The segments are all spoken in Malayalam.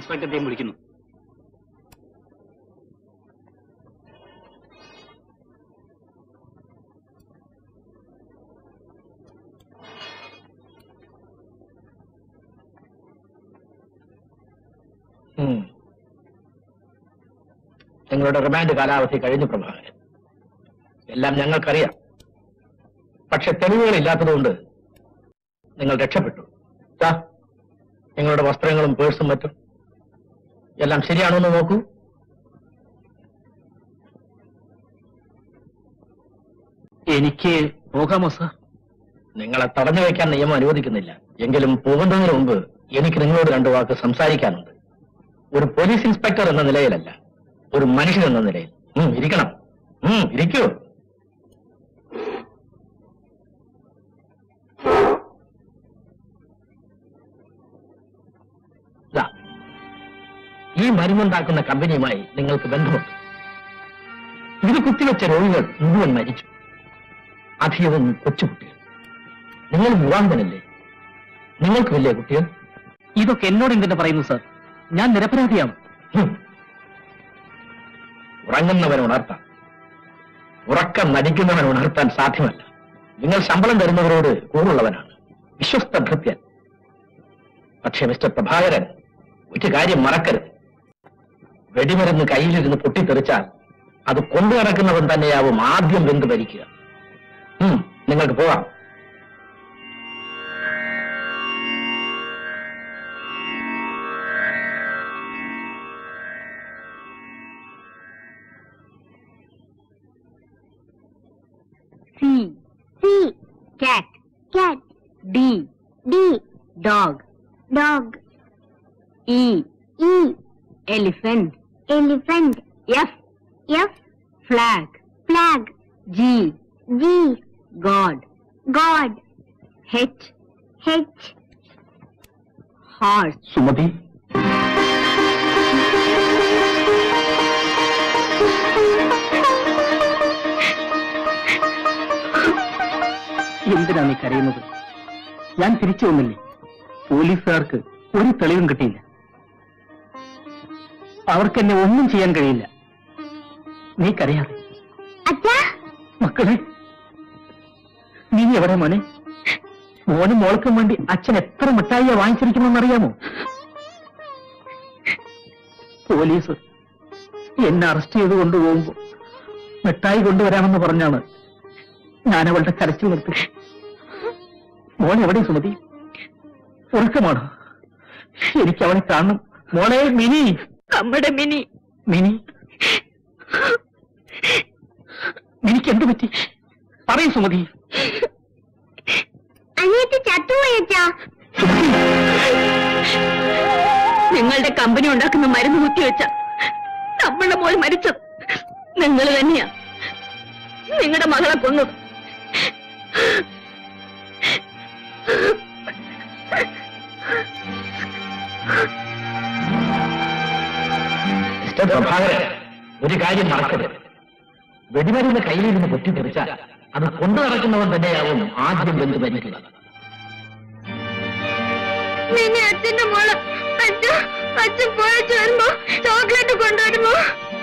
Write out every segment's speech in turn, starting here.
ഇൻസ്പെക്ടറെയും വിളിക്കുന്നു ഉം. നിങ്ങളുടെ റിമാൻഡ് കാലാവധി കഴിഞ്ഞു പ്രഭാകരൻ എല്ലാം ഞങ്ങൾക്കറിയാം പക്ഷെ തെളിവുകളില്ലാത്തതുകൊണ്ട് നിങ്ങൾ രക്ഷപ്പെട്ടു ദാ, നിങ്ങളുടെ വസ്ത്രങ്ങളും പേഴ്സും മറ്റും എല്ലാം ശരിയാണോ എന്ന് നോക്കൂ എനിക്ക് പോകാമോ സാർ നിങ്ങളെ തടഞ്ഞു വയ്ക്കാൻ നിയമം അനുവദിക്കുന്നില്ല എങ്കിലും പോകുന്നതിന് മുമ്പ് എനിക്ക് നിങ്ങളോട് രണ്ടു വാക്ക് സംസാരിക്കാനുണ്ട് ഒരു പോലീസ് ഇൻസ്പെക്ടർ എന്ന നിലയിലല്ല ഒരു മനുഷ്യൻ എന്ന നിലയിൽ ഉം, ഇരിക്കണം ഉം, ഇരിക്കൂ ദാ, ഈ മരുന്നുണ്ടാക്കുന്ന കമ്പനിയുമായി നിങ്ങൾക്ക് ബന്ധമുണ്ട് ഇത് കുത്തിവെച്ച രോഗികൾ മുഴുവൻ മരിച്ചു അധികവും കൊച്ചുകുട്ടികൾ നിങ്ങൾ വിവാഹമനല്ലേ നിങ്ങൾക്ക് വലിയ കുട്ടികൾ ഇതൊക്കെ എന്നോട് എന്തിനാ പറയുന്നു സാർ ഞാൻ നിരപരാധിയാണ് ഹും. ഉറങ്ങുന്നവൻ ഉണർത്താം ഉറക്കം നടിക്കുന്നവൻ ഉണർത്താൻ സാധ്യമല്ല നിങ്ങൾ ശമ്പളം തരുന്നവരോട് കൂറുള്ളവനാണ് വിശ്വസ്ത ഭൃത്യൻ പക്ഷേ മിസ്റ്റർ പ്രഭാകരൻ ഒരു കാര്യം മറക്കരുത് വെടിമരുന്ന് കയ്യിലിരുന്ന് പൊട്ടിത്തെറിച്ചാൽ അത് കൊണ്ടു നടക്കുന്നവൻ തന്നെയാവും ആദ്യം വെന്ത് ഭരിക്കുക ഉം, നിങ്ങൾക്ക് പോവാം C. C. Cat. Cat. D. D. Dog. Dog. E. E. Elephant. Elephant. F. F. Flag. Flag. G. G. God. God. H. H. Horse. Sumathi എന്തിനാ നീ കരയുന്നത് ഞാൻ തിരിച്ചു വന്നില്ലേ പോലീസുകാർക്ക് ഒരു തെളിവും കിട്ടിയില്ല അവർക്ക് എന്നെ ഒന്നും ചെയ്യാൻ കഴിയില്ല നീ കരയാതെ അച്ഛാ മക്കളെ നീ എവിടെ മോനെ മോനും മോൾക്കും വേണ്ടി അച്ഛൻ എത്ര മിഠായിയാ വാങ്ങിച്ചിരിക്കുമെന്നറിയാമോ പോലീസ് എന്നെ അറസ്റ്റ് ചെയ്ത് കൊണ്ടുപോകുമ്പോ മിഠായി കൊണ്ടുവരാമെന്ന് പറഞ്ഞാണ് ഞാൻ അവളുടെ കരച്ചിൽ നിർത്തി മോൻ എവിടെ സുമതി ഉറക്കമാണോ എനിക്ക് അവളെ കാണണം മോളെ മിനി നമ്മുടെ മിനി മിനി മിനിക്ക് എന്ത് പറ്റി പറയൂ സുമതി അനിയത്തി ചത്തുപോയച്ചാ നിങ്ങളുടെ കമ്പനി ഉണ്ടാക്കുന്ന മരുന്ന് കുത്തിവെച്ച നമ്മളുടെ മോൾ മരിച്ചത് നിങ്ങൾ തന്നെയാ നിങ്ങളുടെ മകളെ കൊന്നത് മിസ്റ്റർ പ്രഭാകരൻ ഒരു കാര്യം മറക്കരുത് വെടിമരുന്ന് കയ്യിലിരുന്ന് പൊട്ടിത്തെറിച്ചാൽ അത് കൊണ്ടു നടക്കുന്നവൻ തന്നെയാവും ആദ്യം ബന്ധു ഭരിക്കുക നിന്നെ അച്ഛന്റെ മോള് അച്ഛൻ അച്ഛൻ പോയച്ചു വരുമ്പോ ചോക്ലേറ്റ് കൊണ്ടുവരുമോ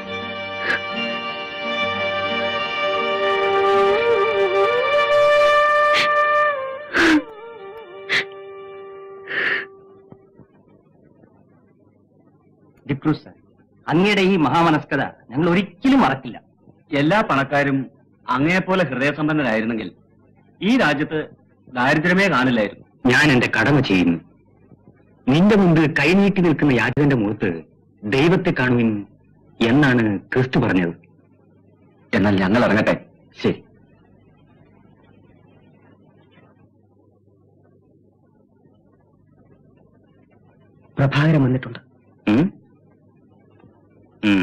ഡിക്രൂസ് സാർ അങ്ങയുടെ ഈ മഹാമനസ്കത ഞങ്ങൾ ഒരിക്കലും മറക്കില്ല എല്ലാ പണക്കാരും അങ്ങയെപ്പോലെ ഹൃദയസമ്പന്നരായിരുന്നെങ്കിൽ ഈ രാജ്യത്ത് ദാരിദ്ര്യമേ കാണില്ലായിരുന്നു ഞാൻ എന്റെ കടമ ചെയ്യുന്നു നിന്റെ മുമ്പിൽ കൈനീട്ടി നിൽക്കുന്ന യാചകന്റെ മുഖത്ത് ദൈവത്തെ കാണുവിൻ എന്നാണ് ക്രിസ്തു പറഞ്ഞത് എന്നാൽ ഞങ്ങൾ ഇറങ്ങട്ടെ ശരി പ്രഭാകരൻ വന്നിട്ടുണ്ട് ഉം? ഉം.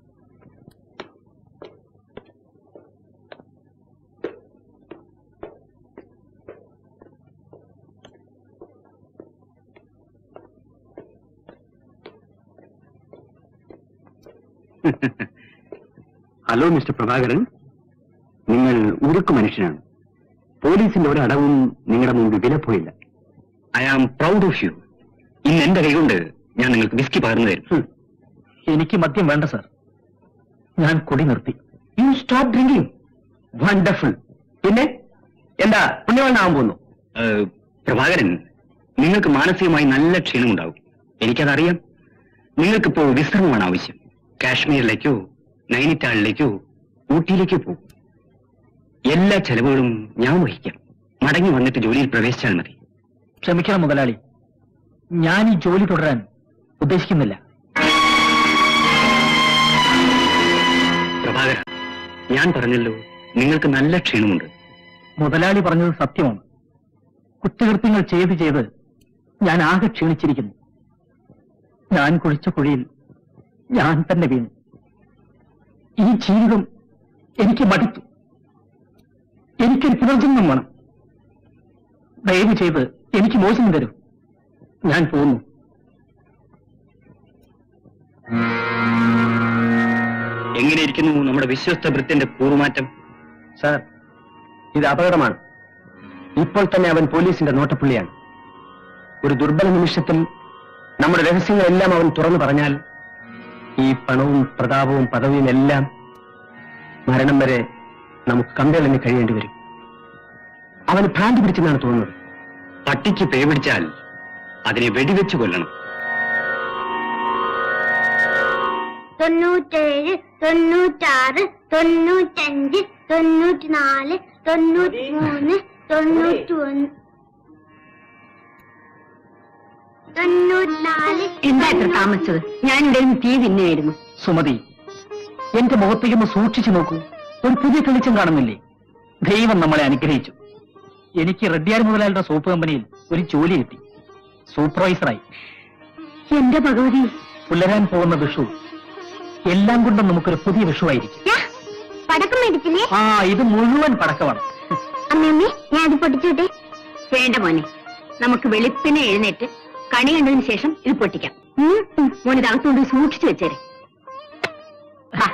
ഹലോ മിസ്റ്റർ പ്രഭാകരൻ നിങ്ങൾ ഉരുക്കു മനുഷ്യനാണ് പോലീസിന്റെ ഒരു അടവും നിങ്ങളുടെ മുമ്പിൽ വിലപ്പോയില്ല I am proud of you ഇന്ന് എന്റെ കൈകൊണ്ട് ഞാൻ നിങ്ങൾക്ക് വിസ്കി പകർന്നു തരും എനിക്ക് മദ്യം വേണ്ട സാർ ഞാൻ കുടി നിർത്തി യു സ്റ്റോപ്പ് ഡ്രിങ്കിങ് വണ്ടർഫുൾ പിന്നെ എന്താ പുണ്യവാനാവാൻ പോകുന്നു പ്രഭാകരൻ നിങ്ങൾക്ക് മാനസികമായി നല്ല ക്ഷീണമുണ്ടാവും എനിക്കതറിയാം നിങ്ങൾക്കിപ്പോ വിശ്രമമാണ് ആവശ്യം കാശ്മീരിലേക്കോ നൈനിറ്റാളിലേക്കോ ഊട്ടിയിലേക്കോ പോകും എല്ലാ ചെലവുകളും ഞാൻ വഹിക്കാം മടങ്ങി വന്നിട്ട് ജോലിയിൽ പ്രവേശിച്ചാൽ മതി ക്ഷമിക്കണം മുതലാളി ഞാൻ ഈ ജോലി തുടരാൻ ഉദ്ദേശിക്കുന്നില്ല പ്രഭാകര ഞാൻ പറഞ്ഞല്ലോ നിങ്ങൾക്ക് നല്ല ക്ഷീണമുണ്ട് മുതലാളി പറഞ്ഞത് സത്യമാണ് കുറ്റകൃത്യങ്ങൾ ചെയ്ത് ചെയ്ത് ഞാൻ ആകെ ക്ഷീണിച്ചിരിക്കുന്നു ഞാൻ കുഴിച്ച കുഴിയിൽ ഞാൻ തന്നെ വീണു ഈ ജീവിതം എനിക്ക് മടുത്തു എനിക്കൊരു പുനർജന്മം വേണം ദയവ് ചെയ്ത് എനിക്ക് മോചനം തരൂ ഞാൻ പോകുന്നു എങ്ങനെയിരിക്കുന്നു നമ്മുടെ വിശ്വസ്ത ഭൃത്യന്റെ കൂറുമാറ്റം സാർ ഇത് അപകടമാണ് ഇപ്പോൾ തന്നെ അവൻ പോലീസിന്റെ നോട്ടപ്പുള്ളിയാണ് ഒരു ദുർബല നിമിഷത്തിൽ നമ്മുടെ രഹസ്യങ്ങളെല്ലാം അവൻ തുറന്നു പറഞ്ഞാൽ ഈ പണവും പ്രതാപവും പദവിയും എല്ലാം മരണം വരെ നമുക്ക് കമ്പളഞ്ഞ് കഴിയേണ്ടി വരും അവന് ഭ്രാന്തി പിടിച്ചെന്നാണ് തോന്നുന്നത് പട്ടിക്ക് പേ പിടിച്ചാൽ അതിനെ വെടിവെച്ച് കൊല്ലണം തൊണ്ണൂറ്റേഴ് തൊണ്ണൂറ്റാറ് തൊണ്ണൂറ്റഞ്ച് തൊണ്ണൂറ്റിനാല് തൊണ്ണൂറ്റി മൂന്ന് തൊണ്ണൂറ്റി ഒന്ന് തൊണ്ണൂറ്റിനാല് എന്താ ഇത്ര താമസിച്ചത് ഞാൻ ഇവിടെ നിന്ന് തീ തിന്നായിരുന്നു സുമതി എന്റെ മുഖത്തേക്കൊന്ന് സൂക്ഷിച്ചു നോക്കൂ ഒരു പുതിയ തെളിച്ചം കാണുന്നില്ലേ ദൈവം നമ്മളെ അനുഗ്രഹിച്ചു എനിക്ക് റെഡ്ഡിയാർ മുതലാളിയുടെ സോപ്പ് കമ്പനിയിൽ ഒരു ജോലി കിട്ടി സൂപ്പർവൈസറായി എന്റെ ഭഗവതി പുലരാൻ പോകുന്ന വിഷു എല്ലാം കൊണ്ടും നമുക്കൊരു പുതിയ വിഷുവായിരിക്കും യാ, പടക്കം മേടിച്ചില്ലേ ആ ഇത് മുഴുവൻ പടക്കമാണ് അമ്മയമ്മേ ഞാൻ അത് പൊട്ടിച്ചോട്ടെ വേണ്ട മോനെ നമുക്ക് വെളുപ്പിനെ എഴുന്നേറ്റ് കണി കണ്ടതിന് ശേഷം ഇത് പൊട്ടിക്കാം ഉം, ഉം. മോനെ ഇത് അകത്തുകൊണ്ട് സൂക്ഷിച്ചു വെച്ചേരെ ആ,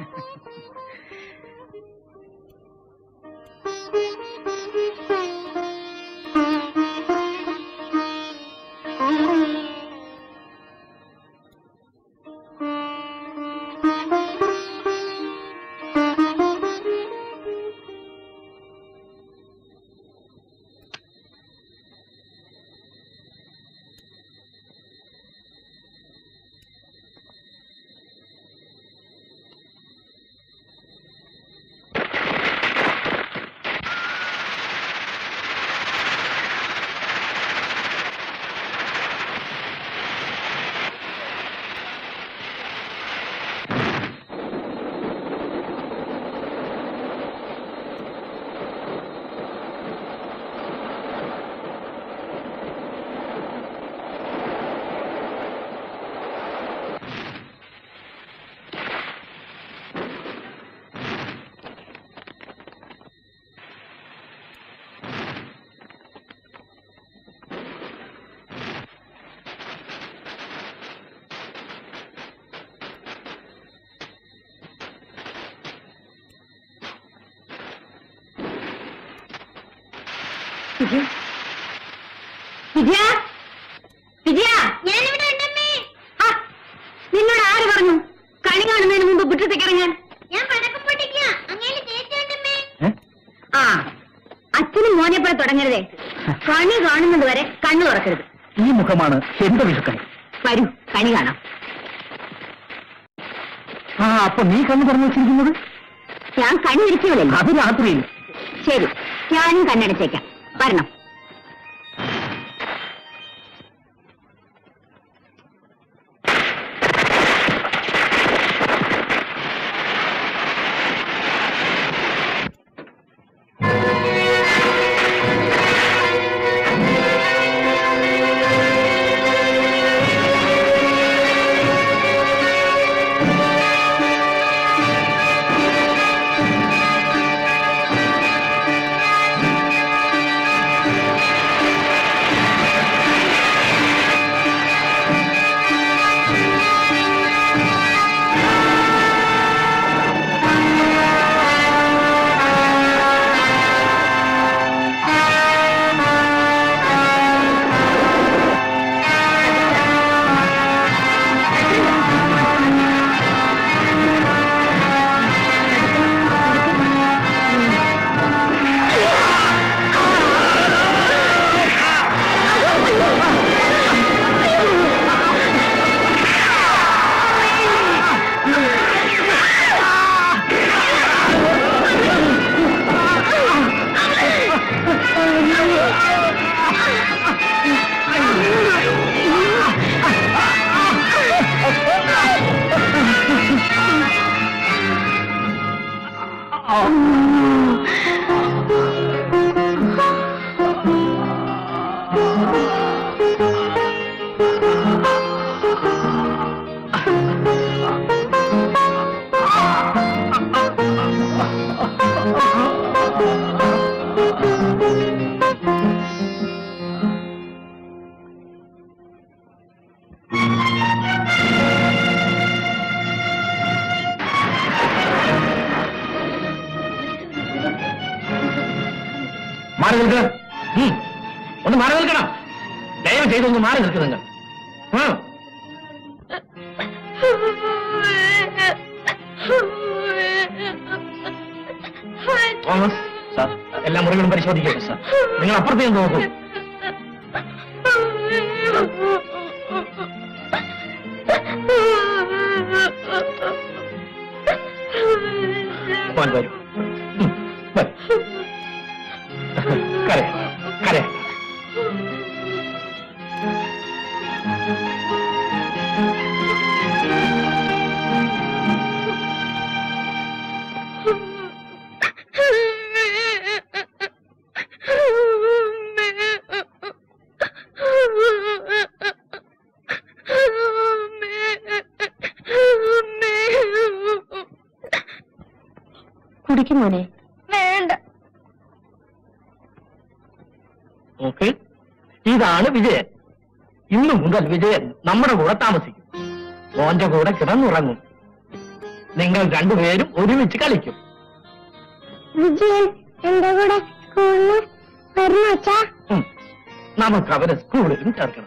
വിജയ വിജയ വിജയ ഞാനിവിടെ ഉണ്ടമ്മേ ആ, നിന്നോട് ആര് പറഞ്ഞു കണി കാണുന്നതിന് മുമ്പ് മുറ്റത്തേക്ക് ഇറങ്ങാൻ ഞാൻ പടക്കം പൊട്ടിക്കുക അങ്ങനെ ചേച്ചി ഉണ്ടമ്മേ ഏ? ആ അച്ഛനും മോനെ പോലെ തുടങ്ങരുതേ കണി കാണുന്നത് വരെ കണ്ണു തുറക്കരുത് ഈ മുഖമാണ് എന്റെ വിഷുക്കണി വരൂ കണി കാണാം ആ അപ്പൊ നീ കണ്ണു തുറന്നു വെച്ചിരിക്കുന്നത് ഞാൻ കണ്ണി ഇരിക്കുമല്ലോ അത് രാത്രിയിൽ ശരി ഞാനും കണ്ണടച്ചേക്കാം വരണം ആ മാറി നിൽക്കുക ഉം. ഒന്ന് മാറി നിൽക്കണം ദയവ് ചെയ്തൊന്ന് മാറി നിൽക്കുക നിങ്ങൾ ഉം. തോമസ് സാർ എല്ലാ മുറികളും പരിശോധിക്കട്ടെ സാർ നിങ്ങൾ അപ്പുറത്തേക്ക് നോക്കൂ മോൻ വരൂ ഉം, വരൂ. കരയാം കരയാം കുടിക്കും മോനെ വേണ്ട ഓക്കെ ഇതാണ് വിജയൻ ഇന്നു മുതൽ വിജയൻ നമ്മുടെ കൂടെ താമസിക്കും മോന്റെ കൂടെ കിടന്നുറങ്ങും നിങ്ങൾ രണ്ടുപേരും ഒരുമിച്ച് കളിക്കും വിജയൻ എന്റെ കൂടെ സ്കൂളിൽ വരുന്ന അച്ഛാ ഉം. നമുക്ക് അവരെ സ്കൂളിലും ചേർക്കണം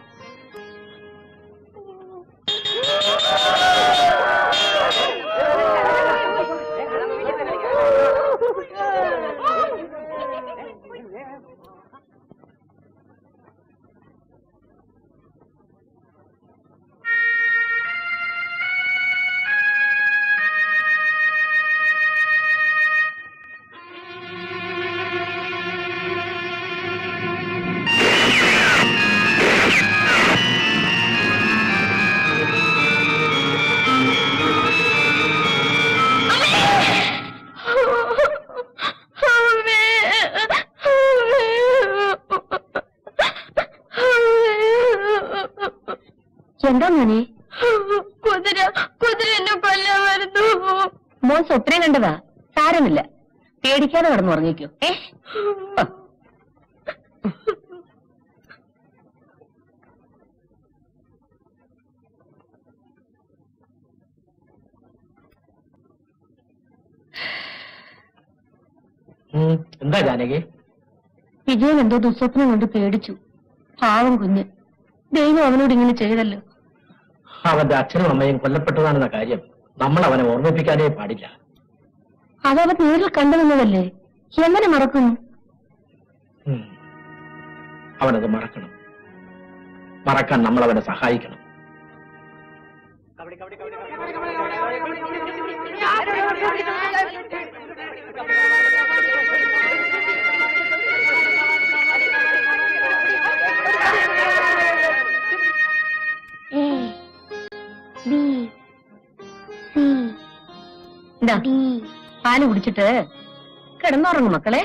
എന്താ മോനെ കുതിര കുതിര എന്നെ കൊല്ലാൻ വരുന്നു മോൻ സ്വപ്നം കണ്ടതാ സാരമില്ല പേടിക്കാതെ കിടന്നു ഉറങ്ങിക്കോ ഏ ആ. ഉം. എന്താ ജാനകി വിജയൻ എന്തോ ദുസ്വപ്നം കൊണ്ട് പേടിച്ചു പാവം കുഞ്ഞ് ദൈവം അവനോട് ഇങ്ങനെ ചെയ്തല്ലോ അവന്റെ അച്ഛനും അമ്മയും കൊല്ലപ്പെട്ടതാണെന്ന കാര്യം നമ്മൾ അവനെ ഓർമ്മിപ്പിക്കാനേ പാടില്ല അതവൻ നേരിൽ കണ്ടു നിന്നതല്ലേ എങ്ങനെ മറക്കും ഉം. അവനത് മറക്കണം മറക്കാൻ നമ്മൾ അവനെ സഹായിക്കണം എ ബി സി എന്താ പാല് കുടിച്ചിട്ട് കിടന്നുറങ്ങും മക്കളെ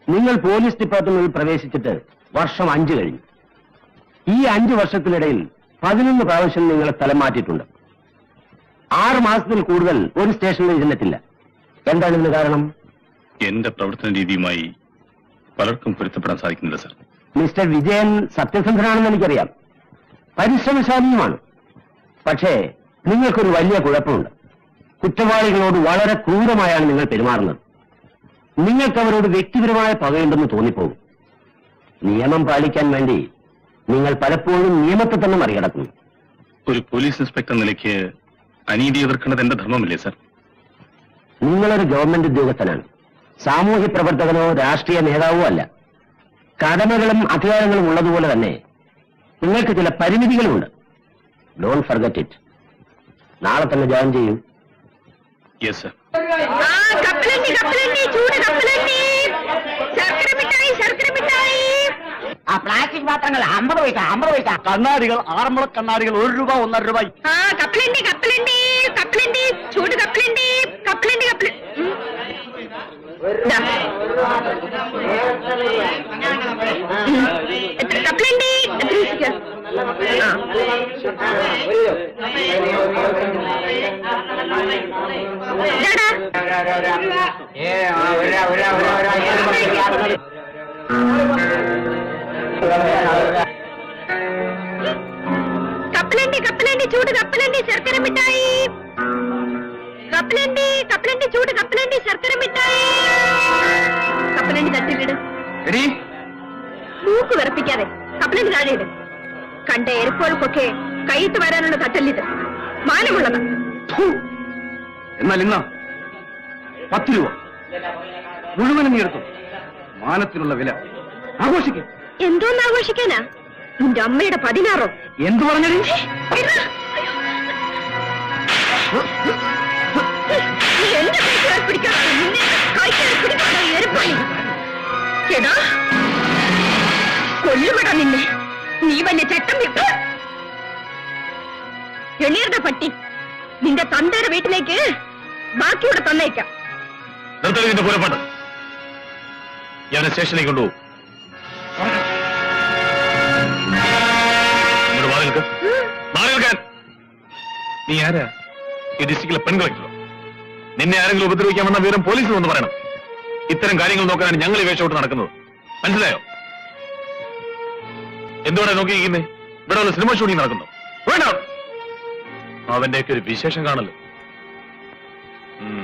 നിങ്ങൾ പോലീസ് ഡിപ്പാർട്ട്മെന്റിൽ പ്രവേശിച്ചിട്ട് വർഷം അഞ്ചു കഴിഞ്ഞു ഈ അഞ്ചു വർഷത്തിനിടയിൽ പതിനൊന്ന് പ്രാവശ്യം നിങ്ങളെ സ്ഥലം മാറ്റിയിട്ടുണ്ട് ആറ് മാസത്തിൽ കൂടുതൽ ഒരു സ്റ്റേഷനിൽ ഇരുന്നിട്ടില്ല എന്താണ് ഇതിന് കാരണം എന്റെ പ്രവർത്തന രീതിയുമായി പലർക്കും പൊരുത്തപ്പെടാൻ സാധിക്കുന്നില്ല സർ മിസ്റ്റർ വിജയൻ സത്യസന്ധനാണെന്ന് എനിക്കറിയാം പരിശ്രമശാലിയുമാണ് പക്ഷേ നിങ്ങൾക്കൊരു വലിയ കുഴപ്പമുണ്ട് കുറ്റവാളികളോട് വളരെ ക്രൂരമായാണ് നിങ്ങൾ പെരുമാറുന്നത് നിങ്ങൾക്ക് അവരോട് വ്യക്തിപരമായ പകയുണ്ടെന്ന് തോന്നിപ്പോകും നിയമം പാലിക്കാൻ വേണ്ടി നിങ്ങൾ പലപ്പോഴും നിയമത്തെ തന്നെ മറികടക്കുന്നു ഒരു പോലീസ് ഇൻസ്പെക്ടർ നിലയ്ക്ക് അനീതി എതിർക്കേണ്ടത് എന്റെ ധർമ്മമല്ലേ സർ നിങ്ങളൊരു ഗവൺമെന്റ് ഉദ്യോഗസ്ഥനാണ് സാമൂഹ്യ പ്രവർത്തകനോ രാഷ്ട്രീയ നേതാവോ അല്ല കടമകളും അധികാരങ്ങളും ഉള്ളതുപോലെ തന്നെ നിങ്ങൾക്ക് ചില പരിമിതികളുമുണ്ട് ഡോണ്ട് ഫർഗറ്റ് ഇറ്റ് നാളെ തന്നെ ജോയിൻ ചെയ്യൂ യെസ് സർ ആ കപ്പലണ്ടി കപ്പലണ്ടി ചൂട് കപ്പലണ്ടി ശർക്കര മിഠായി ശർക്കര മിഠായി ആ പ്ലാസ്റ്റിക് പാത്രങ്ങൾ അമ്പത് പൈസ അമ്പത് പൈസ കണ്ണാടികൾ ആറന്മുള കണ്ണാടികൾ ഒരു രൂപ ഒന്നര രൂപ ആ കപ്പലണ്ടി കപ്പലണ്ടി കപ്പലണ്ടി ചൂട് കപ്പലണ്ടി കപ്പലണ്ടി കപ്പല ഉം. ദാ. ഉം. എത്ര കപ്പലണ്ടി എത്ര പൈസയ്ക്കാ? ആ. ഇതാടാ. കപ്പലണ്ടി കപ്പലണ്ടി ചൂട് കപ്പലണ്ടി ശർക്കര മിഠായി കപ്പലണ്ടി കപ്പലണ്ടി ചൂട് കപ്പലണ്ടി ശർക്കര മിഠായി കപ്പലണ്ടി തട്ടിലിട് മൂക്ക് വിറപ്പിക്കാതെ കപ്പലണ്ടി താഴെയിട് കണ്ട എരിപ്പുകൾക്കൊക്കെ കൈയിട്ട് വരാനുള്ള തട്ടല്ലിത് മാനമുള്ളത് എന്നാൽ ഇന്ന പത്ത് രൂപ മുഴുവനും നീ എടുത്തു മാനത്തിനുള്ള വില ആഘോഷിക്കും എന്തോന്ന് ആഘോഷിക്കാനാ നിന്റെ അമ്മയുടെ പതിനാറോ എന്തു പറഞ്ഞത് നീ എന്റെ കൈക്കാൽ പിടിക്കാതെ നിന്നെ കൈക്കാൽ പിടിക്കാതെ എരിപ്പണി എടാ കൊല്ലുമെടാ നിന്നെ നീ വന്നെ ചട്ടം വിട്ട് എണീറുടെ പട്ടി നിന്റെ തന്തയുടെ വീട്ടിലേക്ക് ബാക്കിയൂടെ തന്നേക്കാം നിർത്തൽ ഇതിന്റെ പുറപ്പാട് ഞാൻ സ്റ്റേഷനിലേക്ക് കൊണ്ടുപോകും ഇങ്ങോട്ട് മാറി നിൽക്ക്. മാറി നിൽക്കാൻ നീ ആരാ ഈ ഡിസ്ട്രിക്റ്റിലെ പെൺകളെങ്കിലോ നിന്നെ ആരെങ്കിലും ഉപദ്രവിക്കാൻ വന്ന വിവരം പോലീസിൽ ഒന്ന് പറയണം ഇത്തരം കാര്യങ്ങൾ നോക്കാനാണ് ഞങ്ങൾ ഈ വേഷോട്ട് നടക്കുന്നത് മനസ്സിലായോ എന്തുകൊണ്ടാ നോക്കിയിരിക്കുന്നേ ഇവിടെ ഉള്ള സിനിമ ഷൂട്ടിംഗ് നടക്കുന്നു വേണ്ട അവന്റെയൊക്കെ ഒരു വിശേഷം കാണല്ലോ ഉം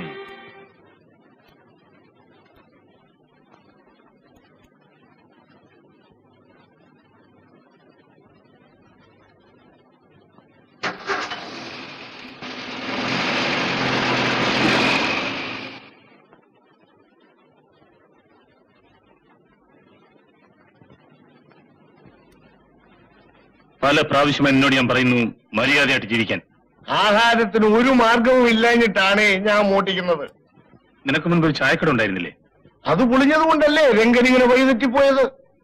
പല പ്രാവശ്യം എന്നോട് ഞാൻ പറയുന്നു മര്യാദയായിട്ട് ജീവിക്കാൻ ആഹാരത്തിന് ഒരു മാർഗവും ഇല്ലാഞ്ഞിട്ടാണ് ഞാൻ മോട്ടിക്കുന്നത് നിനക്ക് മുൻപ് ഒരു ചായക്കട ഉണ്ടായിരുന്നില്ലേ അത് പൊളിഞ്ഞത് കൊണ്ടല്ലേ രംഗനിങ്ങനെ വഴിതെറ്റിപ്പോയത്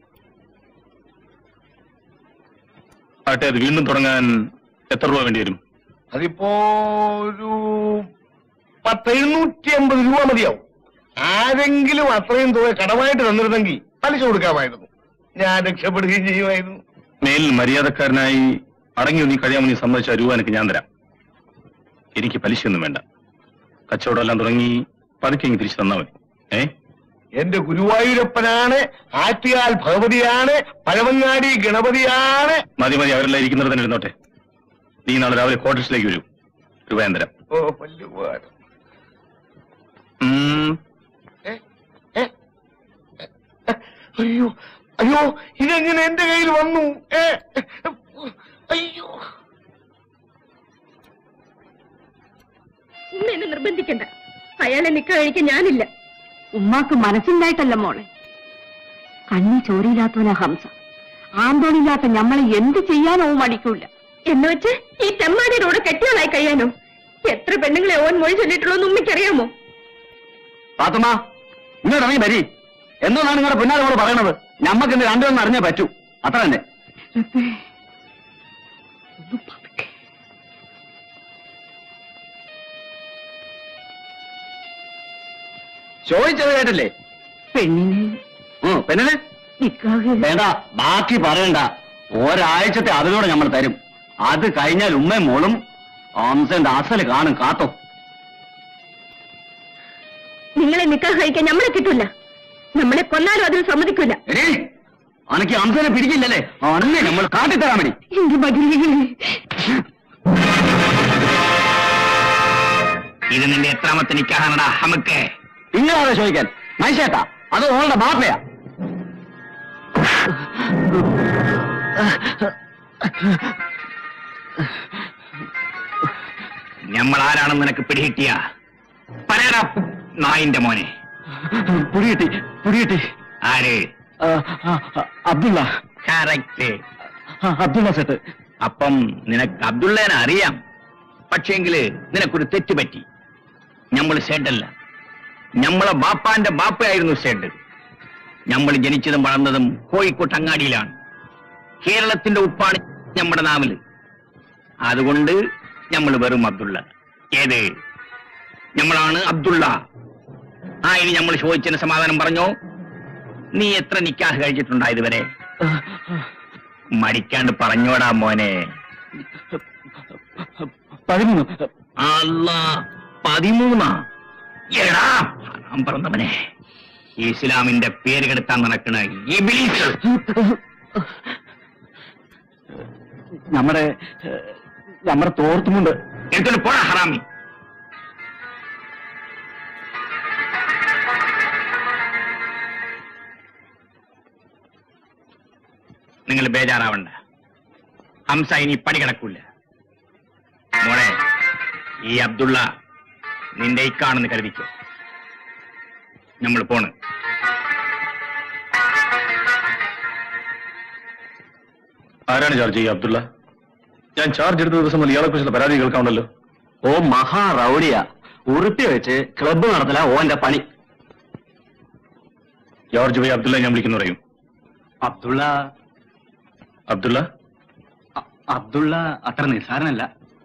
ആട്ടെ അത് വീണ്ടും തുടങ്ങാൻ എത്ര രൂപ വേണ്ടി വരും അതിപ്പോ ഒരു പത്തെഴുന്നൂറ്റി അമ്പത് രൂപ മതിയാവും ആരെങ്കിലും അത്രയും തുക കടമായിട്ട് തന്നിരുന്നെങ്കിൽ പലിശ കൊടുക്കാമായിരുന്നു ഞാൻ രക്ഷപ്പെടുകയും ചെയ്യുമായിരുന്നു മേലിൽ മര്യാദക്കാരനായി അടങ്ങി ഒന്നി കഴിയാമെന്ന് നീ സമ്മതിച്ച രൂപ എനിക്ക് ഞാൻ തരാം എനിക്ക് പലിശയൊന്നും വേണ്ട കച്ചവടം എല്ലാം തുടങ്ങി പതുക്കെ ഇങ്ങ് തിരിച്ചു തന്നാ മതി ഏ എന്റെ ഗുരുവായൂരപ്പനാണ് ആറ്റുകാൽ ഭഗവതിയാണ് പഴവങ്ങാടി ഗണപതിയാണ് മതി മതി അവരെല്ലാം ഇരിക്കുന്നത് തന്നെ ഇരുന്നോട്ടെ നീ നാളെ രാവിലെ ക്വാർട്ടേഴ്സിലേക്ക് വരൂ രൂപ ഞാൻ തരാം ഓ വലിയ ഉപകാരം ഉം, ഏ? ഏ? അയ്യോ അയ്യോ ഇതെങ്ങനെ എന്റെ കയ്യിൽ വന്നു ഏ? അയ്യോ ഉമ്മ എന്നെ നിർബന്ധിക്കണ്ട അയാളെ നിക്ക കഴിക്കാൻ ഞാനില്ല ഉമ്മാക്ക് മനസ്സുണ്ടായിട്ടല്ല മോളെ കണ്ണി ചോരയില്ലാത്തവനാ ഹംസ ആന്തോളില്ലാത്ത ഞമ്മളെ എന്ത് ചെയ്യാനോ മടിക്കൂല എന്ന് വെച്ച് ഈ തെമ്മാടിയുടെ കൂടെ കെട്ടിയോളായി കഴിയാനോ എത്ര പെണ്ണുങ്ങളെ ഓൻ മൊഴി ചൊല്ലിട്ടുള്ളൂ ഉമ്മയ്ക്കറിയാമോ പാത്തുമ്മ ഇങ്ങോട്ട് ഇറങ്ങി വരി എന്താണ് നിങ്ങളുടെ പിന്നാലെ നമ്മൾ പറയണത് ഞമ്മക്ക് ഇന്ന് രണ്ടുപേരും അറിഞ്ഞേ പറ്റൂ അത്ര തന്നെ ചോദിച്ചത് കേട്ടില്ലേ പെണ്ണിന് പെണ്ണിന് നിക്കാഹ് വേണ്ട ബാക്കി പറയണ്ട ഒരാഴ്ചത്തെ അതിലൂടെ നമ്മൾ തരും അത് കഴിഞ്ഞാൽ ഉമ്മയും മോളും ഹംസന്റെ അസല് കാണും കാത്തോ നിങ്ങളെ നിക്കാഹ് കഴിക്കാൻ നമ്മളെ കിട്ടൂല നമ്മളെ കൊന്നാലും അതിന് സമ്മതിക്കൂല എടീ അനക്ക് ഹംസനെ പിടിക്കില്ലല്ലേ അന്നെ നമ്മൾ കാട്ടിത്തരാൻ വേണ്ടി എന്റെ മകളെ ഇത് നിന്റെ എത്രാമത്തെ നിക്കാഹാണടാ ഹമക്ക് നിങ്ങളാണ് ചോദിക്കാൻ മനുഷ്യേട്ടാ അത് ഓളുടെ ബാപ്പയാ നമ്മൾ ആരാണെന്ന് നിനക്ക് പിടികിട്ടിയ പറയാടാ നായിന്റെ മോനെ പുടികിട്ടി പുടികിട്ടി ആര് അബ്ദുള്ള കറക്റ്റ് അബ്ദുള്ള സെട്ട് അപ്പം നിനക്ക് അബ്ദുള്ളേനെ അറിയാം പക്ഷേങ്കില് നിനക്കൊരു തെറ്റ് പറ്റി നമ്മൾ ഷെഡല്ല നമ്മളെ ബാപ്പാന്റെ ബാപ്പയായിരുന്നു ഷെഡ് നമ്മൾ ജനിച്ചതും വളർന്നതും കോഴിക്കോട്ട് അങ്ങാടിയിലാണ് കേരളത്തിന്റെ ഉപ്പാണ് നമ്മുടെ നാവില് അതുകൊണ്ട് നമ്മൾ വെറും അബ്ദുള്ള ഏത് നമ്മളാണ് അബ്ദുള്ള ആ ഇനി നമ്മൾ ചോദിച്ചതിന് സമാധാനം പറഞ്ഞോ നീ എത്ര നിക്കാഹ് കഴിച്ചിട്ടുണ്ടാ ഇതുവരെ മടിക്കാണ്ട് പറഞ്ഞോടാ മോനെ പതിമൂന്ന് അല്ല പതിമൂന്നാ എടാ ഹറാം പറഞ്ഞവനെ ഇസ്ലാമിന്റെ പേര് കെടുത്താൻ നടക്കണ ഇബിലീസ് നമ്മുടെ നമ്മുടെ തോർത്തുമുണ്ട് എടുത്തോണ്ട് പോടാ ഹറാമി നിങ്ങൾ ബേജാറാവണ്ട ഹംസ ഇനി പണി കിടക്കൂല മോളെ ഈ അബ്ദുള്ള നിന്റെ ഇക്കാണെന്ന് കരുതിക്കോ നമ്മൾ പോണ് ആരാണ് ചാർജ് ഈ അബ്ദുള്ള ഞാൻ ചാർജ് എടുത്ത ദിവസം മുതൽ ഇയാളെ കുറിച്ചുള്ള പരാതി കേൾക്കാണല്ലോ ഓ മഹാ റൗഡിയ ഉറുപ്പി വെച്ച് ക്ലബ്ബ് നടത്തല ഓന്റെ പണി ജോർജ് ഭായി അബ്ദുള്ള ഞാൻ വിളിക്കുന്നു പറയും അബ്ദുള്ള അബ്ദുള്ള അ- അബ്ദുള്ള അത്ര നിസ്സാരനല്ല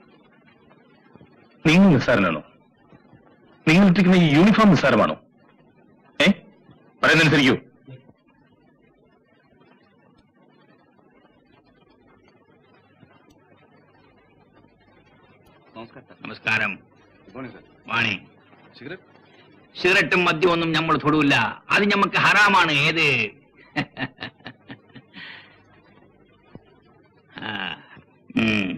നിങ്ങൾ നിസ്സാരനാണോ നിങ്ങൾ ഇട്ടിരിക്കുന്ന ഈ യൂണിഫോം നിസ്സാരമാണോ ഏ പറയുന്നനുസരിക്കൂ നമസ്കാരം വാണി സിഗരറ്റും മദ്യവും ഒന്നും നമ്മൾ തൊടൂല അത് ഞമ്മക്ക് ഹറാമാണ് ഏത് ആ, ഉം.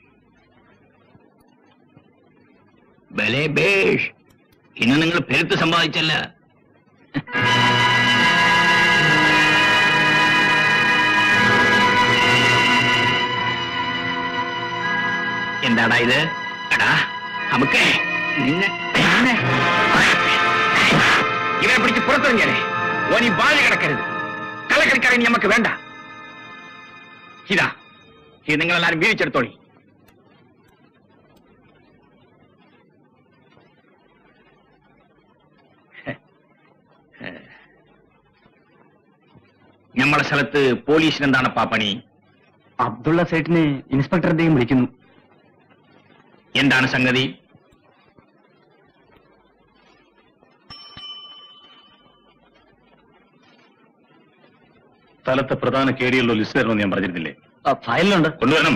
ബലേ ബേഷ് ഇന്ന് നിങ്ങൾ പെരുത്ത് സമ്പാദിച്ചല്ല എന്താടാ ഇത് എടാ നമുക്ക് നിന്നെ നിന്നെ ഇവനെ പിടിച്ച് പുറത്തിറങ്ങിയാലേ ഓൻ ഈ വാഴ കിടക്കരുത് കള്ളക്കളിക്കാരൻ നമുക്ക് വേണ്ട ഇതാ ഇത് നിങ്ങളെല്ലാരും വീഴിച്ചെടുത്തോളി നമ്മളെ സ്ഥലത്ത് പോലീസിന് എന്താണപ്പാ പണി അബ്ദുള്ള സേട്ടിനെ ഇൻസ്പെക്ടർ അദ്ദേഹം വിളിക്കുന്നു എന്താണ് സംഗതി സ്ഥലത്തെ പ്രധാന കേടിയുള്ള ലിസ്റ്റ് തരണമെന്ന് ഞാൻ പറഞ്ഞിരുന്നില്ലേ ആ, ഫയലിലുണ്ട് കൊണ്ടുവരണം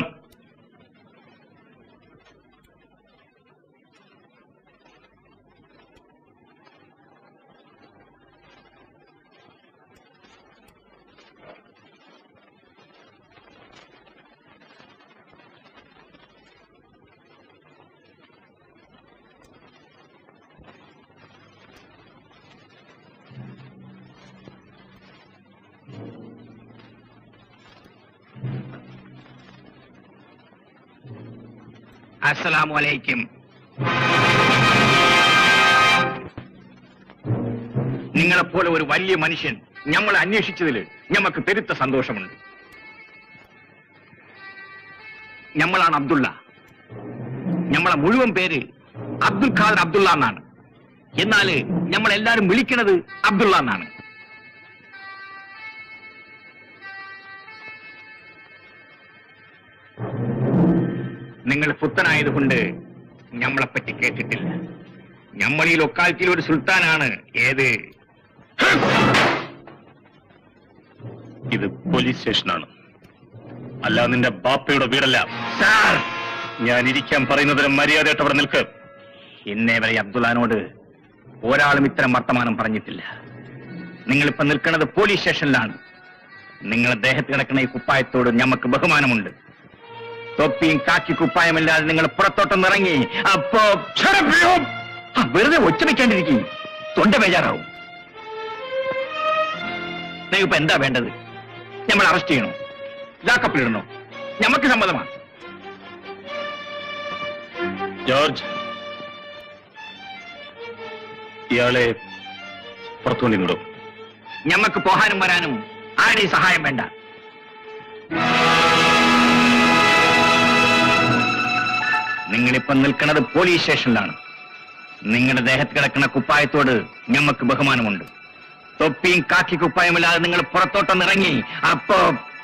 അസ്സലാമു അലൈക്കും നിങ്ങളെപ്പോലെ ഒരു വലിയ മനുഷ്യൻ ഞങ്ങളെ അന്വേഷിച്ചതിൽ ഞമ്മക്ക് പെരുത്ത സന്തോഷമുണ്ട് ഞമ്മളാണ് അബ്ദുള്ള ഞമ്മളെ മുഴുവൻ പേര് അബ്ദുൽ ഖാദർ അബ്ദുള്ള എന്നാണ് എന്നാല് നമ്മളെല്ലാരും വിളിക്കണത് അബ്ദുള്ള എന്നാണ് നിങ്ങൾ പുത്തനായതുകൊണ്ട് ഞമ്മളെപ്പറ്റി കേട്ടിട്ടില്ല നമ്മൾ ഈ ലൊക്കാലിറ്റിയിൽ ഒരു സുൽത്താനാണ് ഏത് ഇത് പോലീസ് സ്റ്റേഷനാണ് അല്ല നിന്റെ ബാപ്പയുടെ വീടല്ല സാർ ഞാൻ ഇരിക്കാൻ പറയുന്നതിന് മര്യാദയായിട്ട് അവിടെ നിൽക്ക് എന്നെ വരെ അബ്ദുള്ളാനോട് ഒരാളും ഇത്തരം വർത്തമാനം പറഞ്ഞിട്ടില്ല നിങ്ങളിപ്പോ നിൽക്കുന്നത് പോലീസ് സ്റ്റേഷനിലാണ് നിങ്ങളുടെ ദേഹത്ത് കിടക്കുന്ന ഈ കുപ്പായത്തോട് ഞമ്മക്ക് ബഹുമാനമുണ്ട് തൊപ്പിയും കാക്കി കുപ്പായമില്ലാതെ നിങ്ങൾ പുറത്തോട്ടൊന്ന് ഇറങ്ങി അപ്പോ ക്ഷരപ്രിയോ! ആ, വെറുതെ ഒച്ച വെക്കാണ്ടിരിക്കും തൊണ്ട ബേജാറാവും ഇപ്പൊ എന്താ വേണ്ടത് നമ്മൾ അറസ്റ്റ് ചെയ്യണോ ലാക്കപ്പിലിടണോ ഞമ്മക്ക് സമ്മതമാണ് ജോർജ് ഇയാളെ പുറത്തുകൊണ്ടിടും ഞമ്മക്ക് പോകാനും വരാനും ആരുടെയും സഹായം വേണ്ട നിങ്ങളിപ്പം നിൽക്കുന്നത് പോലീസ് സ്റ്റേഷനിലാണ് നിങ്ങളുടെ ദേഹത്ത് കിടക്കുന്ന കുപ്പായത്തോട് ഞമ്മക്ക് ബഹുമാനമുണ്ട് തൊപ്പിയും കാക്കി കുപ്പായമില്ലാതെ നിങ്ങൾ പുറത്തോട്ടൊന്ന് ഇറങ്ങി അപ്പോ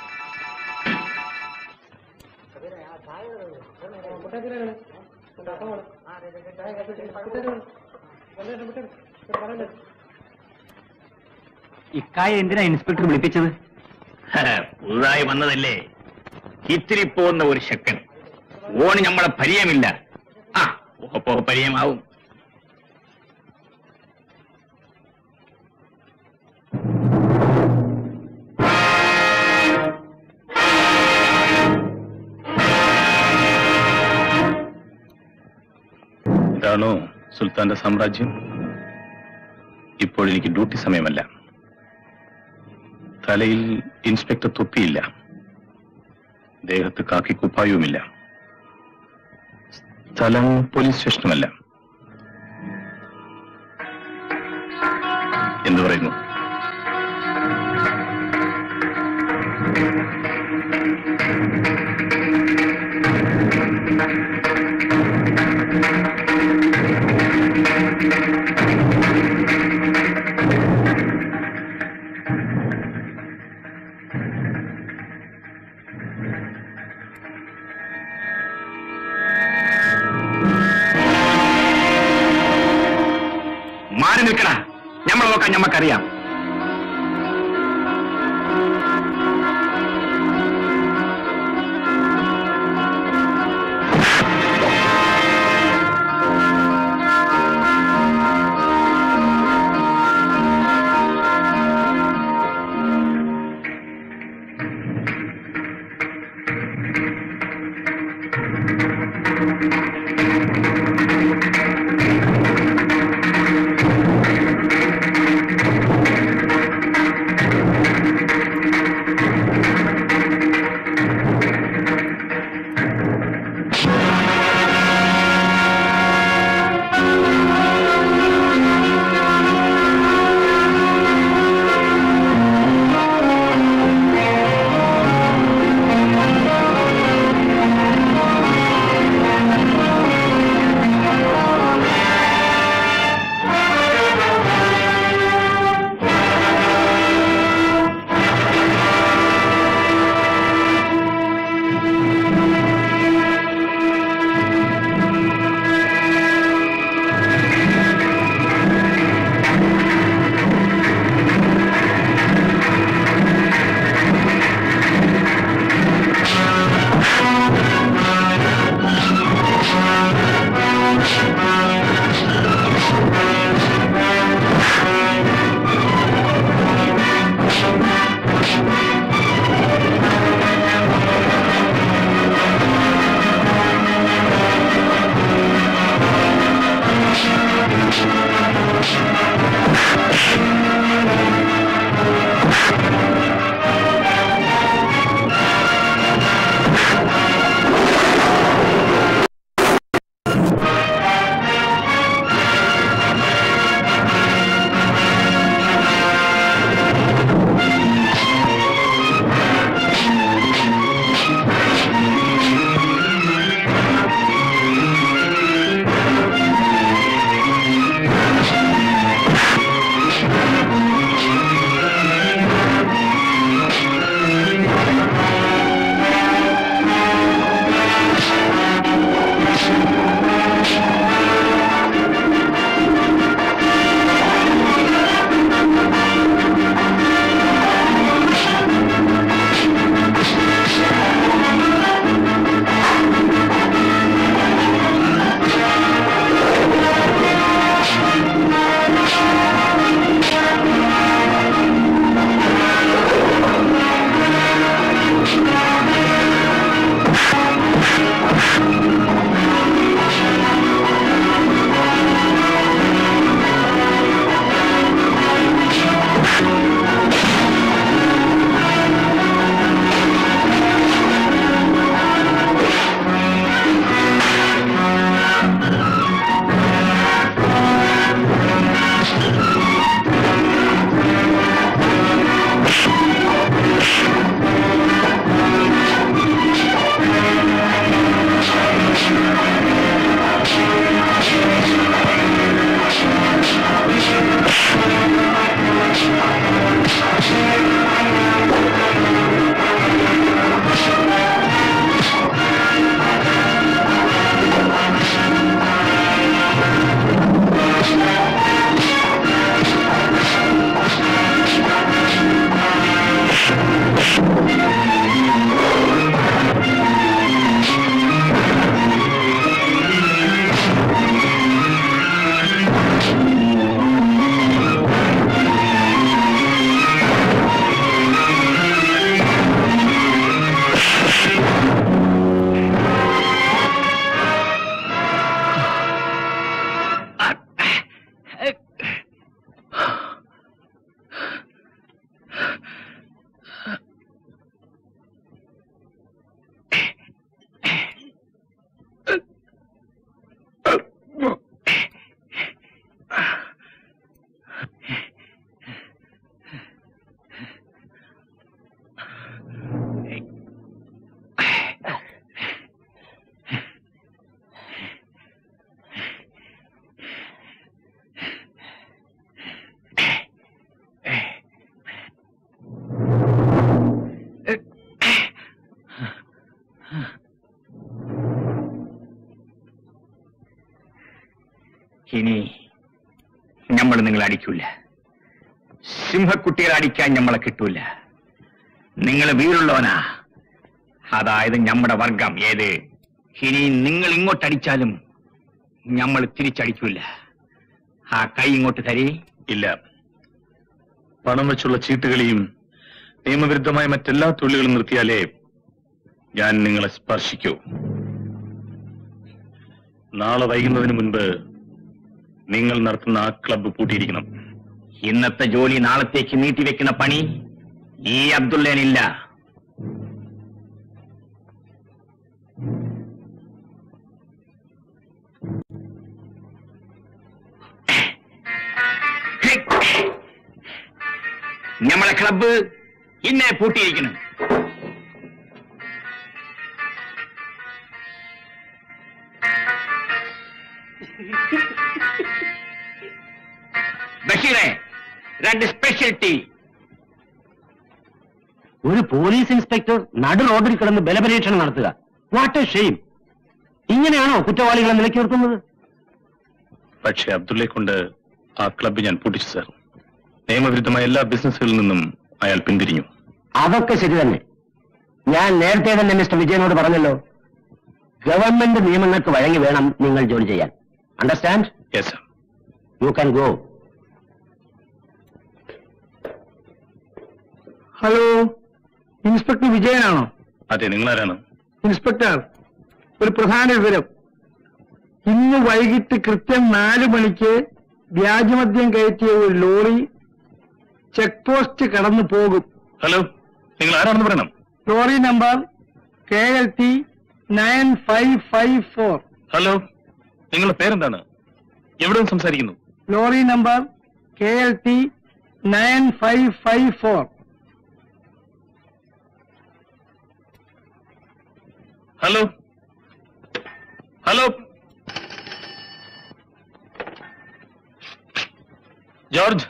ഇക്കായ എന്തിനാ ഇൻസ്പെക്ടർ വിളിപ്പിച്ചത് ഹ, പുതുതായി വന്നതല്ലേ ഇത്തിരി പോകുന്ന ഒരു ശക്കൻ ഓന് നമ്മളെ പരിചയമില്ല ആ ഓപ്പോ പരിചയമാവും ഇതാണോ സുൽത്താന്റെ സാമ്രാജ്യം ഇപ്പോൾ എനിക്ക് ഡ്യൂട്ടി സമയമല്ല തലയിൽ ഇൻസ്പെക്ടർ തൊപ്പിയില്ല ദേഹത്ത് കാക്കി കുപ്പായവുമില്ല സ്ഥലം പോലീസ് സ്റ്റേഷനുമല്ല എന്തു പറയുന്നു മാറി നിൽക്കണ നമ്മൾ നോക്കാൻ ഞമ്മക്കറിയാം ഇനി നമ്മൾ നിങ്ങളെ അടിക്കൂല സിംഹക്കുട്ടികളെ അടിക്കാൻ നമ്മളെ കിട്ടൂല നിങ്ങൾ വീറുള്ളവനാ അതായത് നമ്മുടെ വർഗം ഏത് ഇനി നിങ്ങൾ ഇങ്ങോട്ട് അടിച്ചാലും നമ്മൾ തിരിച്ചടിക്കൂല ആ കൈ ഇങ്ങോട്ട് തരി ഇല്ല പണം വെച്ചുള്ള ചീട്ടുകളിയും നിയമവിരുദ്ധമായ മറ്റെല്ലാ തൊഴിലുകളും നിർത്തിയാലേ ഞാൻ നിങ്ങളെ സ്പർശിക്കൂ നാളെ വൈകുന്നതിന് മുൻപ് നിങ്ങൾ നടത്തുന്ന ആ ക്ലബ്ബ് പൂട്ടിയിരിക്കണം ഇന്നത്തെ ജോലി നാളത്തേക്ക് നീട്ടിവെക്കുന്ന പണി ഈ അബ്ദുള്ളേനില്ല നമ്മളെ ക്ലബ്ബ് ഇന്നെ പൂട്ടിയിരിക്കുന്നു ബഷീറെ രണ്ട് സ്പെഷ്യൽ ടീ ഒരു പോലീസ് ഇൻസ്പെക്ടർ നടു റോഡിൽ കിടന്ന് ബലപരീക്ഷണം നടത്തുക വാട്ട് എ ഷെയിം ഇങ്ങനെയാണോ കുറ്റവാളികളെ നിലയ്ക്ക് നിർത്തുന്നത് പക്ഷേ അബ്ദുള്ളയെ കൊണ്ട് ആ ക്ലബ്ബ് ഞാൻ പൂട്ടിച്ചു സാർ നിയമവിരുദ്ധമായ എല്ലാ ബിസിനസ്സുകളിൽ നിന്നും അയാൾ പിന്തിരിഞ്ഞു അതൊക്കെ ശരി തന്നെ ഞാൻ നേരത്തെ തന്നെ മിസ്റ്റർ വിജയനോട് പറഞ്ഞല്ലോ ഗവൺമെന്റ് നിയമങ്ങൾക്ക് വഴങ്ങി വേണം നിങ്ങൾ ജോലി ചെയ്യാൻ understand yes sir you can go hello inspector വിജയനാണോ അതെ നിങ്ങളാരാണ് ഇൻസ്പെക്ടർ ഒരു പ്രധാന വിവരം ഇന്ന് വൈകിട്ട് കൃത്യം നാല് മണിക്ക് വ്യാജമദ്യം കയറ്റിയ ഒരു ലോറി ചെക്ക് പോസ്റ്റ് കടന്നു പോകും ഹലോ നിങ്ങൾ ആരാണെന്ന് പറയണം lorry number K L T nine five five four hello നിങ്ങളുടെ പേരെന്താണ് എവിടെ നിന്ന് സംസാരിക്കുന്നു lorry number K L T nine five five four hello hello George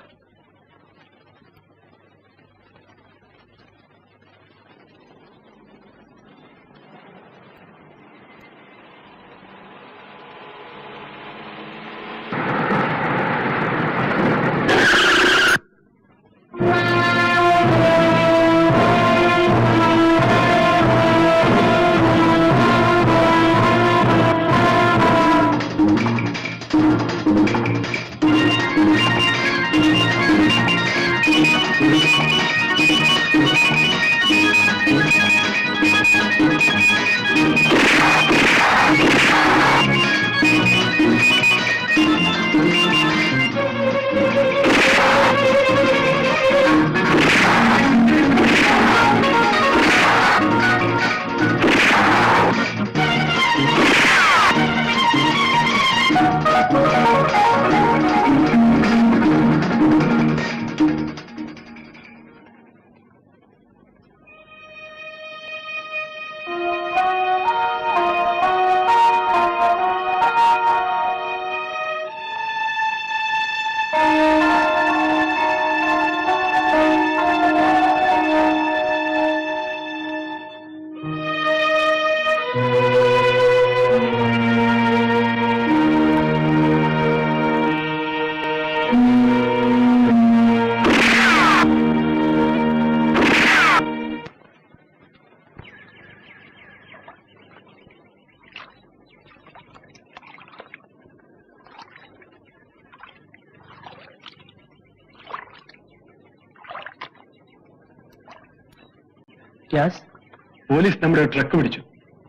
police നമ്മുടെ ട്രക്ക് പിടിച്ചു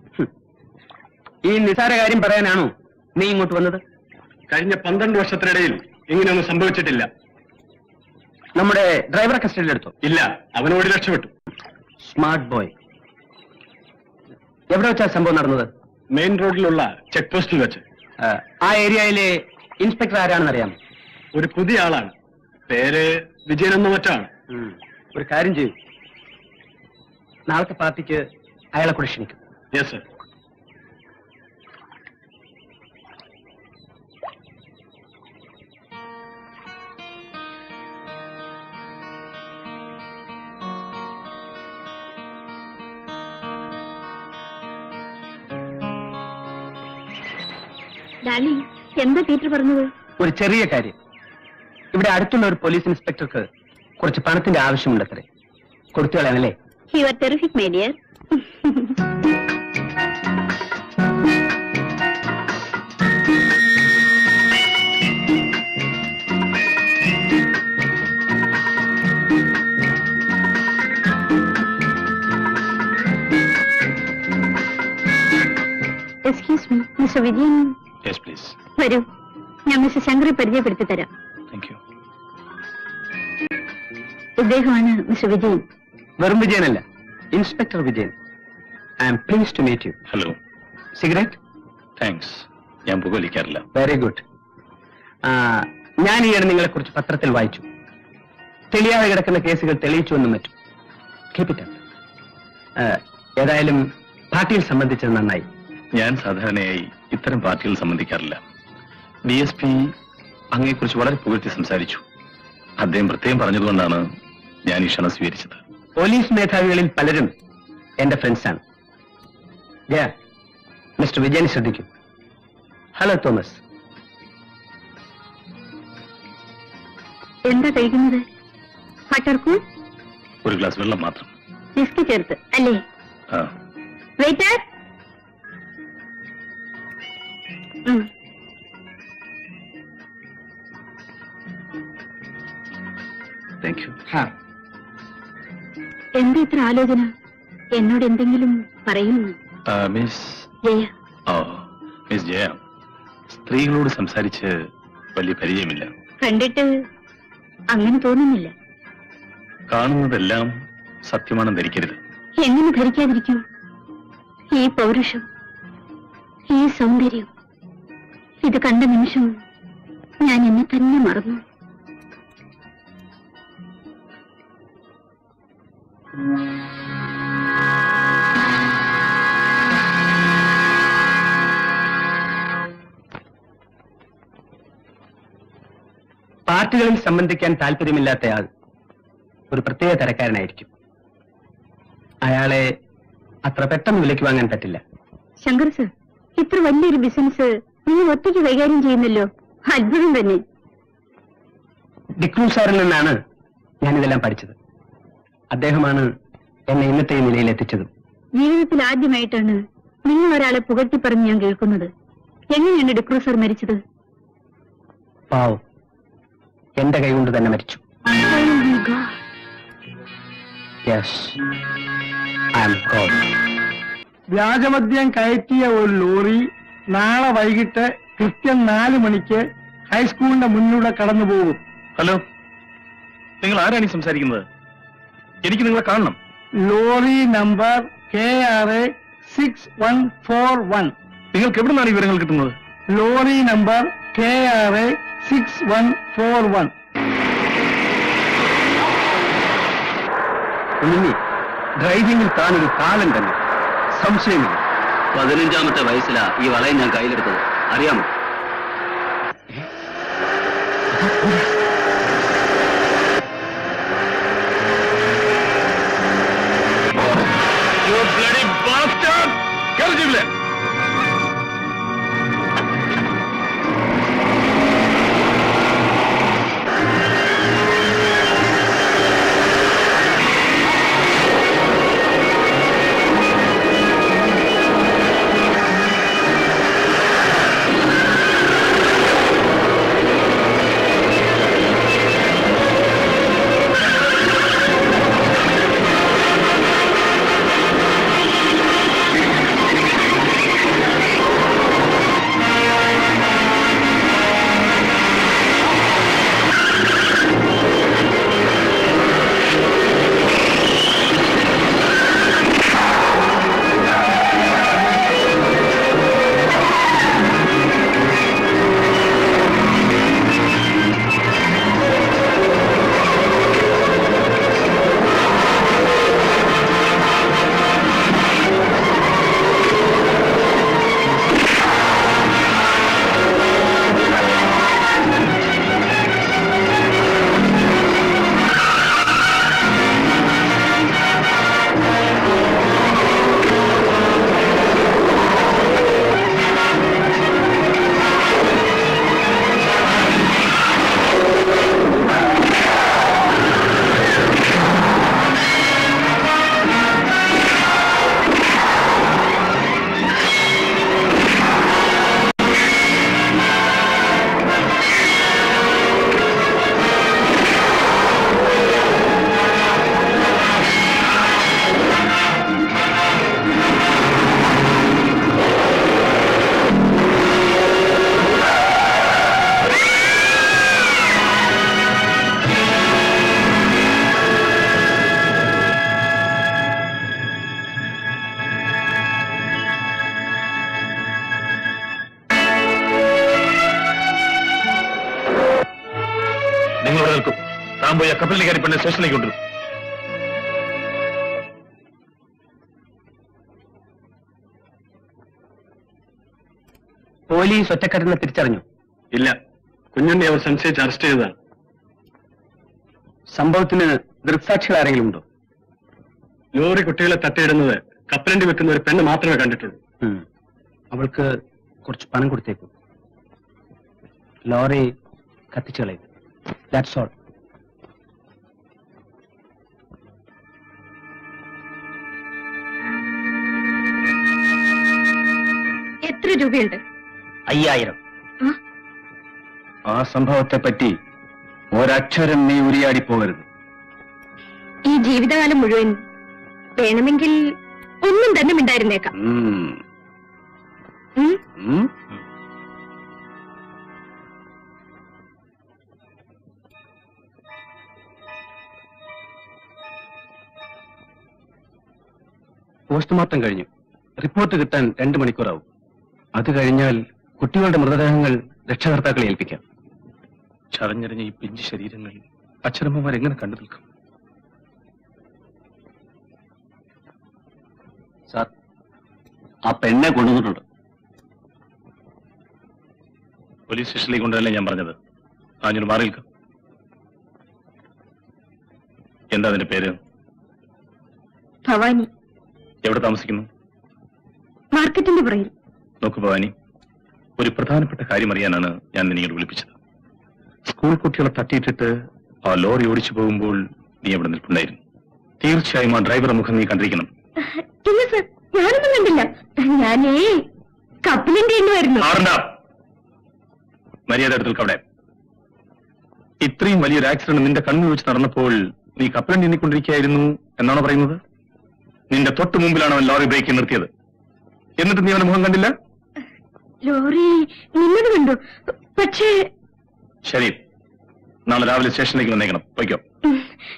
ഈ നിസാര കാര്യം പറയാനാണോ നീ ഇങ്ങോട്ട് വന്നത് കഴിഞ്ഞ പന്ത്രണ്ട് വർഷത്തിനിടയിൽ ഇങ്ങനെയൊന്നും സംഭവിച്ചിട്ടില്ല നമ്മുടെ ഡ്രൈവറെ കസ്റ്റഡിയിലെടുത്തോ ഇല്ല അവനോട് രക്ഷപ്പെട്ടു സ്മാർട്ട് ബോയ് എവിടെ വെച്ചാ സംഭവം നടന്നത് മെയിൻ റോഡിലുള്ള ചെക്ക് പോസ്റ്റിൽ വെച്ച് ആ, ആ ഏരിയയിലെ ഇൻസ്പെക്ടർ ആരാണെന്ന് അറിയാം ഒരു പുതിയ ആളാണ് പേര് വിജയൻ എന്ന മറ്റാണ് ഒരു കാര്യം ചെയ്യൂ നാളത്തെ പാർട്ടിക്ക് അയാളെ കൂടെ ക്ഷണിക്കും യെസ് സർ ഡാർലിംഗ് എന്താ ടീച്ചർ പറഞ്ഞത് ഒരു ചെറിയ കാര്യം ഇവിടെ അടുത്തുള്ള ഒരു പോലീസ് ഇൻസ്പെക്ടർക്ക് കുറച്ച് പണത്തിന്റെ ആവശ്യമുണ്ടത്രേ കൊടുത്തു കളയാനല്ലേ you are terrific my dear excuse me mister Vijayan yes please വരൂ ഞാൻ മിസ്റ്റർ ശങ്കറെ പരിചയപ്പെടുത്തി തരാം താങ്ക് യു ഇദ്ദേഹമാണ് മിസ്റ്റർ വിജയൻ വെറും വിജയനല്ല inspector Vijayan I am please to meet you hello cigarette thanks ഞാൻ പുകവലിക്കാറില്ല വെരി ഗുഡ് ഞാൻ ഈയിടെ നിങ്ങളെ കുറിച്ച് പത്രത്തിൽ വായിച്ചു തെളിയാതെ കിടക്കുന്ന കേസുകൾ തെളിയിച്ചു എന്നും മറ്റും Keep it up. ആ, ഏതായാലും പാർട്ടിയിൽ സംബന്ധിച്ചത് നന്നായി ഞാൻ സാധാരണയായി ഇത്തരം പാർട്ടികൾ സംബന്ധിക്കാറില്ല ഡി എസ് പി അങ്ങയെക്കുറിച്ച് വളരെ പുകഴ്ത്തി സംസാരിച്ചു അദ്ദേഹം പ്രത്യേകം പറഞ്ഞതുകൊണ്ടാണ് ഞാൻ ഈ ക്ഷണം സ്വീകരിച്ചത് പോലീസ് മേധാവികളിൽ പലരും എന്റെ ഫ്രണ്ട്സാണ് മിസ്റ്റർ വിജയൻ ശ്രദ്ധിക്കൂ ഹലോ തോമസ് എന്താ കഴിക്കുന്നത് ബട്ടർകൂൾ ഒരു ഗ്ലാസ് വെള്ളം മാത്രം ബിസ്കി ചേർത്ത് അല്ലേ ആ വെയിറ്റർ താങ്ക് യു എന്താ ഇത്ര ആലോചന എന്നോട് എന്തെങ്കിലും പറയുന്നു miss Jaya oh miss Jaya സ്ത്രീകളോട് സംസാരിച്ച് വലിയ പരിചയമില്ല കണ്ടിട്ട് അങ്ങനെ തോന്നുന്നില്ല കാണുന്നതെല്ലാം സത്യമാണെന്ന് ധരിക്കരുത് എങ്ങനെ ധരിക്കാതിരിക്കും ഈ പൗരുഷം ഈ സൗന്ദര്യം ഇത് കണ്ട നിമിഷം ഞാൻ എന്നെ തന്നെ മറന്നു പാർട്ടികളിൽ സംബന്ധിക്കാൻ താല്പര്യമില്ലാത്തയാൾ ഒരു പ്രത്യേക തരക്കാരനായിരിക്കും അയാളെ അത്ര പെട്ടെന്ന് വിലയ്ക്ക് വാങ്ങാൻ പറ്റില്ല ശങ്കർ സർ ഇത്ര വലിയൊരു ബിസിനസ് നിങ്ങൾ ഒറ്റയ്ക്ക് കൈകാര്യം ചെയ്യുന്നല്ലോ അത്ഭുതം തന്നെ ഡിക്രൂ സാറിൽ നിന്നാണ് ഞാനിതെല്ലാം പഠിച്ചത് അദ്ദേഹമാണ് എന്നെ ഇന്നത്തെ ഈ നിലയിൽ എത്തിച്ചത് ജീവിതത്തിൽ ആദ്യമായിട്ടാണ് നിങ്ങൾ ഒരാളെ പുകഴ്ത്തി പറഞ്ഞ് ഞാൻ കേൾക്കുന്നത് എങ്ങനെയാണ് ഡിക്രൂ സർ മരിച്ചത് പാവം എന്റെ കൈകൊണ്ട് തന്നെ മരിച്ചു Oh my God. Yes I am God വ്യാജമദ്യം കയറ്റിയ ഒരു ലോറി നാളെ വൈകിട്ട് കൃത്യം നാല് മണിക്ക് ഹൈസ്കൂളിന്റെ മുന്നിലൂടെ കടന്നു പോകും ഹലോ നിങ്ങൾ ആരാണ് ഈ സംസാരിക്കുന്നത് എനിക്ക് നിങ്ങളെ കാണണം lorry number K R A six one four one നിങ്ങൾക്ക് എവിടെ നിന്നാണ് ഈ വിവരങ്ങൾ കിട്ടുന്നത് lorry number K R A six one four one കുഞ്ഞി ഡ്രൈവിംഗിൽ താനൊരു കാലം തന്നെ സംശയമില്ല പതിനഞ്ചാമത്തെ വയസ്സിലാ ഈ വളയം ഞാൻ കയ്യിലെടുത്തത് അറിയാമോ You bloody bastard! കേറ് ജീപ്പിലെ. താൻ പോയി ആ കപ്പലിൽ കയറി പെണ്ണെ സ്റ്റേഷനിലേക്ക് കൊണ്ടുവരും പോലീസ് ഒറ്റക്കെട്ടിനെ തിരിച്ചറിഞ്ഞു ഇല്ല കുഞ്ഞുണ്ണി അവർ സംശയിച്ച് അറസ്റ്റ് ചെയ്തതാണ് സംഭവത്തിന് ദൃക്സാക്ഷികൾ ആരെങ്കിലും ഉണ്ടോ ലോറി കുട്ടികളെ തട്ടിയിടുന്നത് കപ്പലണ്ടി വെക്കുന്ന ഒരു പെണ്ണ് മാത്രമേ കണ്ടിട്ടുള്ളൂ അവൾക്ക് കുറച്ച് പണം കൊടുത്തേക്കും ലോറി കത്തിച്ചു കളയും ദാറ്റ്സ് ഓൾ എത്ര രൂപയുണ്ട് അയ്യായിരം ആ? ആ സംഭവത്തെ പറ്റി ഒരക്ഷരം നീ ഉരിയാടി പോകരുത് ഈ ജീവിതകാലം മുഴുവൻ വേണമെങ്കിൽ ഒന്നും തന്നെ മിണ്ടായിരുന്നേക്കാം ഉം? പോസ്റ്റ്മോർട്ടം കഴിഞ്ഞു റിപ്പോർട്ട് കിട്ടാൻ രണ്ട് മണിക്കൂറാവും അത് കഴിഞ്ഞാൽ കുട്ടികളുടെ മൃതദേഹങ്ങൾ രക്ഷകർത്താക്കളെ ഏൽപ്പിക്കാം ചതഞ്ഞറിഞ്ഞ ഈ പിഞ്ച് ശരീരങ്ങൾ അച്ഛനമ്മമാർ എങ്ങനെ കണ്ടു നിൽക്കും സാർ ആ പെണ്ണെ കൊണ്ടുവന്നിട്ടുണ്ട് പോലീസ് സ്റ്റേഷനിലേക്ക് കൊണ്ടുവരല്ലേ ഞാൻ പറഞ്ഞത് ആഞ്ഞൊരു മാറി നിൽക്കും എന്താ അതിന്റെ പേര് ഭവാനി എവിടെ താമസിക്കുന്നു മാർക്കറ്റിന്റെ പുറകിൽ നോക്കൂ ഭവാനി ഒരു പ്രധാനപ്പെട്ട കാര്യം അറിയാനാണ് ഞാൻ നിന്നെ വിളിപ്പിച്ചത് സ്കൂൾ കുട്ടികളെ തട്ടിയിട്ടിട്ട് ആ ലോറി ഓടിച്ചു പോകുമ്പോൾ നീ എവിടെ നിൽപ്പുണ്ടായിരുന്നു തീർച്ചയായും ആ ഡ്രൈവറെ മുഖം നീ കണ്ടിരിക്കണം ഇല്ല സർ ഞാനൊന്നും കണ്ടില്ല ഞാനേ കപ്പലിന്റെ എണ്ണുമായിരുന്നു മാറണ്ട മര്യാദ എടുത്ത് നിൽക്ക് അവിടെ ഇത്രയും വലിയൊരു ആക്സിഡന്റ് നിന്റെ കണ്ണു വെച്ച് നടന്നപ്പോൾ നീ കപ്പലണ്ടി എണ്ണിക്കൊണ്ടിരിക്കുകയായിരുന്നു എന്നാണോ പറയുന്നത് നിന്റെ തൊട്ട് മുമ്പിലാണ് അവൻ ലോറി ബ്രേക്ക് നിർത്തിയത് എന്നിട്ട് നീ അവന്റെ മുഖം കണ്ടില്ല ലോറി നിന്നത് കണ്ടു പക്ഷേ ശരി നാളെ രാവിലെ സ്റ്റേഷനിലേക്ക് വന്നേക്കണം വയ്ക്കോ ഉം,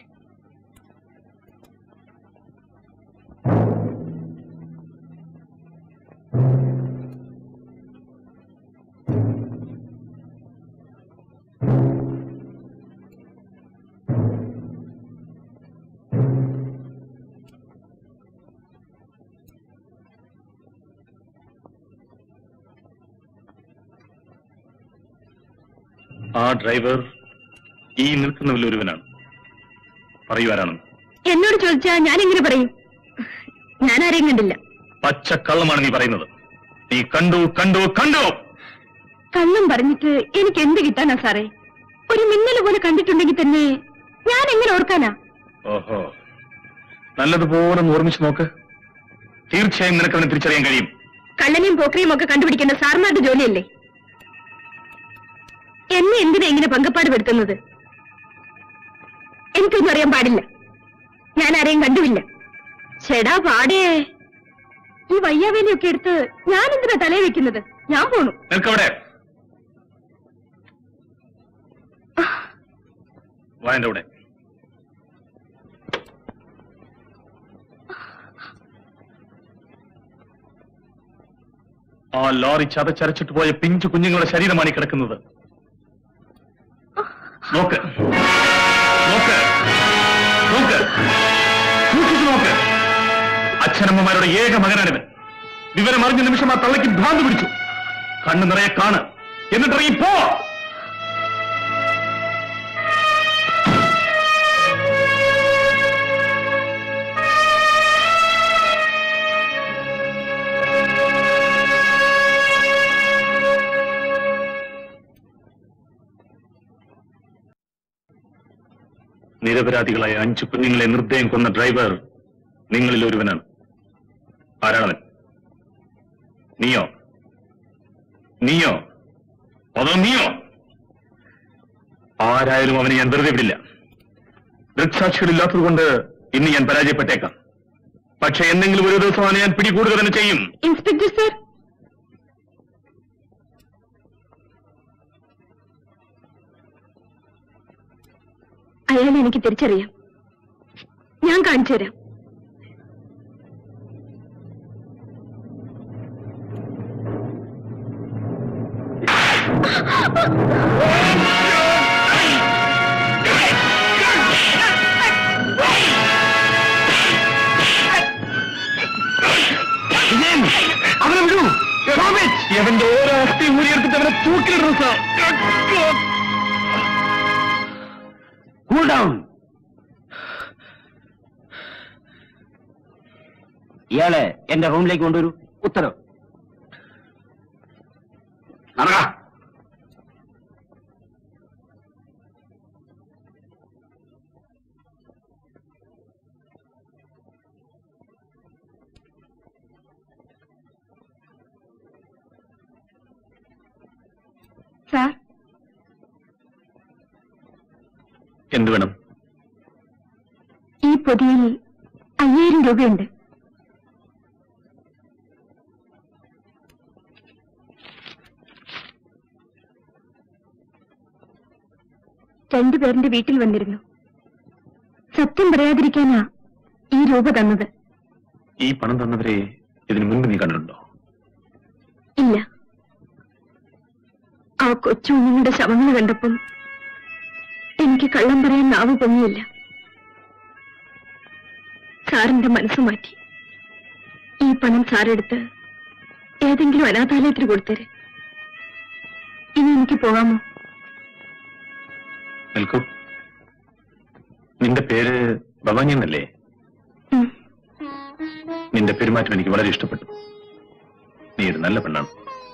ആ ഡ്രൈവർ ഈ നിൽക്കുന്നവരിൽ ഒരുവനാണ് പറയൂ ആരാണെന്ന് എന്നോട് ചോദിച്ചാ ഞാൻ എങ്ങനെ പറയും ഞാൻ ആരെയും കണ്ടില്ല പച്ച കള്ളമാണ് നീ പറയുന്നത് നീ കണ്ടു കണ്ടു കണ്ടു കള്ളം പറഞ്ഞിട്ട് എനിക്ക് എന്ത് കിട്ടാനാ സാറേ ഒരു മിന്നൽ പോലെ കണ്ടിട്ടുണ്ടെങ്കിൽ തന്നെ ഞാൻ എങ്ങനെ ഓർക്കാനാ ഓഹോ നല്ലതുപോലെ ഒന്ന് ഓർമ്മിച്ച് നോക്ക് തീർച്ചയായും നിനക്ക് അവനെ തിരിച്ചറിയാൻ കഴിയും കള്ളനെയും പോക്കറിയും ഒക്കെ കണ്ടുപിടിക്കേണ്ട സാറിമാരുടെ ജോലിയല്ലേ എന്നെ എന്തിനാ ഇങ്ങനെ പങ്കപ്പാട് പെടുത്തുന്നത് എനിക്കൊന്നും അറിയാൻ പാടില്ല ഞാൻ ആരെയും കണ്ടുമില്ല ചേടാ പാടേ ഈ വയ്യാവേലിയൊക്കെ എടുത്ത് ഞാൻ എന്തിനാ തലയിൽ വെക്കുന്നത് ഞാൻ പോണു നിൽക്കവിടെ വാ എന്റെ കൂടെ ആ ലോറി ചതച്ചരച്ചിട്ട് പോയ പിഞ്ചു കുഞ്ഞുങ്ങളുടെ ശരീരമാണ് ഈ കിടക്കുന്നത് നോക്ക് നോക്ക് നോക്ക് സൂക്ഷിച്ചു നോക്ക് അച്ഛനമ്മമാരുടെ ഏക മകനാണിവൻ വിവരം അറിഞ്ഞ നിമിഷം ആ തള്ളയ്ക്ക് ഭ്രാന്ത് പിടിച്ചു കണ്ണു നിറയെ കാണ് എന്നിട്ടിറങ്ങി പോ നിരപരാധികളായ അഞ്ചു കുഞ്ഞുങ്ങളെ നിർദ്ദയം കൊന്ന ഡ്രൈവർ നിങ്ങളിൽ ഒരുവനാണ് ആരാണവൻ നീയോ നീയോ അതോ നീയോ ആരായാലും അവനെ ഞാൻ വെറുതെ വിടില്ല ദൃക്സാക്ഷികളില്ലാത്തതുകൊണ്ട് ഇന്ന് ഞാൻ പരാജയപ്പെട്ടേക്കാം പക്ഷെ എന്തെങ്കിലും ഒരു ദിവസം അവനെ ഞാൻ പിടികൂടുക തന്നെ ചെയ്യും ഇൻസ്പെക്ടർ സർ അയാളെ എനിക്ക് തിരിച്ചറിയാം ഞാൻ കാണിച്ചു തരാം അവന്റെ ഓരോ അസ്ഥി ഊരിയെടുത്തിട്ട് അവനെ തൂക്കിലിടുന്നു സാർ കൂൾ ഡൗൺ ഇയാളെ എന്റെ റൂമിലേക്ക് കൊണ്ടുവരൂ ഉത്തരവ് നടക്കാം സാർ എന്ത് വേണം ഈ പൊതിയിൽ അയ്യായിരം രൂപയുണ്ട് രണ്ടുപേരുടെ വീട്ടിൽ വന്നിരുന്നു സത്യം പറയാതിരിക്കാനാ ഈ രൂപ തന്നത് ഈ പണം തന്നവരെ ഇതിനു മുൻപ് നീ കണ്ടിട്ടുണ്ടോ ഇല്ല ആ കൊച്ചു കുഞ്ഞുങ്ങളുടെ ശവങ്ങൾ കണ്ടപ്പം എനിക്ക് കള്ളം പറയാൻ നാവ് പൊങ്ങിയില്ല സാറിന്റെ മനസ്സ് മാറ്റി ഈ പണം സാറെടുത്ത് ഏതെങ്കിലും അനാഥാലയത്തിന് കൊടുത്തേരെ ഇനി എനിക്ക് പോകാമോ നിൽക്കൂ നിന്റെ പേര് ഭവാനി എന്നല്ലേ ഉം. നിന്റെ പെരുമാറ്റം എനിക്ക് വളരെ ഇഷ്ടപ്പെട്ടു നീ ഒരു നല്ല പെണ്ണാണ്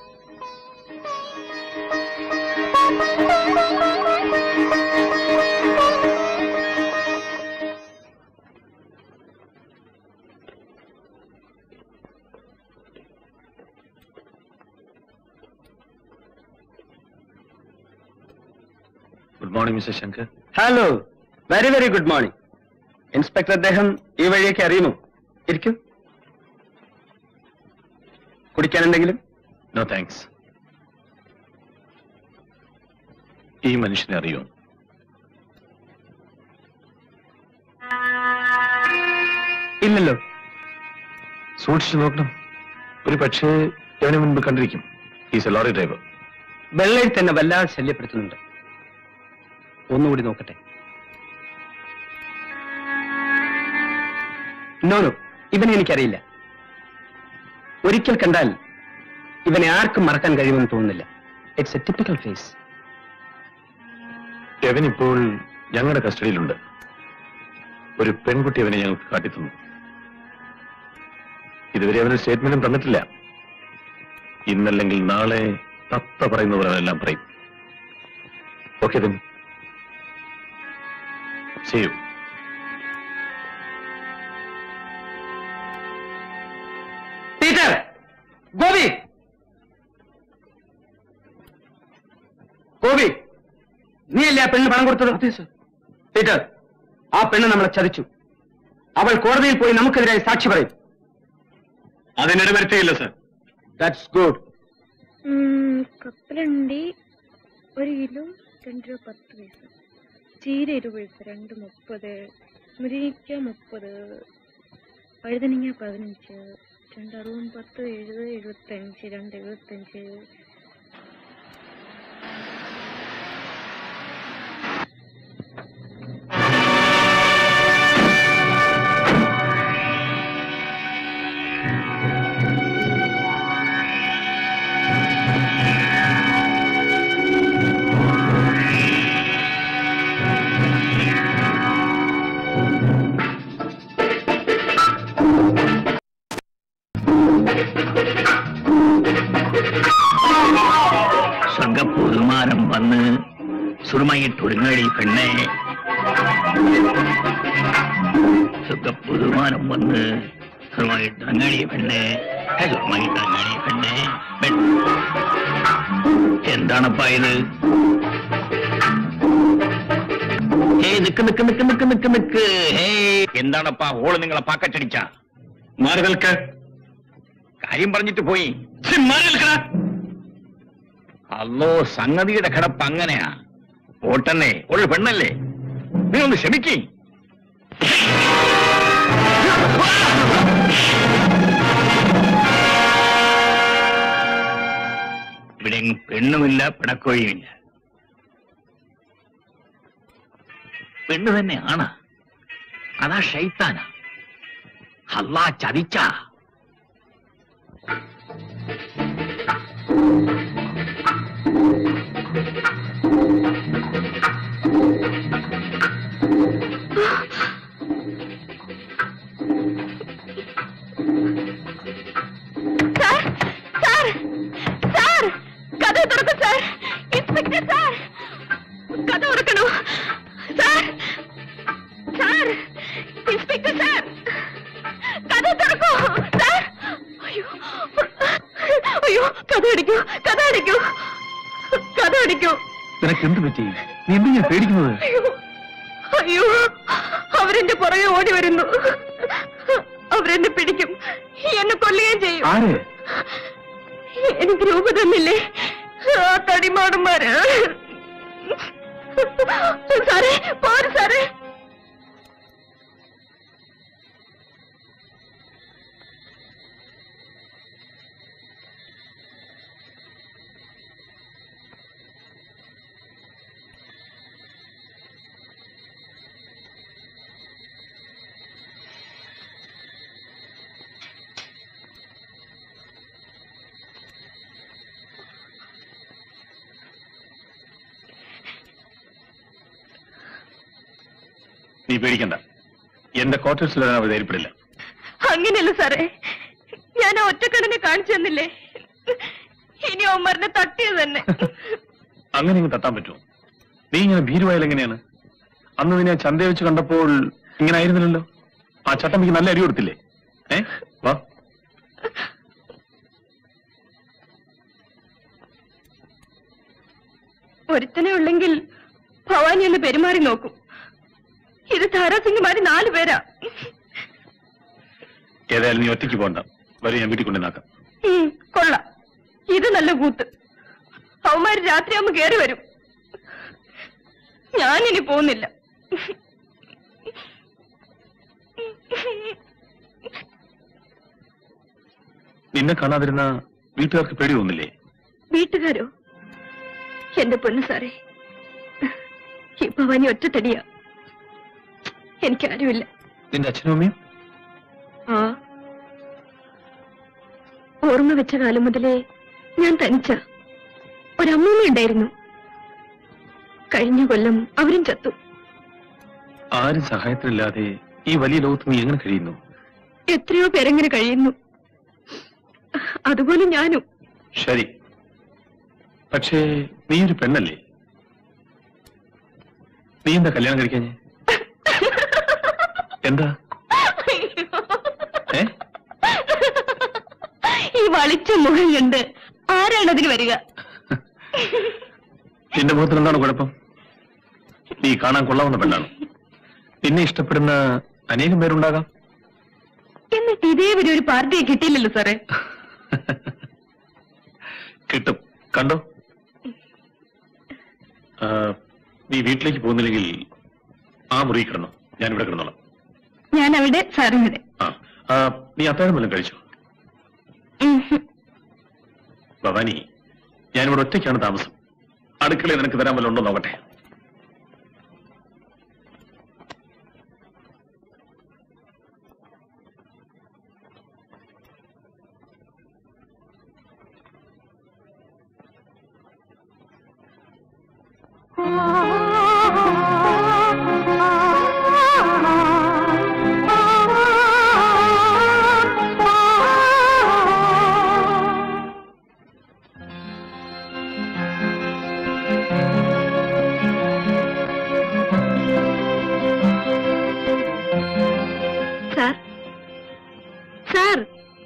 good morning mister Shankar hello very very good morning inspector അദ്ദേഹം ഈ വഴിയൊക്കെ അറിയുമോ ഇരിക്കും കുടിക്കാൻ എന്തെങ്കിലും നോ താങ്ക്സ് ഈ മനുഷ്യനെ അറിയോ ഇല്ലല്ലോ സൂക്ഷിച്ചു നോക്കണം ഒരു പക്ഷേ അവനെ മുൻപ് കണ്ടിരിക്കും ഈസ് എ ലോറി ഡ്രൈവർ വെള്ളയിൽ തന്നെ വല്ലാതെ ശല്യപ്പെടുത്തുന്നുണ്ട് ഒന്നുകൂടി നോക്കട്ടെ നോ നോ ഇവനെ എനിക്കറിയില്ല ഒരിക്കൽ കണ്ടാൽ ഇവനെ ആർക്കും മറക്കാൻ കഴിയുമെന്ന് തോന്നുന്നില്ല ഇറ്റ്സ് എ ടിപ്പിക്കൽ ഫേസ് അവൻ ഇപ്പോൾ ഞങ്ങളുടെ കസ്റ്റഡിയിലുണ്ട് ഒരു പെൺകുട്ടി അവനെ ഞങ്ങൾക്ക് കാട്ടിത്തന്നു ഇതുവരെ അവന് സ്റ്റേറ്റ്മെന്റും തന്നിട്ടില്ല ഇന്നല്ലെങ്കിൽ നാളെ തത്ത പറയുന്നവർ അവനെല്ലാം പറയും ഓക്കെ then ചെയ്യൂ പീറ്റർ ഗോപി ഗോപി നീയല്ലേ ആ പെണ്ണ് പണം കൊടുത്തത് പീറ്റർ ആ പെണ്ണ് നമ്മളെ ചതിച്ചു അവൾ കോടതിയിൽ പോയി നമുക്കെതിരായി സാക്ഷി പറയും അതിനിടെ വരുത്തിയില്ല സർ ദാറ്റ്സ് ഗുഡ് കപ്പലണ്ടി ഒരു കിലോ രണ്ട് രൂപ പത്ത് പൈസ ചീര ഇരുപത് പൈസ രണ്ട് മുപ്പത് മുരിങ്ങയ്ക്ക മുപ്പത് വഴുതനങ്ങ പതിനഞ്ച് രണ്ട് അറുപതും പത്ത് എഴുപത് എഴുപത്തഞ്ച് രണ്ട് എഴുപത്തഞ്ച് സ്വർഗപ്പുതുമാരം വന്ന് സുറുമയിട്ടൊരുങ്ങടി പെണ്ണെ സ്വർഗപ്പുതുമാരം വന്ന് സുറുമയിട്ടൊരുങ്ങടി പെണ്ണെ ഹേ, സുറുമയിട്ടൊരുങ്ങടി പെണ്ണെ പെൺ- എന്താണപ്പാ ഇത് ഏയ് നിക്ക് നിക്ക് നിക്ക് നിക്ക് നിക്ക് നിക്ക് ഏയ് എന്താണപ്പാ ഓള് നിങ്ങളെ പാക്കറ്റടിച്ച മാറി നിൽക്ക് കാര്യം പറഞ്ഞിട്ട് പോയി ഛി, മാറി നിൽക്കണ അല്ലോ സംഗതിയുടെ കിടപ്പ് അങ്ങനെയാ ഓട്ടന്നെ ഒരു പെണ്ണല്ലേ നീ ഒന്ന് ക്ഷമിക്കേ ഇവിടെ എങ്ങും പെണ്ണുമില്ല പിടക്കോഴിയുമില്ല പെണ്ണ് തന്നെയാണ് അതാ ഷൈത്താന അല്ലാ ചതിച്ച ഇൻസ്പെക്ടർ സാർ കഥ തുറക്കണോ സാർ സാർ ഇൻസ്പെക്ടർ സാർ കഥ തുറക്കൂ സാർ അയ്യോ അയ്യോ കഥ അടിക്കൂ കഥ അടിക്കൂ കഥ അടിക്കൂ നിനക്ക് എന്ത് പറ്റി നീ എന്തിനാ പേടിക്കുന്നത് അയ്യോ അയ്യോ അവരെന്റെ പുറകെ ഓടി വരുന്നു അവരെന്നെ പിടിക്കും എന്നെ കൊല്ലുകയും ചെയ്യും ആര് എനിക്ക് രൂപ തന്നില്ലേ ആ തടിമാടന്മാര് സാറേ പോര് സാറേ നീ പേടിക്കണ്ട എന്റെ ക്വാർട്ടേഴ്സിൽ വരാൻ അവർ ധൈര്യപ്പെടില്ല അങ്ങനെയല്ല സാറേ ഞാൻ ആ ഒറ്റക്കടനെ കാണിച്ചു തന്നില്ലേ ഇനി ഒമറിനെ തട്ടിയത് തന്നെ അങ്ങനെ ഇങ്ങ് തട്ടാൻ പറ്റുമോ നീ ഇങ്ങനെ ഭീരുവായാൽ എങ്ങനെയാണ് അന്ന് നിന്നെ ചന്തയെ വെച്ച് കണ്ടപ്പോൾ ഇങ്ങനെ ആയിരുന്നില്ലല്ലോ ആ ചട്ടമ്പിക്ക് നല്ല അരി കൊടുത്തില്ലേ ഏ വാ ഒരുത്തനെ ഉള്ളെങ്കിൽ ഭവാനി എന്ന് പെരുമാറി നോക്കും ഇത് താരാസിംഗുമാര് നാലു പേരാ ഏതായാലും നീ ഒറ്റയ്ക്ക് പോകണ്ട വരെ ഞാൻ വീട്ടിൽ കൊണ്ടുവന്നാക്കാം ഉം, കൊള്ളാം ഇത് നല്ല കൂത്ത് അവന്മാര് രാത്രിയാകുമ്പോ കേറി വരും ഞാനിനി പോകുന്നില്ല നിന്നെ കാണാതിരുന്ന വീട്ടുകാർക്ക് പേടി തോന്നില്ലേ വീട്ടുകാരോ എന്റെ പൊന്നു സാറേ ഈ ഭവാനി ഒറ്റത്തടിയാ എനിക്കാരുമില്ല നിന്റെ അച്ഛനും അമ്മയും ആ ഓർമ്മ വെച്ച കാലം മുതലേ ഞാൻ തനിച്ച ഒരമ്മൂമ്മ ഉണ്ടായിരുന്നു കഴിഞ്ഞ കൊല്ലം അവരും ചത്തു ആരും സഹായത്തിനില്ലാതെ ഈ വലിയ ലോകത്ത് നീ എങ്ങനെ കഴിയുന്നു എത്രയോ പേരെങ്ങനെ കഴിയുന്നു അതുപോലെ ഞാനും ശരി പക്ഷേ നീ ഒരു പെണ്ണല്ലേ നീ എന്താ കല്യാണം കഴിക്കാഞ്ഞേ എന്താ ഏ ഈ വളിച്ച മുഖം കണ്ട് ആരാണ് അതിന് വരിക നിന്റെ മുഖത്തിന് എന്താണ് കുഴപ്പം നീ കാണാൻ കൊള്ളാവുന്ന പെണ്ണാണ് നിന്നെ ഇഷ്ടപ്പെടുന്ന അനേകം പേരുണ്ടാകാം എന്നിട്ട് ഇതേവരെ ഒരു പാർട്ടിയെ കിട്ടിയില്ലല്ലോ സാറേ കിട്ടും കണ്ടോ ആ, നീ വീട്ടിലേക്ക് പോകുന്നില്ലെങ്കിൽ ആ മുറി കിടന്നോ ഞാൻ ഇവിടെ കിടന്നോളാം ഞാൻ അവിടെ സാറിവിടെ ആ ആ, നീ അത്താഴം വല്ലതും കഴിച്ചോ ഭവാനി ഞാനിവിടെ ഒറ്റയ്ക്കാണ് താമസം അടുക്കളയിൽ നിനക്ക് തരാൻ വല്ലതും ഉണ്ടോ നോക്കട്ടെ സാർ സാർ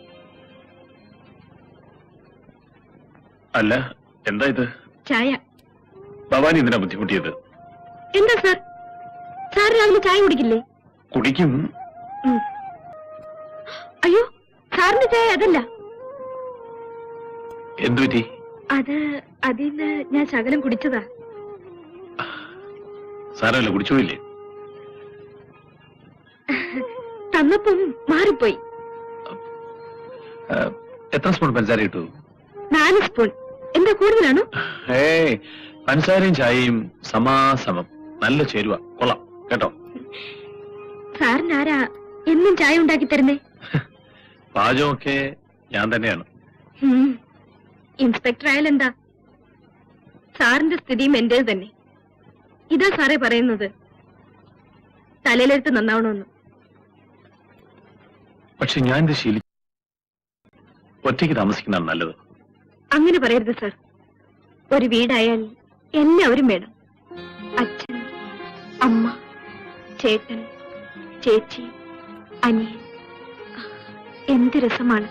അല്ല എന്താ ഇത് ചായ ഭവാനി എന്തിനാ ബുദ്ധിമുട്ടിയത് എന്താ സാർ സാർ രാവിലെ ചായ കുടിക്കില്ലേ കുടിക്കും ഉം. അയ്യോ സാറിന്റെ ചായ അതല്ല എന്തു പറ്റി അത് അതിന്ന് ഞാൻ ശകലം കുടിച്ചതാ സാരമല്ല കുടിച്ചോയില്ലേ തന്നപ്പം മാറിപ്പോയി ആ, എത്ര സ്പൂൺ പഞ്ചസാര ഇട്ടു നാല് സ്പൂൺ എന്താ കൂടുതലാണോ ഏയ് പഞ്ചസാരയും ചായയും സമാസമം നല്ല ചേരുവ കൊള്ളാം കേട്ടോ സാറിന് ആരാ എന്നും ചായ ഉണ്ടാക്കി തരുന്നേ പാചകമൊക്കെ ഞാൻ തന്നെയാണ് ഉം. ഇൻസ്പെക്ടർ ആയാൽ എന്താ സാറിന്റെ സ്ഥിതിയും എന്റേത് തന്നെ ഇതാ സാറേ പറയുന്നത് തലയിലെടുത്ത് നന്നാവണമെന്ന് പക്ഷെ ഞാൻ ഇത് ശീലി ഒറ്റയ്ക്ക് താമസിക്കുന്നതാണ് നല്ലത് അങ്ങനെ പറയരുത് സാർ ഒരു വീടായാൽ എല്ലാവരും വേണം അച്ഛൻ അമ്മ ചേട്ടൻ ചേച്ചി അനിയൻ എന്ത് രസമാണ്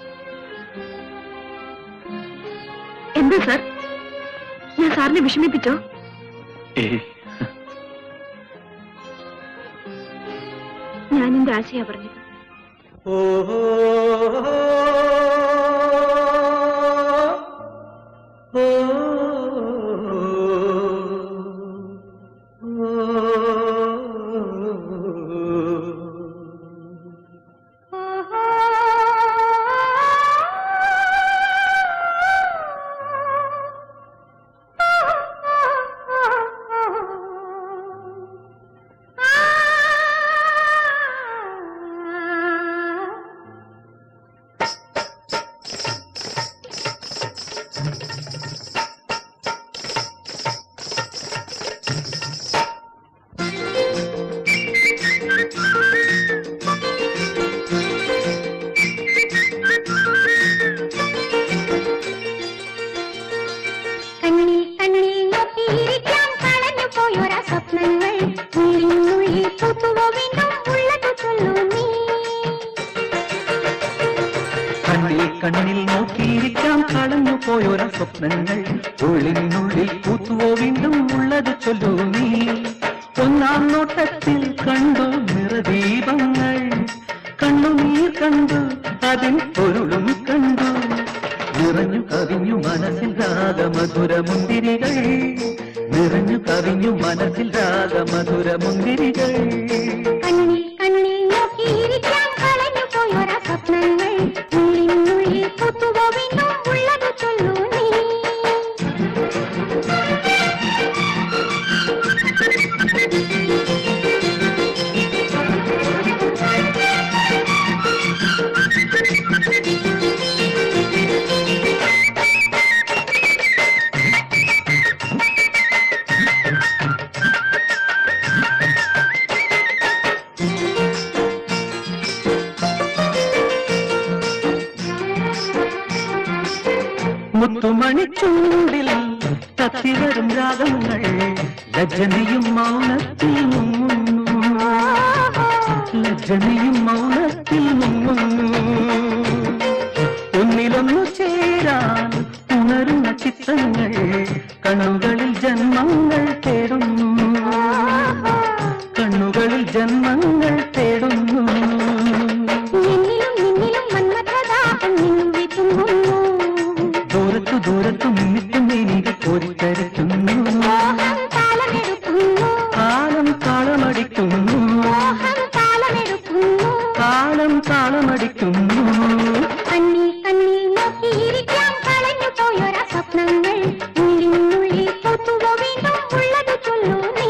എന്താ സാർ ഞാൻ സാറിനെ വിഷമിപ്പിച്ചോ ഏയ് ഞാൻ എന്റെ ആശയാ പറഞ്ഞത് കണ്ണിൽ കണ്ണിൽ നോക്കിയിരിക്കാം കളഞ്ഞു പോയൊരാ സ്വപ്നങ്ങൾ ഉള്ളിനുള്ളിൽ പൂത്തുവോ വീണ്ടും ഉള്ളത് ചൊല്ലൂ നീ കണ്ണിൽ കണ്ണിൽ നോക്കിയിരിക്കാം കളഞ്ഞു പോയൊര സ്വപ്നങ്ങൾ ഉള്ളിനുള്ളിൽ പൂത്തുവോ വീണ്ടും ഉള്ളത് ചൊല്ലൂ നീ ഒന്നാം നോട്ടത്തിൽ കണ്ടു നിറദീപങ്ങൾ കണ്ണുനീർ കണ്ടു അതിൻ പൊരുളും കണ്ടു നിറഞ്ഞു കവിഞ്ഞു മനസ്സിൽ രാഗമധുര മുന്തിരികൾ നിറഞ്ഞു കവിഞ്ഞു മനസ്സിൽ രാഗമധുര മുന്തിരികൾ കണ്ണിൽ കണ്ണിൽ നോക്കിയിരിക്കാം കളഞ്ഞു പോയൊരാ സ്വപ്നങ്ങൾ ഉള്ളിനുള്ളിൽ പൂത്തുവോ വീണ്ടും ഉള്ളത് ചൊല്ലൂ നീ മുത്തുമണിച്ചൂടിൽ തത്തിവരും രാഗങ്ങൾ ലജ്ജനയും മൗനത്തിൽ മുങ്ങുന്നു ലജ്ജനയും മൗനത്തിൽ മുങ്ങുന്നു ഒന്നിലൊന്നു ചേരാൻ ഉണരുന്ന ചിത്രങ്ങൾ കണ്ണുകളിൽ ജന്മങ്ങൾ തേടുന്നു കണ്ണുകളിൽ ജന്മങ്ങൾ തേടുന്നു എന്നിലും നിന്നിലും മന്മഥദാഹം നിന്നും വിതുങ്ങുന്നു ദൂരത്തു ദൂരത്തു നിന്നിട്ടും എനിക്ക് കോരിത്തരയ്ക്കുന്നു മോഹം താളമെടുക്കുന്നു കാലം താളമടിക്കുന്നു മോഹം താളമെടുക്കുന്നു കാലം താളമടിക്കുന്നു കണ്ണിൽ കണ്ണിൽ നോക്കിയിരിക്കാം കളഞ്ഞു പോയൊരാ സ്വപ്നങ്ങൾ ഉള്ളിനുള്ളിൽ പൂത്തുവോ വീണ്ടും ഉള്ളത് ചൊല്ലൂ നീ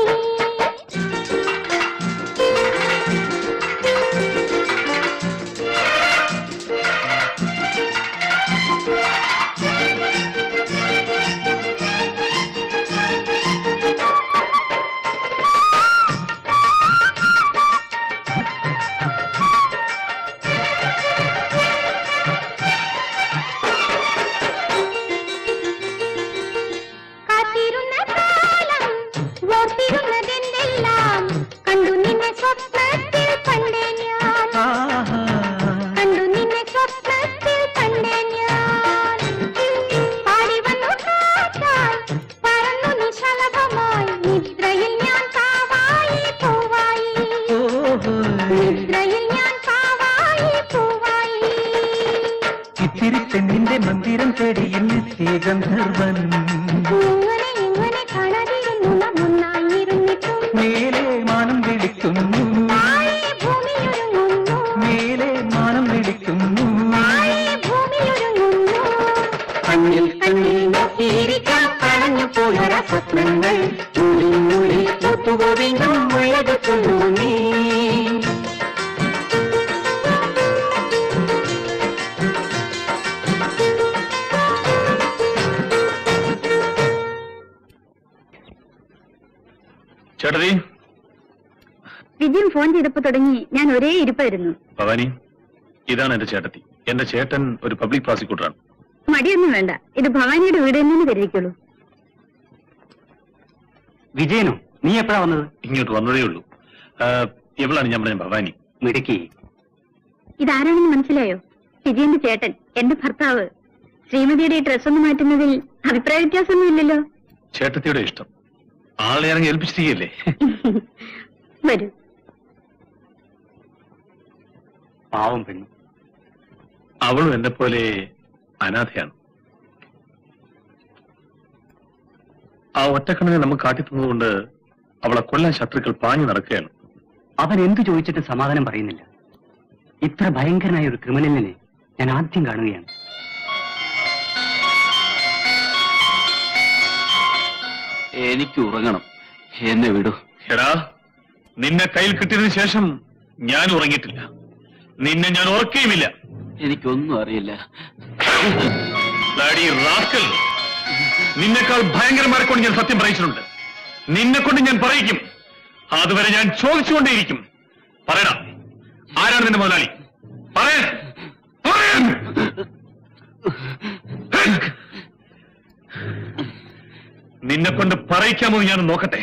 കാത്തിരുന്ന കാലം ഓർത്തിരുന്നതെന്തെല്ലാം കണ്ടു നിന്നെ സ്വപ്നത്തിൽ കണ്ടേ ഞാൻ ആഹാ കണ്ടു നിന്നെ സ്വപ്നത്തിൽ കണ്ടേ ഞാൻ പാടി വന്നു കാറ്റായി പറന്നു നിശലഭമായി നിദ്രയിൽ ഞാൻ കാവായി പൂവായി ഓഹോ നിദ്രയിൽ ഞാൻ കാവായി പൂവായി ഇത്തിരി പെണ്ണിന്റെ മന്ദിരം തേടി ഇന്നെത്തിയ ഗന്ധർവൻ ഇങ്ങനെ ഇങ്ങനെ കാണാതിരുന്നു നാം ഒന്നായിരുന്നിട്ടും മേലെ മാനം വിളിക്കുന്നു താഴെ ഭൂമിയൊരുങ്ങുന്നു മേലെ മാനം വിളിക്കുന്നു താഴെ ഭൂമിയൊരുങ്ങുന്നു കണ്ണിൽ കണ്ണിൽ നോക്കിയിരിക്കാം കളഞ്ഞു പോയൊര സ്വപ്നങ്ങൾ ഉള്ളിനുള്ളിൽ പൂത്തുവോ വീണ്ടും ഉള്ളത് ചൊല്ലൂ നീ ചേട്ടതി വിജയൻ ഫോൺ ചെയ്തപ്പോ തുടങ്ങി ഞാൻ ഒരേ ഇരിപ്പായിരുന്നു ഭവാനി ഇതാണ് എന്റെ ചേട്ടത്തി എന്റെ ചേട്ടൻ ഒരു പബ്ലിക് പ്രോസിക്യൂട്ടറാണ് മടിയൊന്നും വേണ്ട ഇത് ഭവാനിയുടെ വീട് തന്നെ കരുതിക്കുള്ളൂ വിജയനോ നീ എപ്പോഴാ വന്നത് ഇങ്ങോട്ട് വന്നതേ ഉള്ളൂ ആ, എവളാണ് ഞാൻ പറഞ്ഞ ഭവാനി മിടുക്കി ഇതാരാണെന്ന് മനസ്സിലായോ വിജയന്റെ ചേട്ടൻ എന്റെ ഭർത്താവ് ശ്രീമതിയുടെ ഈ ഡ്രസ് ഒന്ന് മാറ്റുന്നതിൽ അഭിപ്രായ വ്യത്യാസമൊന്നുമില്ലല്ലോ ചേട്ടത്തിയുടെ ഇഷ്ടം ആളെ ഇറങ്ങി ഏൽപ്പിച്ചിരിക്കുകയല്ലേ വരൂ പാവം പെണ്ണു അവളും എന്നെ പോലെ അനാഥയാണ് ആ ഒറ്റക്കണ്ണിനെ നമുക്ക് കാട്ടിത്തന്നതുകൊണ്ട് അവളെ കൊല്ലാൻ ശത്രുക്കൾ പാഞ്ഞു നടക്കുകയാണ് അവൻ എന്തു ചോദിച്ചിട്ട് സമാധാനം പറയുന്നില്ല ഇത്ര ഭയങ്കരനായ ഒരു ക്രിമിനലിനെ ഞാൻ ആദ്യം കാണുകയാണ് എനിക്ക് ഉറങ്ങണം എന്നെ വിടൂ എടാ നിന്നെ കയ്യിൽ കിട്ടിയതിനു ശേഷം ഞാൻ ഉറങ്ങിയിട്ടില്ല നിന്നെ ഞാൻ ഉറക്കുകയുമില്ല എനിക്കൊന്നും അറിയില്ല Bloody rascal. നിന്നെക്കാൾ ഭയങ്കരമാരെ കൊണ്ട് ഞാൻ സത്യം പറയിച്ചിട്ടുണ്ട് നിന്നെ കൊണ്ട് ഞാൻ പറയിക്കും അതുവരെ ഞാൻ ചോദിച്ചുകൊണ്ടേയിരിക്കും പറയടാ ആരാണ് നിന്റെ മുതലാളി പറയാൻ പറയാൻ നിന്നെ കൊണ്ട് പറയിക്കാമോ എന്ന് ഞാൻ നോക്കട്ടെ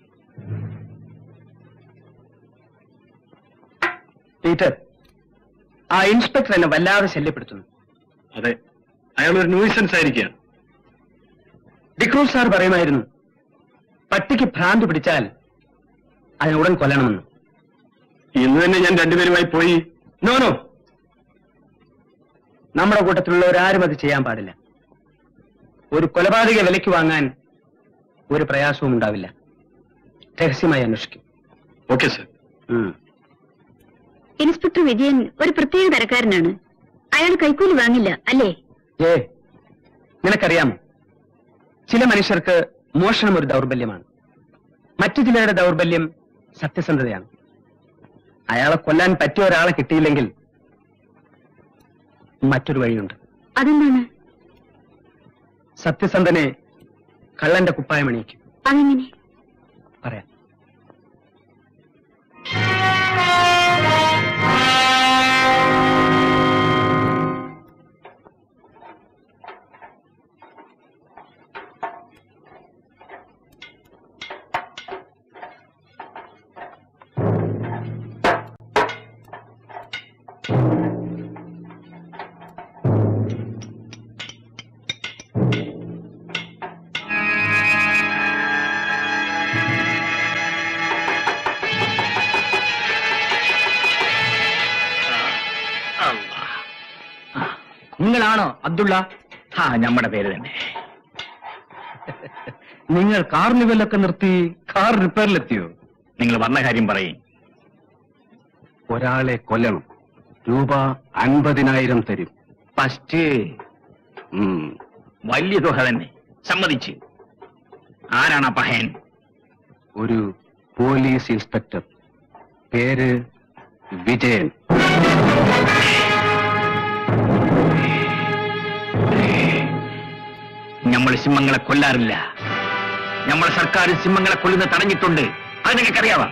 പീറ്റർ ആ ഇൻസ്പെക്ടർ എന്നെ വല്ലാതെ ശല്യപ്പെടുത്തുന്നു അതെ അയാൾ ഒരു ന്യൂസൻസ് ആയിരിക്കുകയാണ് ഡിക്രൂസ് സാർ പറയുമായിരുന്നു പട്ടിക്ക് ഭ്രാന്ത് പിടിച്ചാൽ അതിനെ ഉടൻ കൊല്ലണമെന്ന് ഇന്ന് തന്നെ ഞാൻ രണ്ടുപേരുമായി പോയി നോ നോ നമ്മുടെ കൂട്ടത്തിലുള്ളവരാരും അത് ചെയ്യാൻ പാടില്ല ഒരു കൊലപാതക വിലയ്ക്ക് വാങ്ങാൻ ഒരു പ്രയാസവും ഉണ്ടാവില്ല രഹസ്യമായി അന്വേഷിക്കും ഓക്കെ സർ ഉം. ഇൻസ്പെക്ടർ വിജയൻ ഒരു പ്രത്യേക തരക്കാരനാണ് അയാൾ കൈക്കൂലി വാങ്ങില്ല അല്ലേ ഏ നിനക്കറിയാമോ ചില മനുഷ്യർക്ക് മോഷണം ഒരു ദൗർബല്യമാണ് മറ്റു ചിലരുടെ ദൗർബല്യം സത്യസന്ധതയാണ് അയാളെ കൊല്ലാൻ പറ്റിയ ഒരാളെ കിട്ടിയില്ലെങ്കിൽ മറ്റൊരു വഴിയുണ്ട് അതെന്താണ് സത്യസന്ധനെ കള്ളന്റെ കുപ്പായം അണിയിക്കും അതെങ്ങനെ പറയാം നിങ്ങളാണോ അബ്ദുള്ള ആ നമ്മുടെ പേര് തന്നെ നിങ്ങൾ കാർണിവലൊക്കെ നിർത്തി കാർ റിപ്പയറിലെത്തിയോ നിങ്ങൾ വന്ന കാര്യം പറയും ഒരാളെ കൊല്ലണം രൂപ അൻപതിനായിരം തരും ഫസ്റ്റ് വലിയ തുക തന്നെ സമ്മതിച്ച് ആരാണ് ആ പഹയൻ ഒരു പോലീസ് ഇൻസ്പെക്ടർ പേര് വിജയൻ നമ്മൾ സിംഹങ്ങളെ കൊല്ലാറില്ല നമ്മൾ സർക്കാർ സിംഹങ്ങളെ കൊല്ലുന്ന തടഞ്ഞിട്ടുണ്ട് അത് നിങ്ങൾക്കറിയാവാ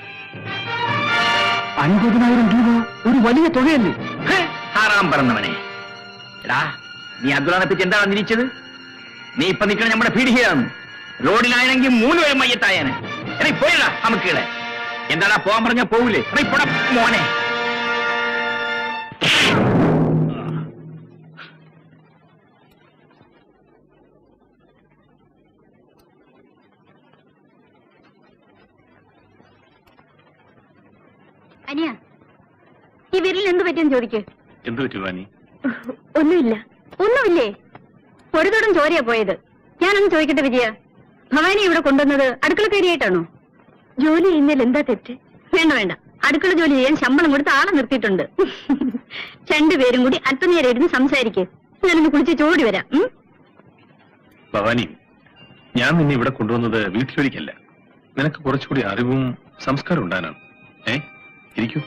അൻപതിനായിരം രൂപ ഒരു വലിയ തുകയല്ലേ ഹേ, ആറാം പറഞ്ഞവനെ എടാ നീ അബ്ദുള്ളനെ പറ്റി എന്താണ് നിരീച്ചത് നീ ഇപ്പൊ നിൽക്കണ നമ്മുടെ പീഡികയാണ് റോഡിലാണെങ്കിൽ മൂന്ന് പേരും മയ്യത്തായനെ എടീ പോയടാ നമുക്കിടെ എന്താടാ പോകാൻ പറഞ്ഞാ പോവില്ലേ എടീ പോടാ മോനെ അനിയ ഈ വിരലിൽ എന്ത് പറ്റിയെന്ന് ചോദിക്കേ എന്ത് പറ്റി വാനി ഒന്നുമില്ല ഒന്നുമില്ലേ ഒരു തുടം ചോരയാ പോയത് ഞാനൊന്ന് ചോദിക്കട്ടെ വിജയ ഭവാനി ഇവിടെ കൊണ്ടുവന്നത് അടുക്കള കയറിയായിട്ടാണോ ജോലി ചെയ്യുന്നതിൽ എന്താ തെറ്റ് വേണ്ട വേണ്ട അടുക്കള ജോലി ചെയ്യാൻ ശമ്പളം കൊടുത്ത് ആളെ നിർത്തിയിട്ടുണ്ട് രണ്ടുപേരും കൂടി അല്പനേരം ഇരുന്ന് സംസാരിക്കേ ഞാനൊന്ന് കുളിച്ച് ചോടി വരാം ഉം? ഭവാനി ഞാൻ നിന്നെ ഇവിടെ കൊണ്ടുവന്നത് വീട്ടിലൊരിക്കല്ല നിനക്ക് കുറച്ചുകൂടി അറിവും സംസ്കാരം ഉണ്ടാനാണ് ഏ ഇരിക്കൂ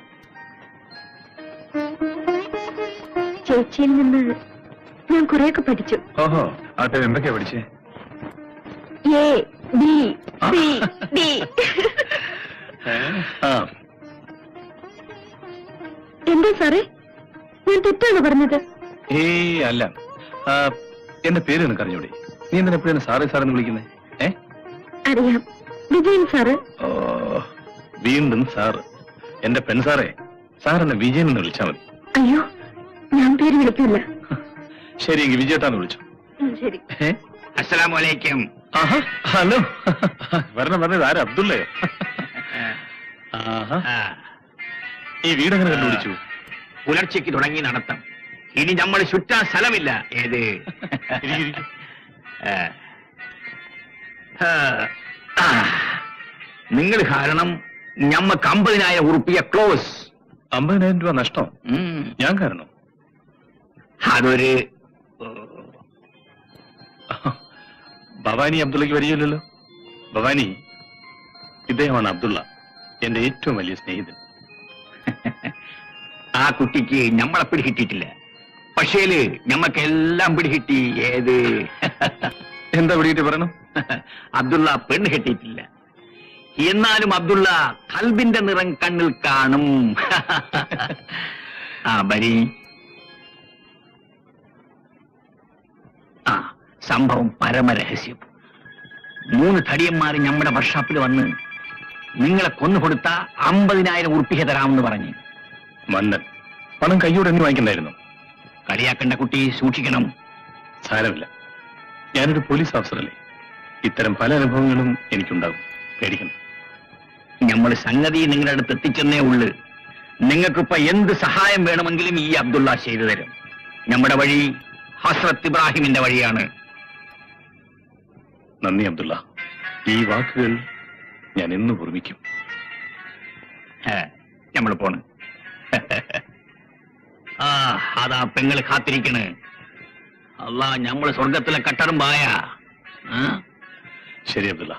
ചേച്ചിയിൽ നിന്ന് ഞാൻ കുറെയൊക്കെ പഠിച്ചു ഓഹോ ആട്ടെ എന്തൊക്കെയാ പഠിച്ചേ എ ബി സി ഡി ആ എന്താ സാറേ ഞാൻ തെറ്റാണ് പറഞ്ഞത് ഏയ് അല്ല ആ, എന്റെ പേര് നിനക്ക് അറിഞ്ഞൂടെ നീ എന്തിനാ എപ്പോഴും സാറേ സാറെന്ന് വിളിക്കുന്നേ ഏ അറിയാം വിജയൻ സാറ് ഓ, വീണ്ടും സാറ് എന്റെ പെൺ സാറേ സാർ എന്നെ വിജയൻ എന്ന് വിളിച്ചാൽ മതി അയ്യോ ഞാൻ പേര് വിളിക്കില്ല ശരി എങ്കിൽ വിജയത്താന്ന് വിളിച്ചു ശരി ഏ? അസ്സലാമലൈക്കും ആഹാ ഹലോ വരണം വരണം ആരാ അബ്ദുള്ളയോ ആഹാ ആ, ഈ വീടെങ്ങനെ കണ്ടുപിടിച്ചു പുലർച്ചയ്ക്ക് തുടങ്ങി നടത്തം ഇനി നമ്മൾ ചുറ്റാൻ സ്ഥലമില്ല ഏത് ഇരിക്ക്, ഇരിക്ക്. ആ. ആ. ആ. നിങ്ങൾ കാരണം ഞമ്മക്ക് അമ്പതിനായിരം ഉറുപ്പിയ ക്ലോസ് അമ്പതിനായിരം രൂപ നഷ്ടം ഉം. ഞാൻ കാരണം അതൊരു ഭവാനി അബ്ദുള്ളക്ക് വരികയില്ലല്ലോ ഭവാനി ഇദ്ദേഹമാണ് അബ്ദുള്ള എന്റെ ഏറ്റവും വലിയ സ്നേഹിതൻ ആ കുട്ടിക്ക് ഞമ്മളെ പിടികിട്ടിട്ടില്ല പക്ഷേല് ഞമ്മക്ക് എല്ലാം പിടികിട്ടി ഏത് എന്താ വിളിയിട്ട് പറയണം അബ്ദുള്ള പെണ്ണ് കെട്ടിയിട്ടില്ല എന്നാലും അബ്ദുള്ള കൽബിന്റെ നിറം കണ്ണിൽ കാണും ആ ബരി ആ സംഭവം പരമരഹസ്യം മൂന്ന് തടിയന്മാര് നമ്മുടെ വർഷാപ്പിൽ വന്ന് നിങ്ങളെ കൊന്നുകൊടുത്ത അമ്പതിനായിരം ഉറുപ്പിക തരാമെന്ന് പറഞ്ഞു മന്നൻ പണം കയ്യോടെ എന്നെ വാങ്ങിക്കണ്ടായിരുന്നു കളിയാക്കേണ്ട കുട്ടി സൂക്ഷിക്കണം സാരമില്ല ഞാനൊരു പോലീസ് ഓഫീസറല്ലേ ഇത്തരം പല അനുഭവങ്ങളും എനിക്കുണ്ടാകും പേടിക്കണം നമ്മൾ സംഗതി നിങ്ങളുടെ അടുത്ത് എത്തിച്ചെന്നേ ഉള്ളു നിങ്ങൾക്കിപ്പോ എന്ത് സഹായം വേണമെങ്കിലും ഈ അബ്ദുള്ള ചെയ്തു തരും നമ്മുടെ വഴി ഹസ്രത്ത് ഇബ്രാഹിമിന്റെ വഴിയാണ് നന്ദി അബ്ദുള്ള ഈ വാക്കുകൾ ഞാൻ എന്ന് ഓർമ്മിക്കും നമ്മൾ പോണ് ആ അതാ പെങ്ങള് കാത്തിരിക്കണ് അല്ല നമ്മള് സ്വർഗത്തിലെ കട്ടറും പായ ആ ശരി അബ്ദുള്ള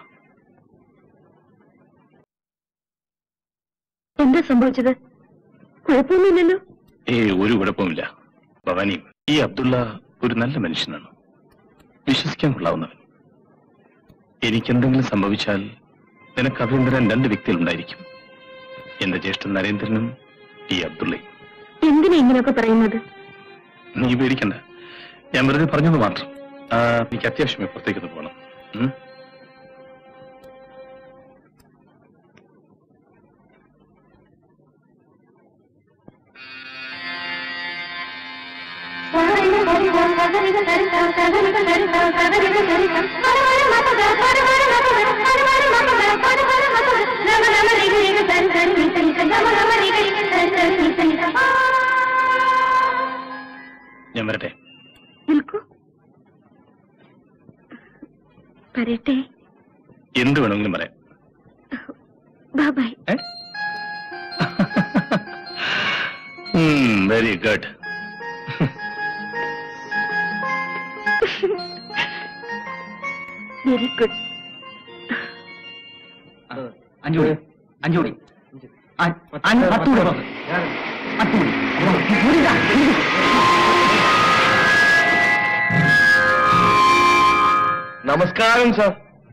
എന്താ സംഭവിച്ചത് കുഴപ്പമൊന്നുമില്ലല്ലോ ഏ ഒരു കുഴപ്പമില്ല ഭവാനി ഈ അബ്ദുള്ള ഒരു നല്ല മനുഷ്യനാണ് വിശ്വസിക്കാൻ കൊള്ളാവുന്നവൻ എനിക്കെന്തെങ്കിലും സംഭവിച്ചാൽ നിനക്ക് അഭയം തരാൻ രണ്ട് വ്യക്തികളുണ്ടായിരിക്കും എന്റെ ജ്യേഷ്ഠൻ നരേന്ദ്രനും ഈ അബ്ദുള്ളയും എന്തിനാ ഇങ്ങനെയൊക്കെ പറയുന്നത് നീ പേടിക്കണ്ട ഞാൻ വെറുതെ പറഞ്ഞത് മാത്രം ആ, എനിക്ക് അത്യാവശ്യം പുറത്തേക്കൊന്ന് പോകണം ഉം? ഞാൻ വരട്ടെ നിൽക്കൂ പറയട്ടെ എന്ത് വേണമെങ്കിലും പറയാം ബാബായ് വെരി ഗുഡ് വെരി ഗുഡ് അഞ്ചു കൂടി അഞ്ചു കൂടി അ- അഞ്ച് പത്ത് കൂടി പത്ത് കൂടി കൂടി ഇതാ, കൂടി. നമസ്കാരം സാർ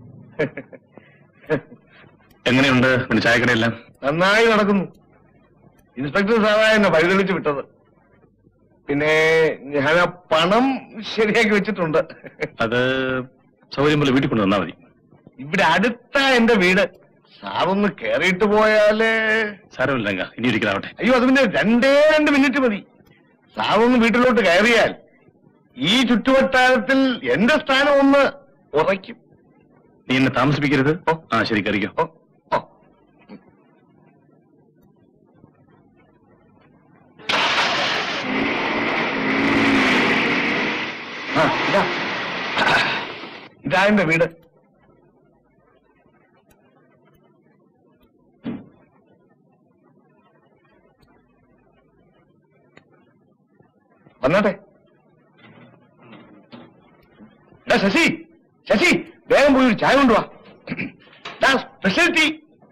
എങ്ങനെയുണ്ട് പിന്നെ ചായക്കടയെല്ലാം നന്നായി നടക്കുന്നു ഇൻസ്പെക്ടർ സാറാ എന്നെ വഴിതെളിച്ച് വിട്ടത് പിന്നെ ഞാൻ ആ പണം ശരിയാക്കി വെച്ചിട്ടുണ്ട് അത് സൗകര്യം പോലെ വീട്ടിൽ കൊണ്ടു തന്നാ മതി ഇവിടെ അടുത്താ എന്റെ വീട് സാറൊന്ന് കേറിയിട്ട് പോയാല് സാരമില്ല രംഗ ഇനി ഒരിക്കലാവട്ടെ അയ്യോ അത് പിന്നെ രണ്ടേ രണ്ട് മിനിറ്റ് മതി സാറൊന്ന് വീട്ടിലോട്ട് കയറിയാൽ ഈ ചുറ്റുവട്ടാരത്തിൽ എന്റെ സ്ഥാനം ഒന്ന് ഉറയ്ക്കും നീ എന്നെ താമസിപ്പിക്കരുത് ആ ശരി കറിക്കോ ഓ, ഓ. ആ, ഇതാ. ഇതാ എന്റെ വീട് വന്നാട്ടെ എടാ ശശി ശശി വേഗം പോയി ഒരു ചായ കൊണ്ടുവാ ദാ, സ്പെഷ്യൽ ടീ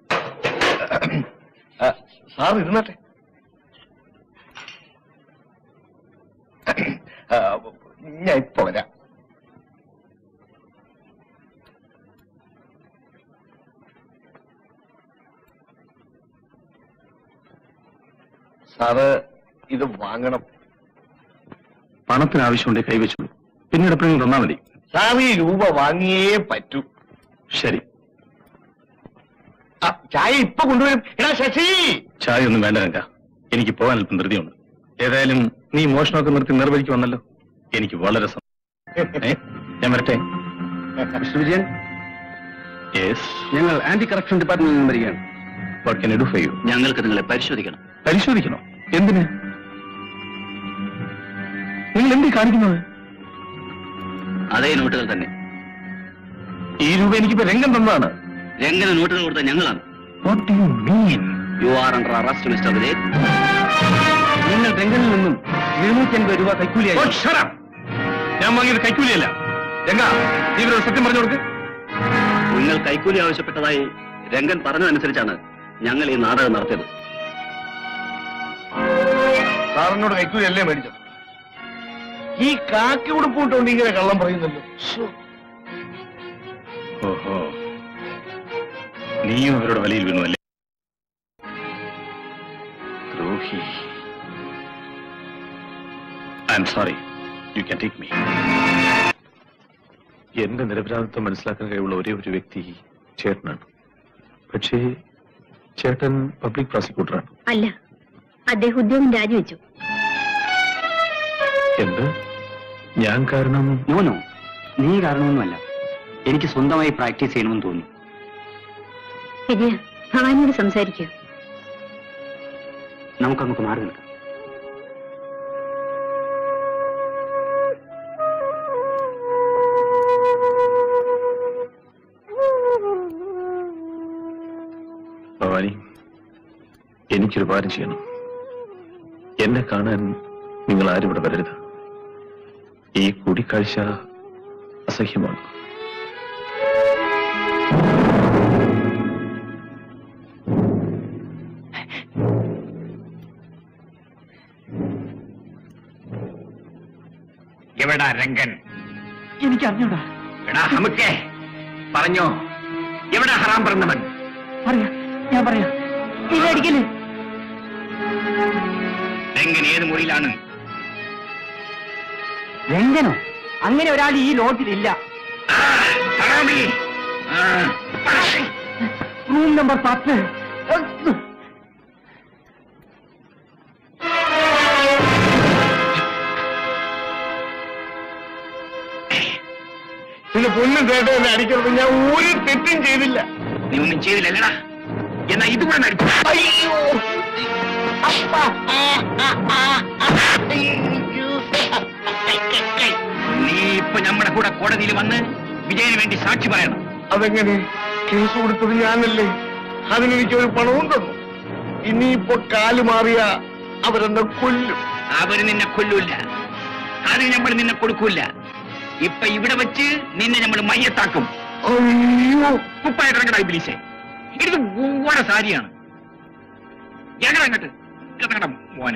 ആ, സാർ ഇരുന്നാട്ടെ ആ, ഞാൻ ഇപ്പൊ വരാം സാറ് ഇത് വാങ്ങണം പണത്തിന് ആവശ്യമുണ്ട് കൈവച്ചോളൂ പിന്നീട് എപ്പോഴെങ്കിലും തന്നാ മതി സാർ ഈ രൂപ വാങ്ങിയേ പറ്റൂ ശരി ആ, ചായ ഇപ്പൊ കൊണ്ടുവരും എടാ ശശി ചായ ഒന്നും വേണ്ട രംഗ എനിക്ക് പോകാൻ അല്പം ധൃതിയുണ്ട് ഏതായാലും നീ മോഷണമൊക്കെ നിർത്തി നിർവഹിക്ക് വന്നല്ലോ എനിക്ക് വളരെ സന്തോഷം. ഏ, ഞാൻ വരട്ടെ മിസ്റ്റർ വിജയൻ യെസ് ഞങ്ങൾ ആന്റി കറപ്ഷൻ ഡിപ്പാർട്ട്മെന്റിൽ നിന്ന് വരികയാണ് what can do for you ഞങ്ങൾക്ക് നിങ്ങളെ പരിശോധിക്കണം പരിശോധിക്കണോ എന്തിന് നിങ്ങൾ എന്തി കാണിക്കുന്നത് അതേ നോട്ടുകൾ തന്നെ ഈ രൂപ എനിക്കിപ്പോ രംഗം തന്നതാണ് രംഗന നോട്ടുകൾ കൊടുത്ത ഞങ്ങളാണ് what do you mean you are under arrest mister Vijay നിങ്ങൾ രംഗനിൽ നിന്നും എഴുന്നൂറ്റി അൻപത് രൂപ കൈക്കൂലിയായി Oh, shut up! ഞാൻ വാങ്ങിയത് കൈക്കൂലിയല്ല രംഗ നീ ഇവരോട് സത്യം പറഞ്ഞു കൊടുക്ക് നിങ്ങൾ കൈക്കൂലി ആവശ്യപ്പെട്ടതായി രംഗൻ പറഞ്ഞതനുസരിച്ചാണ് ഞങ്ങൾ ഈ നാടകം നടത്തിയത് സാറിനോട് കൈക്കൂലല്ലേ മേടിച്ചത് ഈ കാക്കി ഉടുപ്പൂട്ടുണ്ട് ഇങ്ങനെ കള്ളം പറയുന്നല്ലോ ശ്ശോ. ഓഹോ നീയും അവരുടെ വലയിൽ വീണു അല്ലേ ദ്രോഹി I am sorry you can take me എന്റെ നിരപരാധിത്വം മനസ്സിലാക്കാൻ കഴിവുള്ള ഒരേ ഒരു വ്യക്തി ചേട്ടനാണ് പക്ഷേ ചേട്ടൻ പബ്ലിക് പ്രോസിക്യൂട്ടറാണ് അല്ല അദ്ദേഹം ഉദ്യോഗം രാജിവെച്ചു എന്ത് ഞാൻ കാരണം നോനോ നീ കാരണമൊന്നുമല്ല എനിക്ക് സ്വന്തമായി പ്രാക്ടീസ് ചെയ്യണമെന്ന് തോന്നി വിജയ ഭവാനിയോട് സംസാരിക്കൂ നമുക്ക് നമുക്ക് മാറി നിൽക്കാം ഭവാനി എനിക്കൊരു കാര്യം ചെയ്യണം എന്നെ കാണാൻ നിങ്ങൾ ആരും ഇവിടെ വരരുത് ഈ കൂടിക്കാഴ്ച അസഹ്യമാണ് എവിടാ രംഗൻ എനിക്ക് അറിഞ്ഞൂടാ എടാ ഹമുക്കേ പറഞ്ഞോ എവിടാ ഹറാം പറഞ്ഞവൻ പറയാ ഞാൻ പറയാം ഇല്ല അടിക്കല് രംഗൻ ഏത് മുറിയിലാണ് രംഗനോ അങ്ങനെ ഒരാൾ ഈ ലോഡ്ജിലില്ല ആ, ഹറാമി ആ, റൂം നമ്പർ പത്ത് പിന്നെ പൊന്നും കേട്ടോ എന്നെ അടിക്കരുത് ഞാൻ ഒരു തെറ്റും ചെയ്തില്ല നീ ഒന്നും ചെയ്തില്ലല്ലടാ എന്നാ ഇത് കൂടെ നടിച്ചു അയ്യോ അപ്പ ആ, ആ, ആ, ആ, അയ്യോ. നീ ഇപ്പൊ നമ്മുടെ കൂടെ കോടതിയിൽ വന്ന് വിജയന് വേണ്ടി സാക്ഷി പറയണം അതെങ്ങനെ കേസ് കൊടുത്തത് ഞാനല്ലേ അതിനെനിക്ക് ഒരു പണവും തന്നു ഇനിയിപ്പോ കാല് മാറിയ അവരെന്നെ കൊല്ലും അവര് നിന്നെ കൊല്ലൂല അത് നമ്മൾ നിന്നെ കൊടുക്കൂല ഇപ്പൊ ഇവിടെ വെച്ച് നിന്നെ നമ്മൾ മയ്യത്താക്കും അയ്യോ കുപ്പായിട്ടിറങ്ങടാ ഇബിലീസേ ഇത് ഗുവട സാരിയാണ് ഞങ്ങൾ അങ്ങോട്ട് ഇറങ്ങടാ മോനെ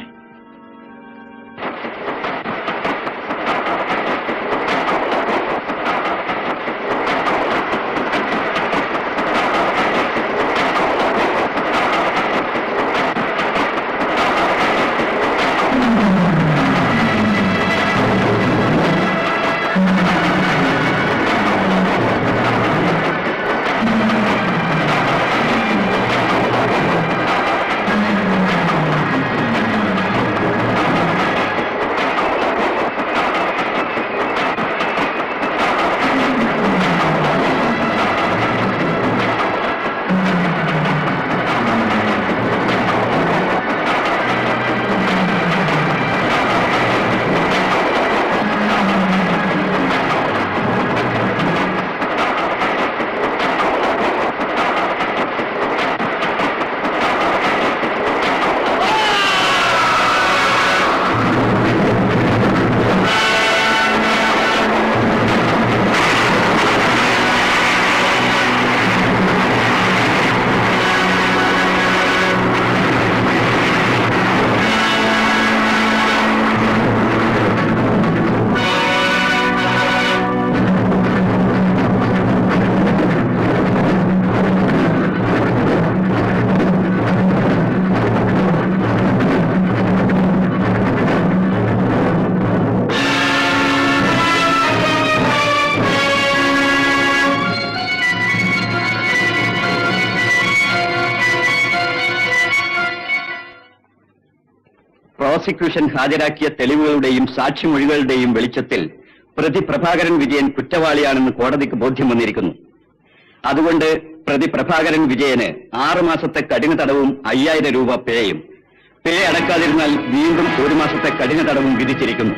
പ്രോസിക്യൂഷൻ ഹാജരാക്കിയ തെളിവുകളുടെയും സാക്ഷിമൊഴികളുടെയും വെളിച്ചത്തിൽ പ്രതി പ്രഭാകരൻ വിജയൻ കുറ്റവാളിയാണെന്ന് കോടതിക്ക് ബോധ്യം വന്നിരിക്കുന്നു അതുകൊണ്ട് പ്രതി പ്രഭാകരൻ വിജയന് ആറു മാസത്തെ കഠിന തടവും അയ്യായിരം രൂപ പിഴയും പിഴ അടക്കാതിരുന്നാൽ വീണ്ടും ഒരു മാസത്തെ കഠിന തടവും വിധിച്ചിരിക്കുന്നു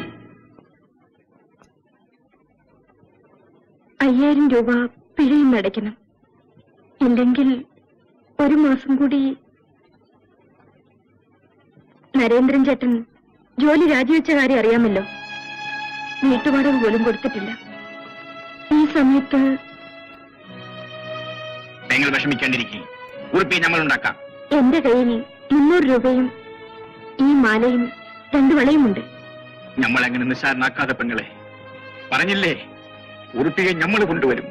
അയ്യായിരം രൂപ പിഴയും അടയ്ക്കണം ഇല്ലെങ്കിൽ ഒരു മാസം കൂടി നരേന്ദ്രൻ ചേട്ടൻ ജോലി രാജിവെച്ച കാര്യം അറിയാമല്ലോ വീട്ടുവാടക പോലും കൊടുത്തിട്ടില്ല ഈ സമയത്ത് നിങ്ങൾ വിഷമിക്കേണ്ടിരിക്കും ഉറുപ്പി നമ്മൾ ഉണ്ടാക്കാം എന്റെ കയ്യിൽ മുന്നൂറ് രൂപയും ഈ മാലയും രണ്ടു വളയുമുണ്ട് നമ്മൾ അങ്ങനെ നിസ്സാരനാക്കാതെ പെങ്ങളെ പറഞ്ഞില്ലേ ഉറുപ്പിയെ നമ്മൾ കൊണ്ടുവരും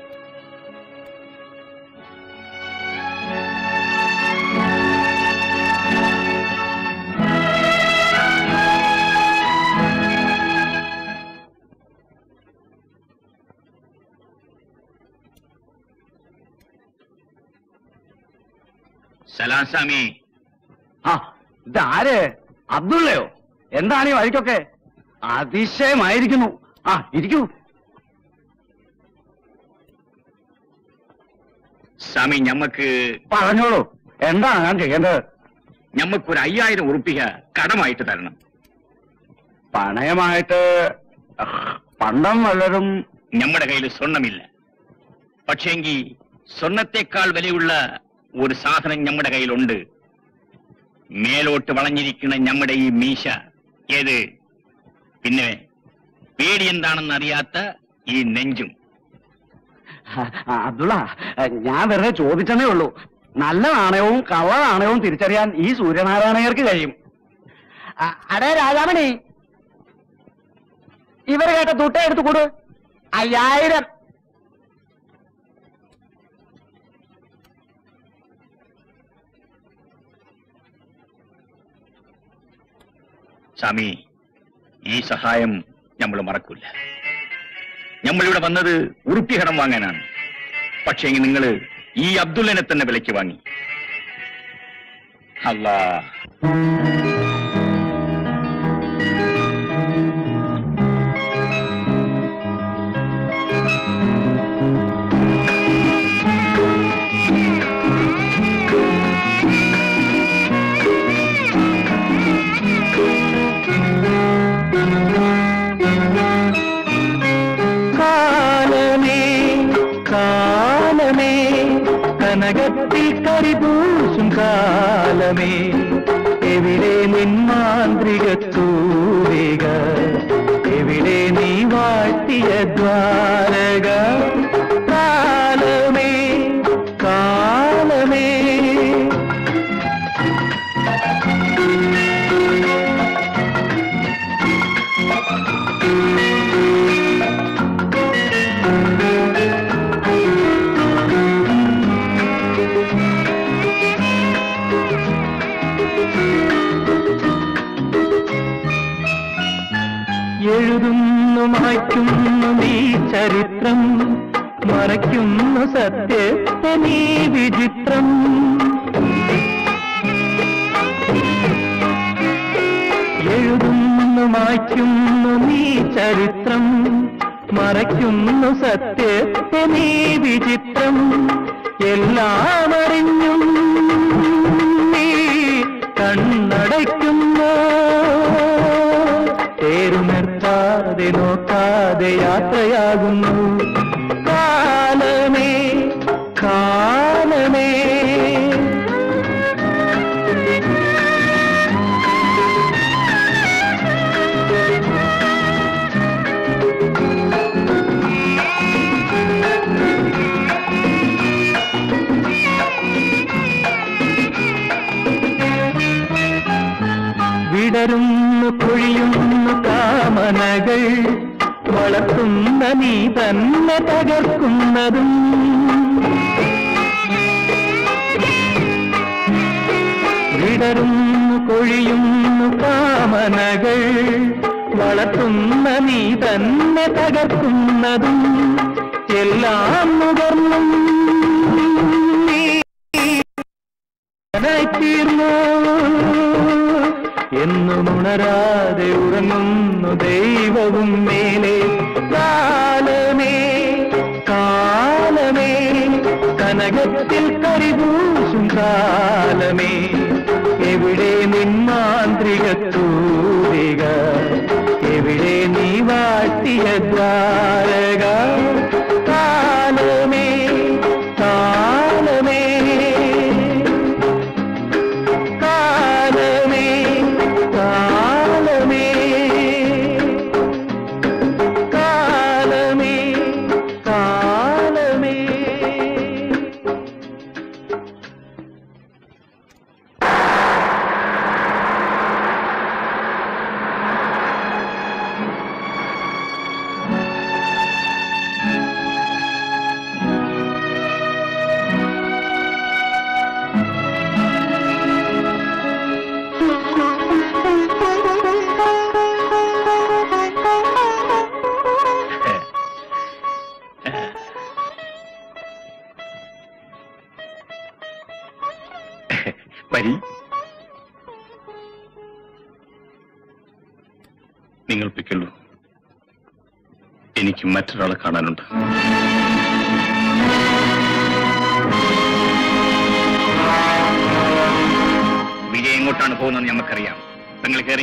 സലാം സ്വാമി ആ ഇതാര് അബ്ദുള്ളയോ എന്താണ് ഈ വഴിക്കൊക്കെ അതിശയമായിരിക്കുന്നു ആ ഇരിക്കൂ സ്വാമി ഞമ്മക്ക് പറഞ്ഞോളൂ എന്താണ് ഞാൻ ചെയ്യേണ്ടത് ഞമ്മക്കൊരു അയ്യായിരം ഉറുപ്പിക കടമായിട്ട് തരണം പണയമായിട്ട് അഹ്, പണ്ടം വല്ലതും നമ്മുടെ കയ്യിൽ സ്വർണമില്ല പക്ഷേങ്കി സ്വർണത്തെക്കാൾ വിലയുള്ള ഒരു സാധനം നമ്മുടെ കയ്യിലുണ്ട് മേലോട്ട് വളഞ്ഞിരിക്കുന്ന നമ്മുടെ ഈ മീശ ഏത് പിന്നെ പേടി എന്താണെന്ന് അറിയാത്ത ഈ നെഞ്ചും ആ, അബ്ദുള്ള ഞാൻ വെറുതെ ചോദിച്ചെന്നേ ഉള്ളൂ നല്ല നാണയവും കള്ള നാണയവും തിരിച്ചറിയാൻ ഈ സൂര്യനാരായണയർക്ക് കഴിയും ആ, അടേ രാജാമണി ഇവർ കേട്ട തുട്ട എടുത്തു കൊടു അയ്യായിരം സ്വാമി ഈ സഹായം നമ്മൾ മറക്കൂല നമ്മളിവിടെ വന്നത് ഉറുപ്പി കടം വാങ്ങാനാണ് പക്ഷേ നിങ്ങൾ ഈ അബ്ദുള്ളനെ തന്നെ വിലയ്ക്ക് വാങ്ങി അല്ലാ കാലമേ കാലമേ കനകത്തിൽ കരിപൂശും കാലമേ എവിടെ നിൻ മാന്ത്രിക തൂരിക എവിടെ നീ വാഴ്ത്തിയ ദ്വാരക കാലമേ കാലമേ എഴുതുന്നു മായ്ക്കുന്നു നീ ചരിത്രം മറയ്ക്കുന്നു സത്യത്തെ നീ വിചിത്രം എഴുതുന്നു മായ്ക്കുന്നു നീ ചരിത്രം മറയ്ക്കുന്നു സത്യത്തെ നീ വിചിത്രം എല്ലാം അറിഞ്ഞും നീ കണ്ണടയ്ക്കുന്നു തേരുനിർത്താതെ നോക്കാതെ യാത്രയാകുന്നു കാലമേ കാലമേ വിടരുന്നു പൊഴിയുന്നു കാമനകൾ വളർത്തുന്ന നീ തന്നെ തകർക്കുന്നതും വിടരുന്നു കൊഴിയുന്നു കാമനകൾ വളർത്തുന്ന നീ തന്നെ തകർക്കുന്നതും എല്ലാം നുകർന്നും നീ തീർന്നു എന്ന് ഒന്നും ഉണരാതെ ഉറങ്ങുന്നു ദൈവവും മേലെ കാലമേ കാലമേ കനകത്തിൽ കരിപൂശും കാലമേ എവിടെ നിന്മാന്ത്രിക തൂരിക എവിടെ നീ വാട്ടിയ ദ്വാരക കാലമേ കാലമേ കാലമേ കാലമേ കാലമേ കാലമേ വരി നിങ്ങൾ പിക്കുള്ളൂ എനിക്ക് മറ്റൊരാളെ കാണാനുണ്ട് വിജയ് എങ്ങോട്ടാണ് പോകുന്നത് നമുക്കറിയാം നിങ്ങൾ കയറി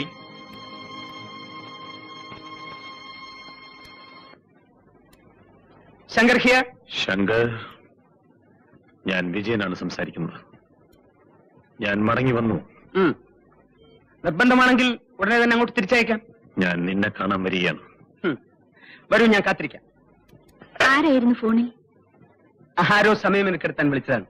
ശങ്കർ ഹിയർ ശങ്കർ ഞാൻ വിജയനാണ് സംസാരിക്കുന്നത് ഞാൻ മടങ്ങി വന്നു നിർബന്ധമാണെങ്കിൽ ഉടനെ തന്നെ അങ്ങോട്ട് തിരിച്ചയക്കാം ഞാൻ നിന്നെ കാണാൻ വരികയാണ് ഉം. വരൂ ഞാൻ കാത്തിരിക്കാം ആരായിരുന്നു ഫോണിൽ ആരോ സമയം എനിക്കെടുത്താൻ വിളിച്ചതാണ്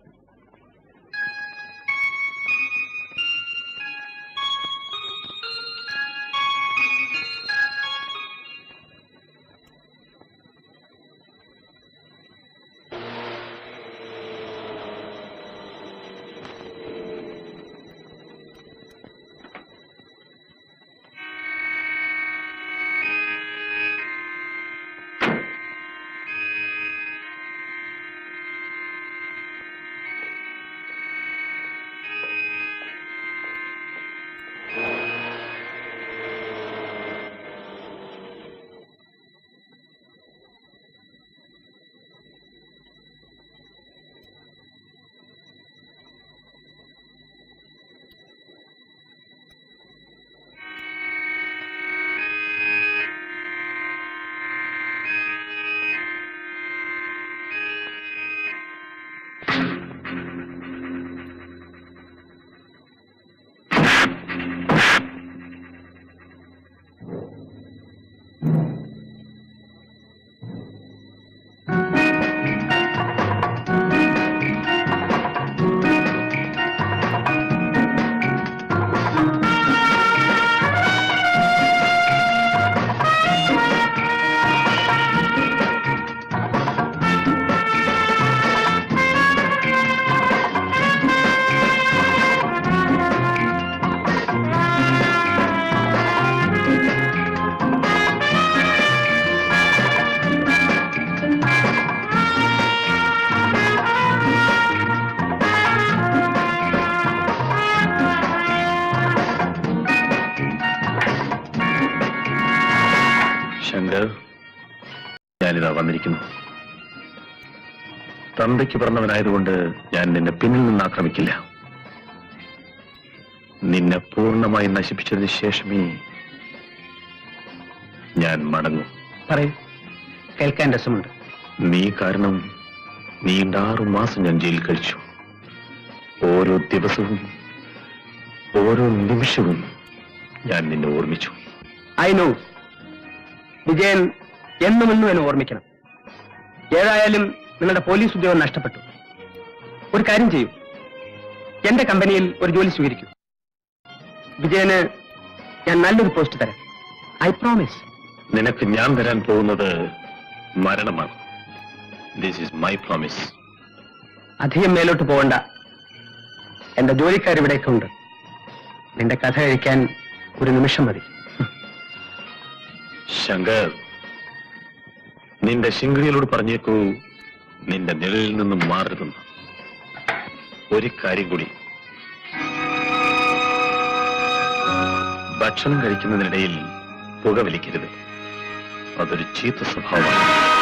ശങ്കർ ഞാനിതാ വന്നിരിക്കുന്നു തന്തയ്ക്ക് പിറന്നവനായതുകൊണ്ട് ഞാൻ നിന്നെ പിന്നിൽ നിന്ന് ആക്രമിക്കില്ല നിന്നെ പൂർണ്ണമായി നശിപ്പിച്ചതിന് ശേഷമേ ഞാൻ മടങ്ങും പറയൂ കേൾക്കാൻ രസമുണ്ട് നീ കാരണം നീണ്ട ആറു മാസം ഞാൻ ജയിലിൽ കഴിച്ചു ഓരോ ദിവസവും ഓരോ നിമിഷവും ഞാൻ നിന്നെ ഓർമ്മിച്ചു ഐ നോ വിജയൻ എന്നും എന്നും എന്നെ ഓർമ്മിക്കണം ഏതായാലും നിങ്ങളുടെ പോലീസ് ഉദ്യോഗം നഷ്ടപ്പെട്ടു ഒരു കാര്യം ചെയ്യൂ എന്റെ കമ്പനിയിൽ ഒരു ജോലി സ്വീകരിക്കൂ വിജയന് ഞാൻ നല്ലൊരു പോസ്റ്റ് തരാം ഐ പ്രോമിസ് നിനക്ക് ഞാൻ തരാൻ പോകുന്നത് മരണമാണ് ദിസ് ഈസ് മൈ പ്രോമിസ് അധികം മേലോട്ട് പോകണ്ട എന്റെ ജോലിക്കാർ ഇവിടെയൊക്കെ ഉണ്ട് നിന്റെ കഥ കഴിക്കാൻ ഒരു നിമിഷം മതി ശങ്കർ നിന്റെ ശിങ്കിളികളോട് പറഞ്ഞേക്കൂ നിന്റെ നിഴലിൽ നിന്നും മാറരുതെന്ന് ഒരു കാര്യം കൂടി ഭക്ഷണം കഴിക്കുന്നതിനിടയിൽ പുക വലിക്കരുത് അതൊരു ചീത്ത സ്വഭാവമാണ്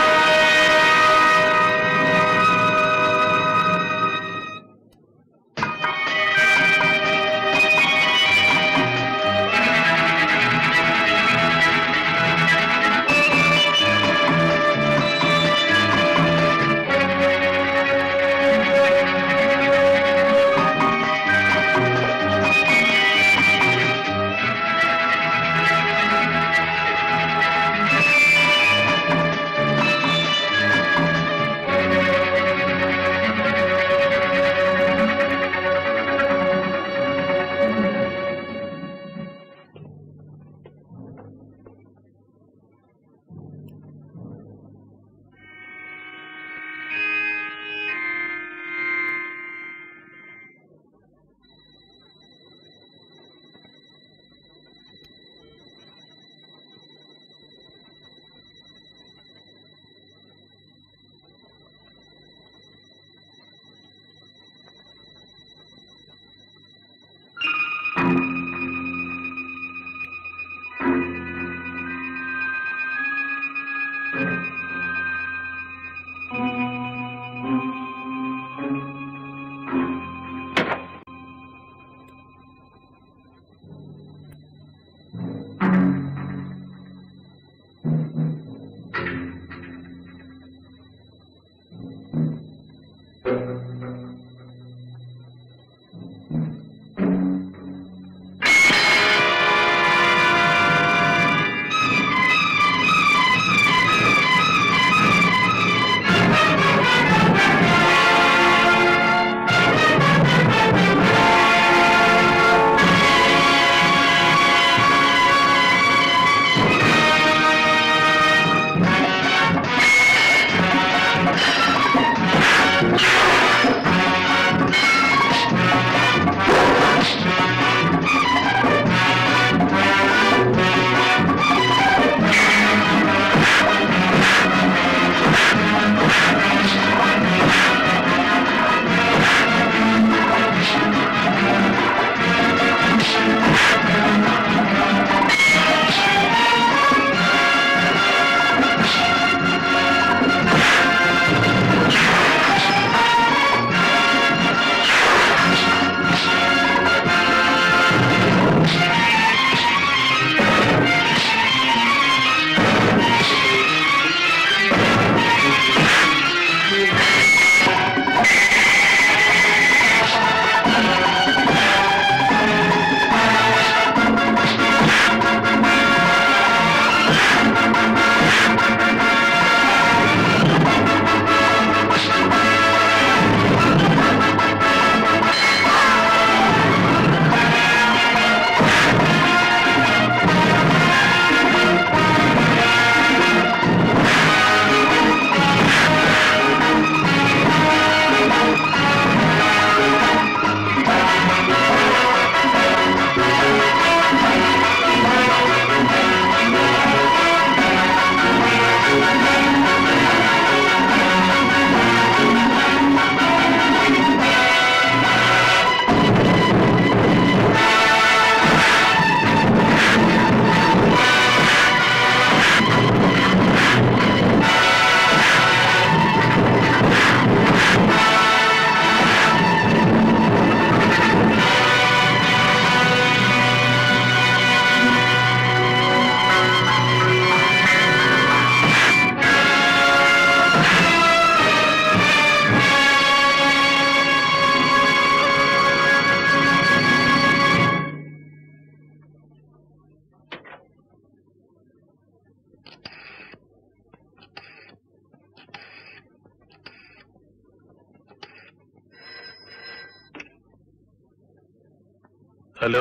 ഹലോ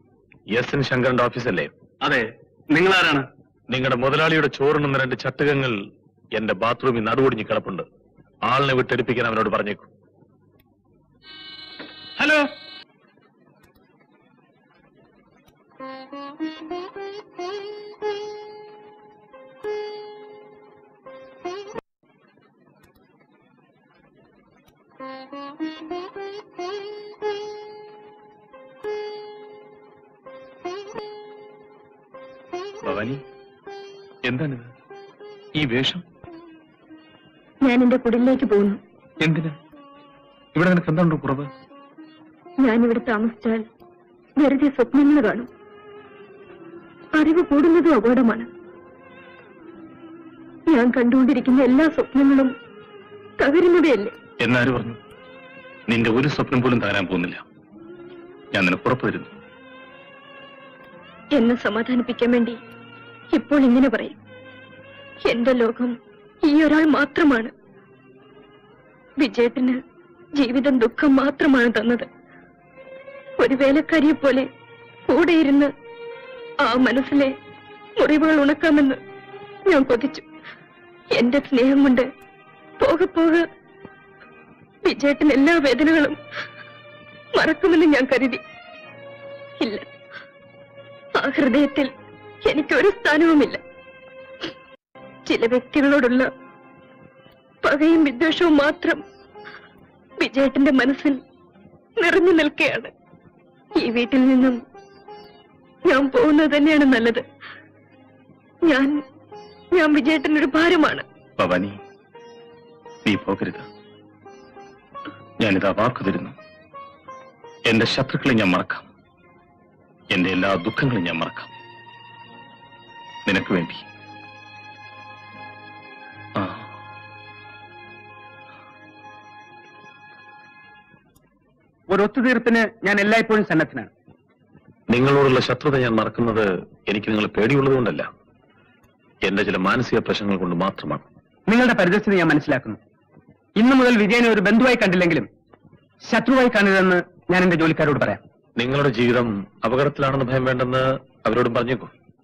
എസ് എൻ ശങ്കറിന്റെ ഓഫീസല്ലേ അതെ നിങ്ങൾ ആരാണ് നിങ്ങളുടെ മുതലാളിയുടെ ചോറുണ്ണുന്ന രണ്ട് ചട്ടുകങ്ങൾ എന്റെ ബാത്റൂമിൽ നടുവൊടിഞ്ഞ് കിടപ്പുണ്ട് ആളിനെ വിട്ടെടുപ്പിക്കാൻ അവനോട് പറഞ്ഞേക്കൂ ഹലോ ഭവാനി എന്താണിത് ഈ വേഷം ഞാൻ എന്റെ കുടിലേക്ക് പോകുന്നു എന്തിന് ഇവിടെ നിനക്ക് എന്താണോ കുറവ് ഞാൻ ഇവിടെ താമസിച്ചാൽ വെറുതെ സ്വപ്നങ്ങൾ കാണും അറിവ് കൂടുന്നതും അപകടമാണ് ഞാൻ കണ്ടുകൊണ്ടിരിക്കുന്ന എല്ലാ സ്വപ്നങ്ങളും തകരുന്നവയല്ലേ എന്നാര് പറഞ്ഞു നിന്റെ ഒരു സ്വപ്നം പോലും തകരാൻ പോകുന്നില്ല ഞാൻ നിനക്ക് ഉറപ്പ് തരുന്നു എന്നെ സമാധാനിപ്പിക്കാൻ വേണ്ടി ഇപ്പോൾ ഇങ്ങനെ പറയും എന്റെ ലോകം ഈ ഒരാൾ മാത്രമാണ് വിജയത്തിന് ജീവിതം ദുഃഖം മാത്രമാണ് തന്നത് ഒരു വേലക്കാരിയെ പോലെ കൂടെയിരുന്ന് ആ മനസ്സിലെ മുറിവുകൾ ഉണക്കാമെന്ന് ഞാൻ കൊതിച്ചു എന്റെ സ്നേഹം കൊണ്ട് പോകെ പോകെ വിജയത്തിന് എല്ലാ വേദനകളും മറക്കുമെന്ന് ഞാൻ കരുതി ഇല്ല ആ ഹൃദയത്തിൽ എനിക്കൊരു സ്ഥാനവുമില്ല ചില വ്യക്തികളോടുള്ള പകയും വിദ്വേഷവും മാത്രം വിജയേട്ടന്റെ മനസ്സിൽ നിറഞ്ഞു നിൽക്കുകയാണ് ഈ വീട്ടിൽ നിന്നും ഞാൻ പോകുന്നത് തന്നെയാണ് നല്ലത് ഞാൻ ഞാൻ വിജയേട്ടനൊരു ഭാരമാണ് ഭവാനി നീ പോകരുത് ഞാനിതാ വാക്കു തരുന്നു എന്റെ ശത്രുക്കളെ ഞാൻ മറക്കാം എന്റെ എല്ലാ ദുഃഖങ്ങളും ഞാൻ മറക്കാം നിനക്ക് വേണ്ടി ആ ഒരു ഒത്തുതീർപ്പിന് ഞാൻ എല്ലായ്പ്പോഴും സന്നദ്ധനാണ് നിങ്ങളോടുള്ള ശത്രുത ഞാൻ മറക്കുന്നത് എനിക്ക് നിങ്ങളെ പേടിയുള്ളത് കൊണ്ടല്ല എന്റെ ചില മാനസിക പ്രശ്നങ്ങൾ കൊണ്ട് മാത്രമാണ് നിങ്ങളുടെ പരിതസ്ഥിതി ഞാൻ മനസ്സിലാക്കുന്നു ഇന്നു മുതൽ വിജയനെ ഒരു ബന്ധുവായി കണ്ടില്ലെങ്കിലും ശത്രുവായി കാണരുതെന്ന് ഞാൻ എന്റെ ജോലിക്കാരോട് പറയാം നിങ്ങളുടെ ജീവിതം അപകടത്തിലാണെന്ന് ഭയം വേണ്ടെന്ന് അവരോടും പറഞ്ഞേക്കൂ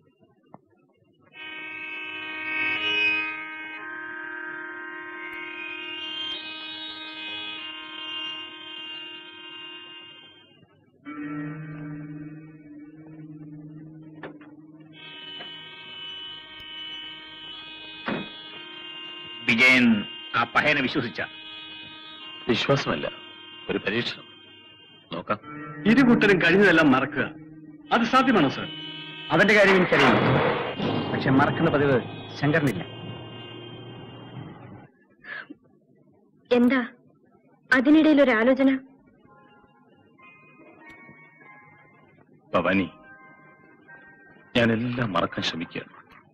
വിജയൻ ആ പഹയനെ വിശ്വസിച്ച വിശ്വാസമല്ല ഒരു പരീക്ഷണം നോക്കാം ഇരു കൂട്ടരും കഴിഞ്ഞതെല്ലാം മറക്കുക അത് സാധ്യമാണോ സർ അവന്റെ കാര്യം എനിക്കറിയില്ല പക്ഷെ മറക്കുന്ന പതിവ് ശങ്കറിനില്ല എന്താ അതിനിടയിൽ ഒരു ആലോചന ഭവാനി ഞാൻ എല്ലാം മറക്കാൻ ശ്രമിക്കുകയാണ്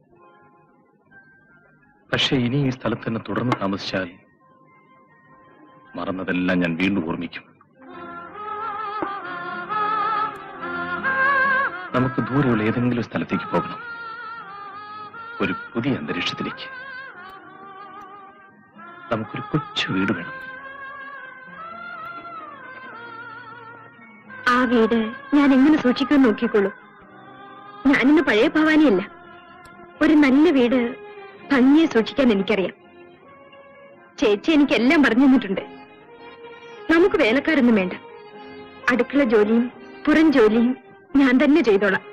പക്ഷെ ഇനി ഈ സ്ഥലത്ത് തന്നെ തുടർന്ന് താമസിച്ചാൽ മറന്നതെല്ലാം ഞാൻ വീണ്ടും ഓർമ്മിക്കും നമുക്ക് ദൂരെയുള്ള ഏതെങ്കിലും സ്ഥലത്തേക്ക് പോകണം ഒരു പുതിയ അന്തരീക്ഷത്തിലേക്ക് നമുക്കൊരു കൊച്ചു വീട് വേണം ആ വീട് ഞാൻ എങ്ങനെ സൂക്ഷിക്കാൻ നോക്കിക്കോളൂ ഞാനിന്ന് പഴയ ഭവാനിയല്ല ഒരു നല്ല വീട് ഭംഗിയെ സൂക്ഷിക്കാൻ എനിക്കറിയാം ചേച്ചി എനിക്ക് എല്ലാം പറഞ്ഞു തന്നിട്ടുണ്ട് നമുക്ക് വേലക്കാരൊന്നും വേണ്ട അടുക്കള ജോലിയും പുറം ജോലിയും ഞാൻ തന്നെ ചെയ്തോളാം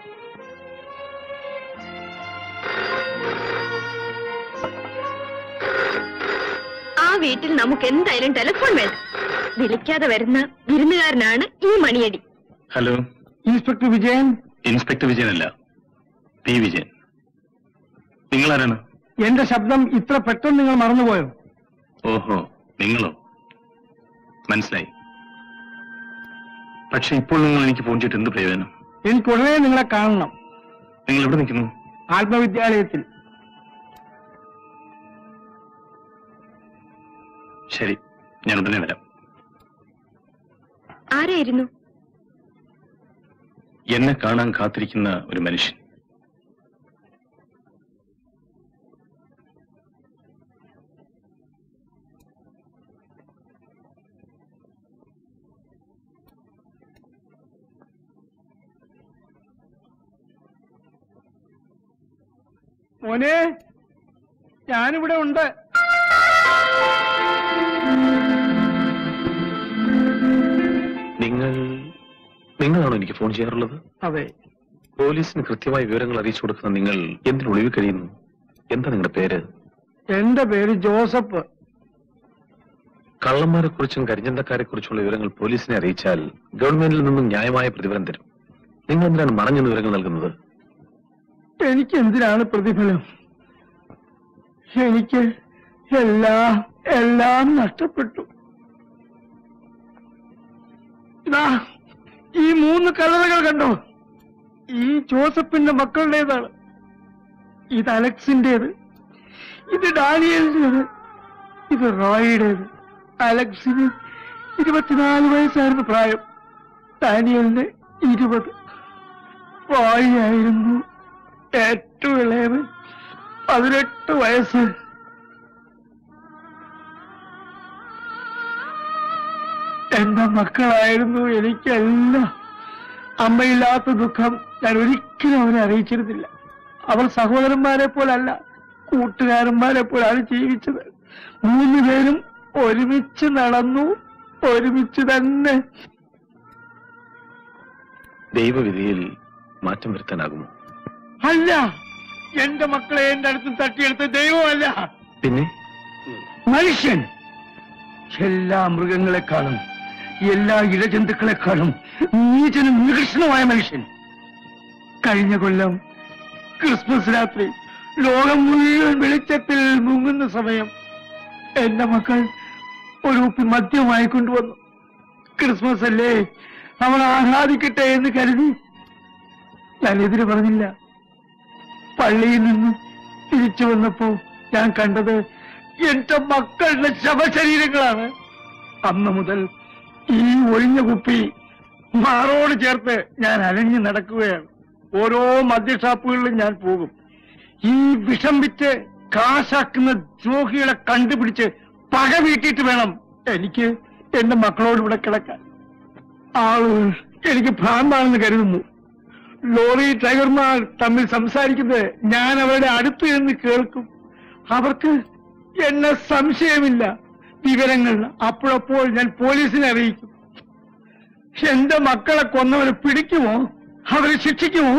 ആ വീട്ടിൽ നമുക്ക് എന്തായാലും ടെലിഫോൺ വേണ്ട വിളിക്കാതെ വരുന്ന വിരുന്നുകാരനാണ് ഈ മണിയടി ഹലോ ഇൻസ്പെക്ടർ വിജയൻ ഇൻസ്പെക്ടർ വിജയനല്ല പി വിജയൻ നിങ്ങളാരാണ് എന്റെ ശബ്ദം ഇത്ര പെട്ടെന്ന് നിങ്ങൾ മറന്നുപോയോ ഓഹോ നിങ്ങളോ മനസ്സിലായി പക്ഷെ ഇപ്പോൾ നിങ്ങൾ എനിക്ക് ഫോൺ ചെയ്തിട്ട് എന്ത് പ്രയോജനം എനിക്ക് ഉടനെ നിങ്ങളെ കാണണം നിങ്ങൾ എവിടെ നിൽക്കുന്നു ആത്മവിദ്യാലയത്തിൽ ശരി ഞാൻ ഉടനെ വരാം ആരായിരുന്നു എന്നെ കാണാൻ കാത്തിരിക്കുന്ന ഒരു മനുഷ്യൻ മോനെ ഞാനിവിടെ ഉണ്ട് നിങ്ങൾ നിങ്ങളാണോ എനിക്ക് ഫോൺ ചെയ്യാറുള്ളത് അതെ പോലീസിന് കൃത്യമായ വിവരങ്ങൾ അറിയിച്ചു കൊടുക്കുന്ന നിങ്ങൾ എന്തിനു ഒളിവ് കഴിയുന്നു എന്താ നിങ്ങളുടെ പേര് എന്റെ പേര് ജോസഫ് കള്ളന്മാരെ കുറിച്ചും കരിഞ്ചന്തക്കാരെ കുറിച്ചുള്ള വിവരങ്ങൾ പോലീസിനെ അറിയിച്ചാൽ ഗവൺമെന്റിൽ നിന്നും ന്യായമായ പ്രതിഫലം തരും നിങ്ങൾ എന്തിനാണ് മറഞ്ഞ വിവരങ്ങൾ നൽകുന്നത് എനിക്ക് എന്തിനാണ് പ്രതിഫലം എനിക്ക് എല്ലാം എല്ലാം നഷ്ടപ്പെട്ടു ഇതാ ഈ മൂന്ന് കലറുകൾ കണ്ടോ ഈ ജോസഫിന്റെ മക്കളുടേതാണ് ഇത് അലക്സിന്റേത് ഇത് ഡാനിയലിന്റേത് ഇത് റോയുടേത് അലക്സിന് ഇരുപത്തിനാല് വയസ്സായിരുന്നു പ്രായം ഡാനിയലിന് ഇരുപത് റോയ് ആയിരുന്നു ഏറ്റവും ഇളയവൻ പതിനെട്ട് വയസ്സ് എന്റെ മക്കളായിരുന്നു എനിക്കെല്ലാം അമ്മയില്ലാത്ത ദുഃഖം ഞാൻ ഒരിക്കലും അവരെ അറിയിച്ചിരുന്നില്ല അവർ സഹോദരന്മാരെ പോലല്ല കൂട്ടുകാരന്മാരെ പോലാണ് ജീവിച്ചത് മൂന്ന് പേരും ഒരുമിച്ച് നടന്നു ഒരുമിച്ച് തന്നെ ദൈവവിധിയിൽ മാറ്റം വരുത്താനാകുമോ അല്ല എന്റെ മക്കളെ എന്റെ അടുത്ത് തട്ടിയെടുത്ത ദൈവമല്ല പിന്നെ മനുഷ്യൻ എല്ലാ മൃഗങ്ങളെക്കാളും എല്ലാ ഇഴജന്തുക്കളെക്കാളും നീചനും നികൃഷ്ണമായ മനുഷ്യൻ കഴിഞ്ഞ കൊല്ലം ക്രിസ്മസ് രാത്രി ലോകം മുഴുവൻ വെളിച്ചത്തിൽ മുങ്ങുന്ന സമയം എന്റെ മക്കൾ ഒരു കുപ്പി മദ്യമായി കൊണ്ടുവന്നു ക്രിസ്മസ് അല്ലേ അവൾ ആഹ്ലാദിക്കട്ടെ എന്ന് കരുതി ഞാൻ എതിര് പറഞ്ഞില്ല പള്ളിയിൽ നിന്ന് തിരിച്ചു വന്നപ്പോ ഞാൻ കണ്ടത് എന്റെ മക്കളുടെ ശവശരീരങ്ങളാണ് അന്ന് മുതൽ ഈ ഒഴിഞ്ഞ കുപ്പി മാറോട് ചേർത്ത് ഞാൻ അലഞ്ഞു നടക്കുകയാണ് ഓരോ മദ്യഷാപ്പുകളിലും ഞാൻ പോകും ഈ വിഷം വിറ്റ് കാശാക്കുന്ന ദ്രോഹികളെ കണ്ടുപിടിച്ച് പക വീട്ടിയിട്ട് വേണം എനിക്ക് എന്റെ മക്കളോട് ഇവിടെ കിടക്കാൻ ആളുകൾ എനിക്ക് ഭ്രാന്താണെന്ന് കരുതുന്നു ലോറി ഡ്രൈവർമാർ തമ്മിൽ സംസാരിക്കുന്നത് ഞാൻ അവരുടെ അടുത്ത് നിന്ന് കേൾക്കും അവർക്ക് എന്നെ സംശയമില്ല വിവരങ്ങൾ അപ്പോഴപ്പോൾ ഞാൻ പോലീസിനെ അറിയിക്കും എന്റെ മക്കളെ കൊന്നവരെ പിടിക്കുമോ അവരെ ശിക്ഷിക്കുമോ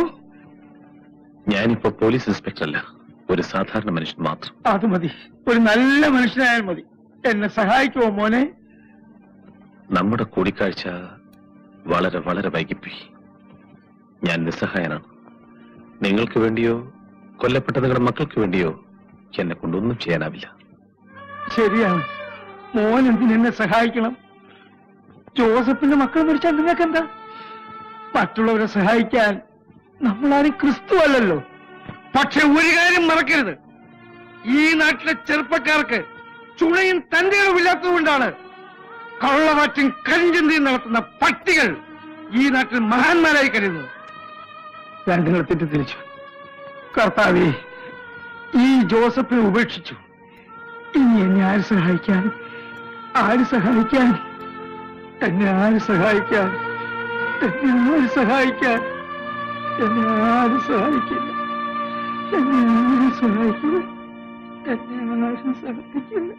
ഞാനിപ്പോ പോലീസ് ഇൻസ്പെക്ടർ അല്ല ഒരു സാധാരണ മനുഷ്യൻ മാത്രം അത് മതി ഒരു നല്ല മനുഷ്യനായാൽ മതി എന്നെ സഹായിക്കുമോ മോനെ നമ്മുടെ കൂടിക്കാഴ്ച വളരെ വളരെ വൈകിപ്പോയി ഞാൻ നിസ്സഹായനാണ് നിങ്ങൾക്ക് വേണ്ടിയോ കൊല്ലപ്പെട്ട നിങ്ങളുടെ മക്കൾക്ക് വേണ്ടിയോ എന്നെ കൊണ്ടൊന്നും ചെയ്യാനാവില്ല ശരിയാണ് മോൻ എന്തിനെന്നെ സഹായിക്കണം ജോസഫിന്റെ മക്കൾ മരിച്ചാൽ നിങ്ങൾക്ക് എന്താ മറ്റുള്ളവരെ സഹായിക്കാൻ നമ്മളാരും ക്രിസ്തു അല്ലല്ലോ പക്ഷെ ഒരു കാര്യം മറക്കരുത് ഈ നാട്ടിലെ ചെറുപ്പക്കാർക്ക് ചുണയും തന്റെയുമില്ലാത്തതുകൊണ്ടാണ് കള്ളവാറ്റും കരിഞ്ചന്തിയും നടത്തുന്ന പട്ടികൾ ഈ നാട്ടിൽ മഹാന്മാരായി കരുതുന്നത് ഞാൻ നിങ്ങൾ തെറ്റിദ്ധരിച്ചു കർത്താവേ ഈ ജോസഫിനെ ഉപേക്ഷിച്ചു ഇനി എന്നെ ആര് സഹായിക്കാൻ ആര് സഹായിക്കാൻ എന്നെ ആര് സഹായിക്കാൻ എന്നെ ആര് സഹായിക്കാൻ എന്നെ ആര് സഹായിക്കില്ല എന്നെ ആരും സഹായിക്കില്ല എന്നെ ആരും സഹായിക്കില്ല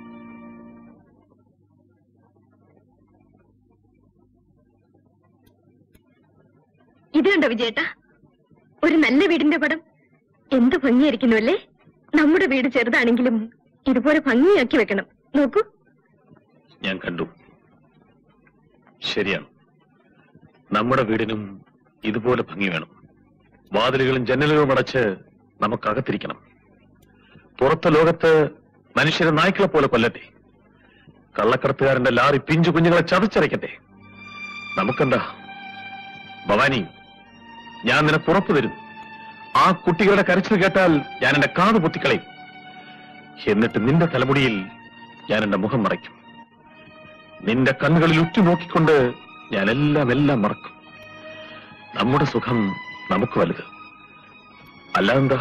ഇത് കണ്ടോ വിജയേട്ടാ ഒരു നല്ല വീടിന്റെ പടം എന്ത് ഭംഗിയായിരിക്കുന്നു അല്ലേ നമ്മുടെ വീട് ചെറുതാണെങ്കിലും ഇതുപോലെ ഭംഗിയാക്കി വെക്കണം നോക്കൂ ഞാൻ കണ്ടു ശരിയാണ് നമ്മുടെ വീടിനും ഇതുപോലെ ഭംഗി വേണം വാതിലുകളും ജനലുകളും അടച്ച് നമുക്കകത്തിരിക്കണം പുറത്തെ ലോകത്ത് മനുഷ്യരെ നായ്ക്കളെ പോലെ കൊല്ലട്ടെ കള്ളക്കടത്തുകാരന്റെ ലാറി പിഞ്ചു കുഞ്ഞുങ്ങളെ ചതച്ചരയ്ക്കട്ടെ നമുക്കെന്താ ഭവാനി ഞാൻ നിനക്ക് ഉറപ്പ് തരും ആ കുട്ടികളുടെ കരച്ചിൽ കേട്ടാൽ ഞാൻ എന്റെ കാത് പൊത്തിക്കളയും എന്നിട്ട് നിന്റെ തലമുടിയിൽ ഞാൻ എന്റെ മുഖം മറയ്ക്കും നിന്റെ കണ്ണുകളിൽ ഉറ്റുനോക്കിക്കൊണ്ട് ഞാൻ എല്ലാം എല്ലാം മറക്കും നമ്മുടെ സുഖം നമുക്ക് വലുത് അല്ലാതെന്താ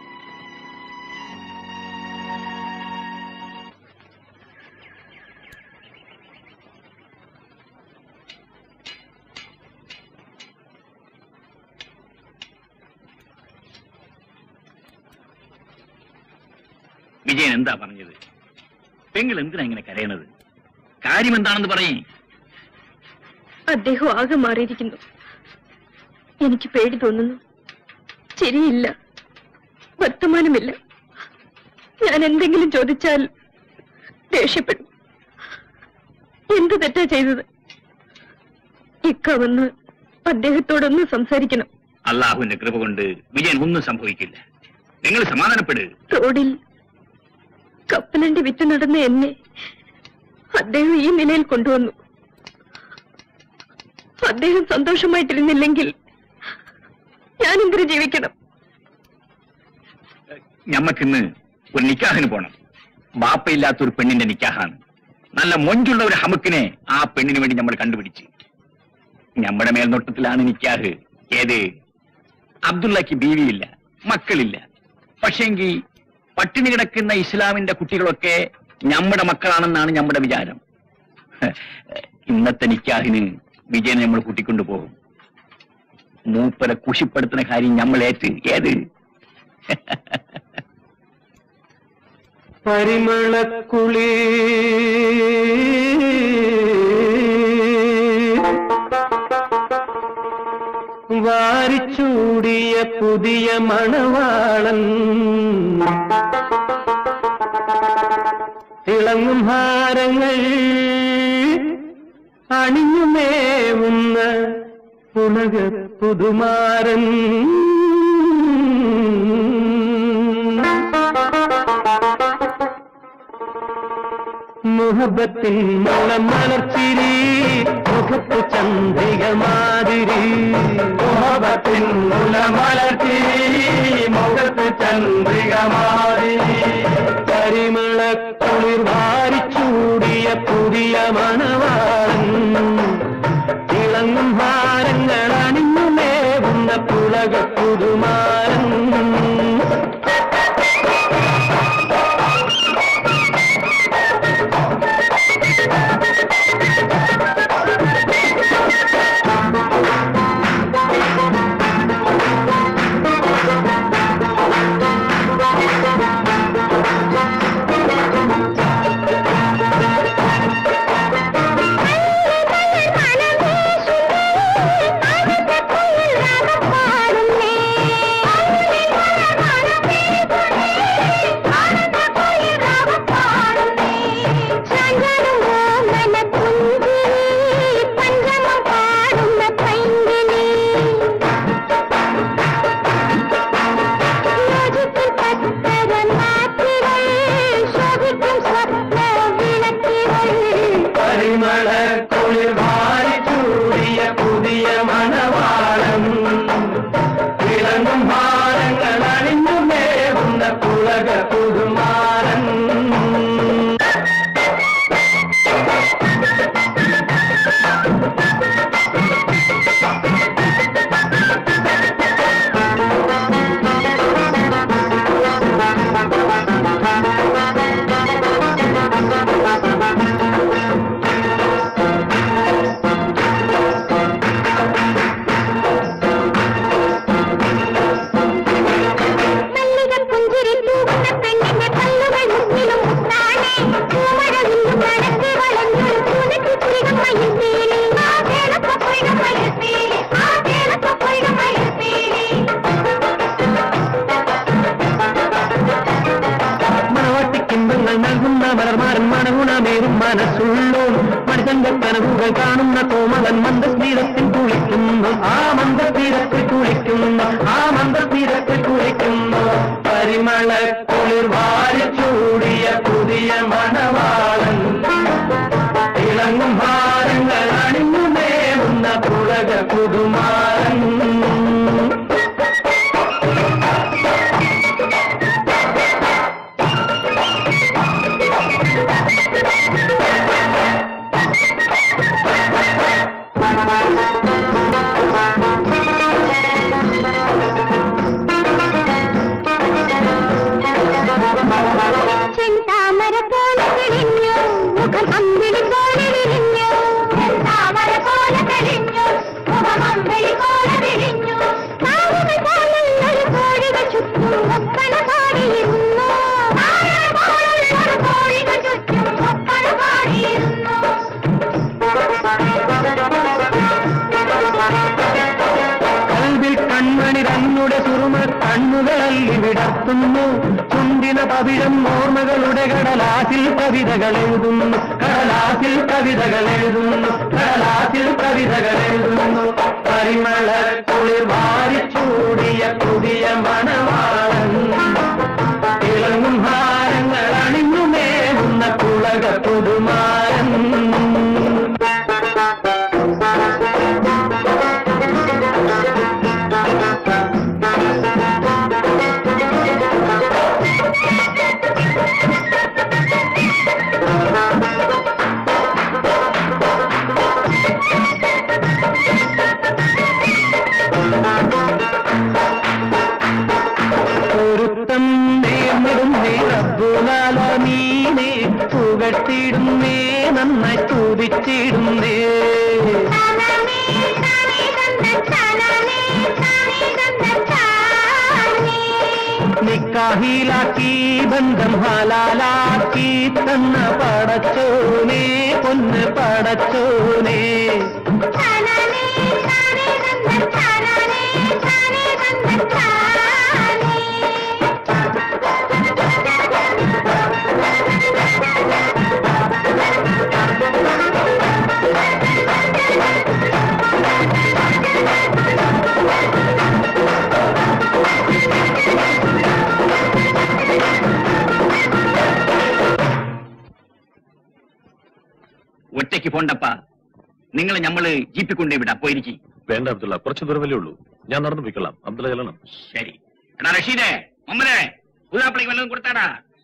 വിജയൻ എന്താ പറഞ്ഞത് പെങ്ങൾ എന്തിനാ ഇങ്ങനെ കരയണത് കാര്യം എന്താണെന്ന് പറയേ അദ്ദേഹം ആകെ മാറിയിരിക്കുന്നു എനിക്ക് പേടി തോന്നുന്നു ശരിയില്ല വർത്തമാനമില്ല ഞാൻ എന്തെങ്കിലും ചോദിച്ചാൽ ദേഷ്യപ്പെടും എന്ത് തെറ്റാ ചെയ്തത് ഇക്ക വന്ന് അദ്ദേഹത്തോടൊന്ന് സംസാരിക്കണം അള്ളാഹുവിന്റെ കൃപ കൊണ്ട് വിജയൻ ഒന്നും സംഭവിക്കില്ല നിങ്ങൾ സമാധാനപ്പെട് റോഡിൽ കപ്പലണ്ടി വിറ്റ് നടന്ന എന്നെ അദ്ദേഹം ഈ നിലയിൽ കൊണ്ടുവന്നു അദ്ദേഹം സന്തോഷമായിട്ടിരുന്നില്ലെങ്കിൽ ഞാൻ എന്തിനു ജീവിക്കണം ഞമ്മക്കിന്ന് ഒരു നിക്കാഹിന് പോണം ബാപ്പയില്ലാത്ത ഒരു പെണ്ണിന്റെ നിക്കാഹാണ് നല്ല മൊഞ്ചുള്ള ഒരു ഹമുക്കിനെ ആ പെണ്ണിന് വേണ്ടി നമ്മൾ കണ്ടുപിടിച്ച് നമ്മുടെ മേൽനോട്ടത്തിലാണ് നിക്കാഹ് ഏത് അബ്ദുള്ളക്ക് ബീവിയില്ല മക്കളില്ല പക്ഷേങ്കി പട്ടിണി കിടക്കുന്ന ഇസ്ലാമിന്റെ കുട്ടികളൊക്കെ നമ്മുടെ മക്കളാണെന്നാണ് നമ്മുടെ വിചാരം ഇന്നത്തെ നിക്കാഹിന് വിജയനെ നമ്മൾ കൂട്ടിക്കൊണ്ടു പോകും മൂപ്പരെ കുഷിപ്പെടുത്തുന്ന കാര്യം നമ്മൾ ഏറ്റ് ഏത് പരിമളക്കുളി വാരിച്ചൂടിയ പുതിയ മണവാളൻ തിളങ്ങും ഹാരങ്ങൾ അണിഞ്ഞുമേവുന്ന പുളക പുതുമാരൻ മുഹബത്തിൻ മുളം മലർച്ചിരി മുഖത്ത് ചന്ദ്രിക മാതിരി മുഹബത്തിൻ മുളം മലർച്ചിരി മുഖത്ത് ചന്ദ്രിക മാതിരി പരിമള കുളിർ വാരിച്ചൂടിയ പുതിയ മണവാളൻ തിളങ്ങും ഹാരങ്ങൾ അണിഞ്ഞുമേവുന്ന പുളക പുതുമാരൻ പരിമള കുളിർ വാരിച്ചൂടിയ പുതിയ മണവാളം ഇളങ്ങും ഭാരങ്ങൾ അണിഞ്ഞുമേവുന്ന പുളക പുതുമാരൻ മണവാട്ടിക്കിമ്പങ്ങൾ നൽകുന്ന മലർമാരൻ മണഗുണമേറും മനസ്സുള്ളോൻ മനുഷ്യന്റെ കനവുകൾ കാണുന്ന കോമകൻ മന്ദസ്മീരത്തിൽ കുളിക്കുന്നു ആ മന്ദസ്മീരത്തിൽ കുളിക്കുന്നു ആ മന്ദസ്മീരത്തിൽ കുളിക്കുന്നു പരിമള കുളിർ വാരിച്ചൂടിയ പുതിയ മണവാളൻ ഇളങ്ങും ഭാരങ്ങൾ അണിഞ്ഞുമേവുന്ന പുളക പുതുമാരൻ ചെന്താമര പോലെ തെളിഞ്ഞു മുഖം അമ്പിളി പോലെ വിരിഞ്ഞു ചെന്താമര പോലെ തെളിഞ്ഞു മുഖം അമ്പിളി പോലെ വിരിഞ്ഞു കാവുകൾ പോലുള്ളൊരു കോഴികൾ ചുറ്റും ഒപ്പന പാടിയിരുന്നു കാവുകൾ പോലുള്ളൊരു കോഴികൾ ചുറ്റും ഒപ്പന പാടിയിരുന്നു കൽവിൽ കൺമണി തന്നുടെ സുറുമ കണ്ണുകളല്ലി വിടർത്തുന്നു ചുണ്ടിന പവിഴം ഓർമ്മകളുടെ കടലാസിൽ കവിതകൾ എഴുതുന്നു കടലാസിൽ കവിതകൾ എഴുതുന്നു കടലാസിൽ കവിതകൾ എഴുതുന്നു പരിമള കുളിർ തളിർ വാരിച്ചൂടിയ പുതിയ മണവാളൻ ഇളങ്ങും ഹാരങ്ങൾ അണിഞ്ഞു മേവുന്ന കുളക പുതുമാരൻ ഒരുത്തം നേർന്നിടുന്നേ റബ്ബുലാലമീനെ പുകട്ടിടുന്നേ നന്നായി തുതിച്ചിടുന്നേ നിക്കാഹിലാക്കി ബന്ധം ഹലാലാക്കി തന്ന പടച്ചോനെ പൊന്ന് പടച്ചോനെ ഒറ്റയ്ക്ക് പോണ്ടപ്പ നിങ്ങളെ ഞമ്മള് ജീപ്പിൽ കൊണ്ടേ വിടാ പോയിരിക്കും വേണ്ട അബ്ദുള്ള കുറച്ച് ദൂരമല്ലേ ഉള്ളൂ ഞാൻ നടന്നു പോയിക്കൊള്ളാം അബ്ദുള്ള ചെല്ലണം ശരി എടാ റഷീദേ മമ്മനെ പുതാപ്പിളേക്ക് വല്ലതും കൊടുത്താടാ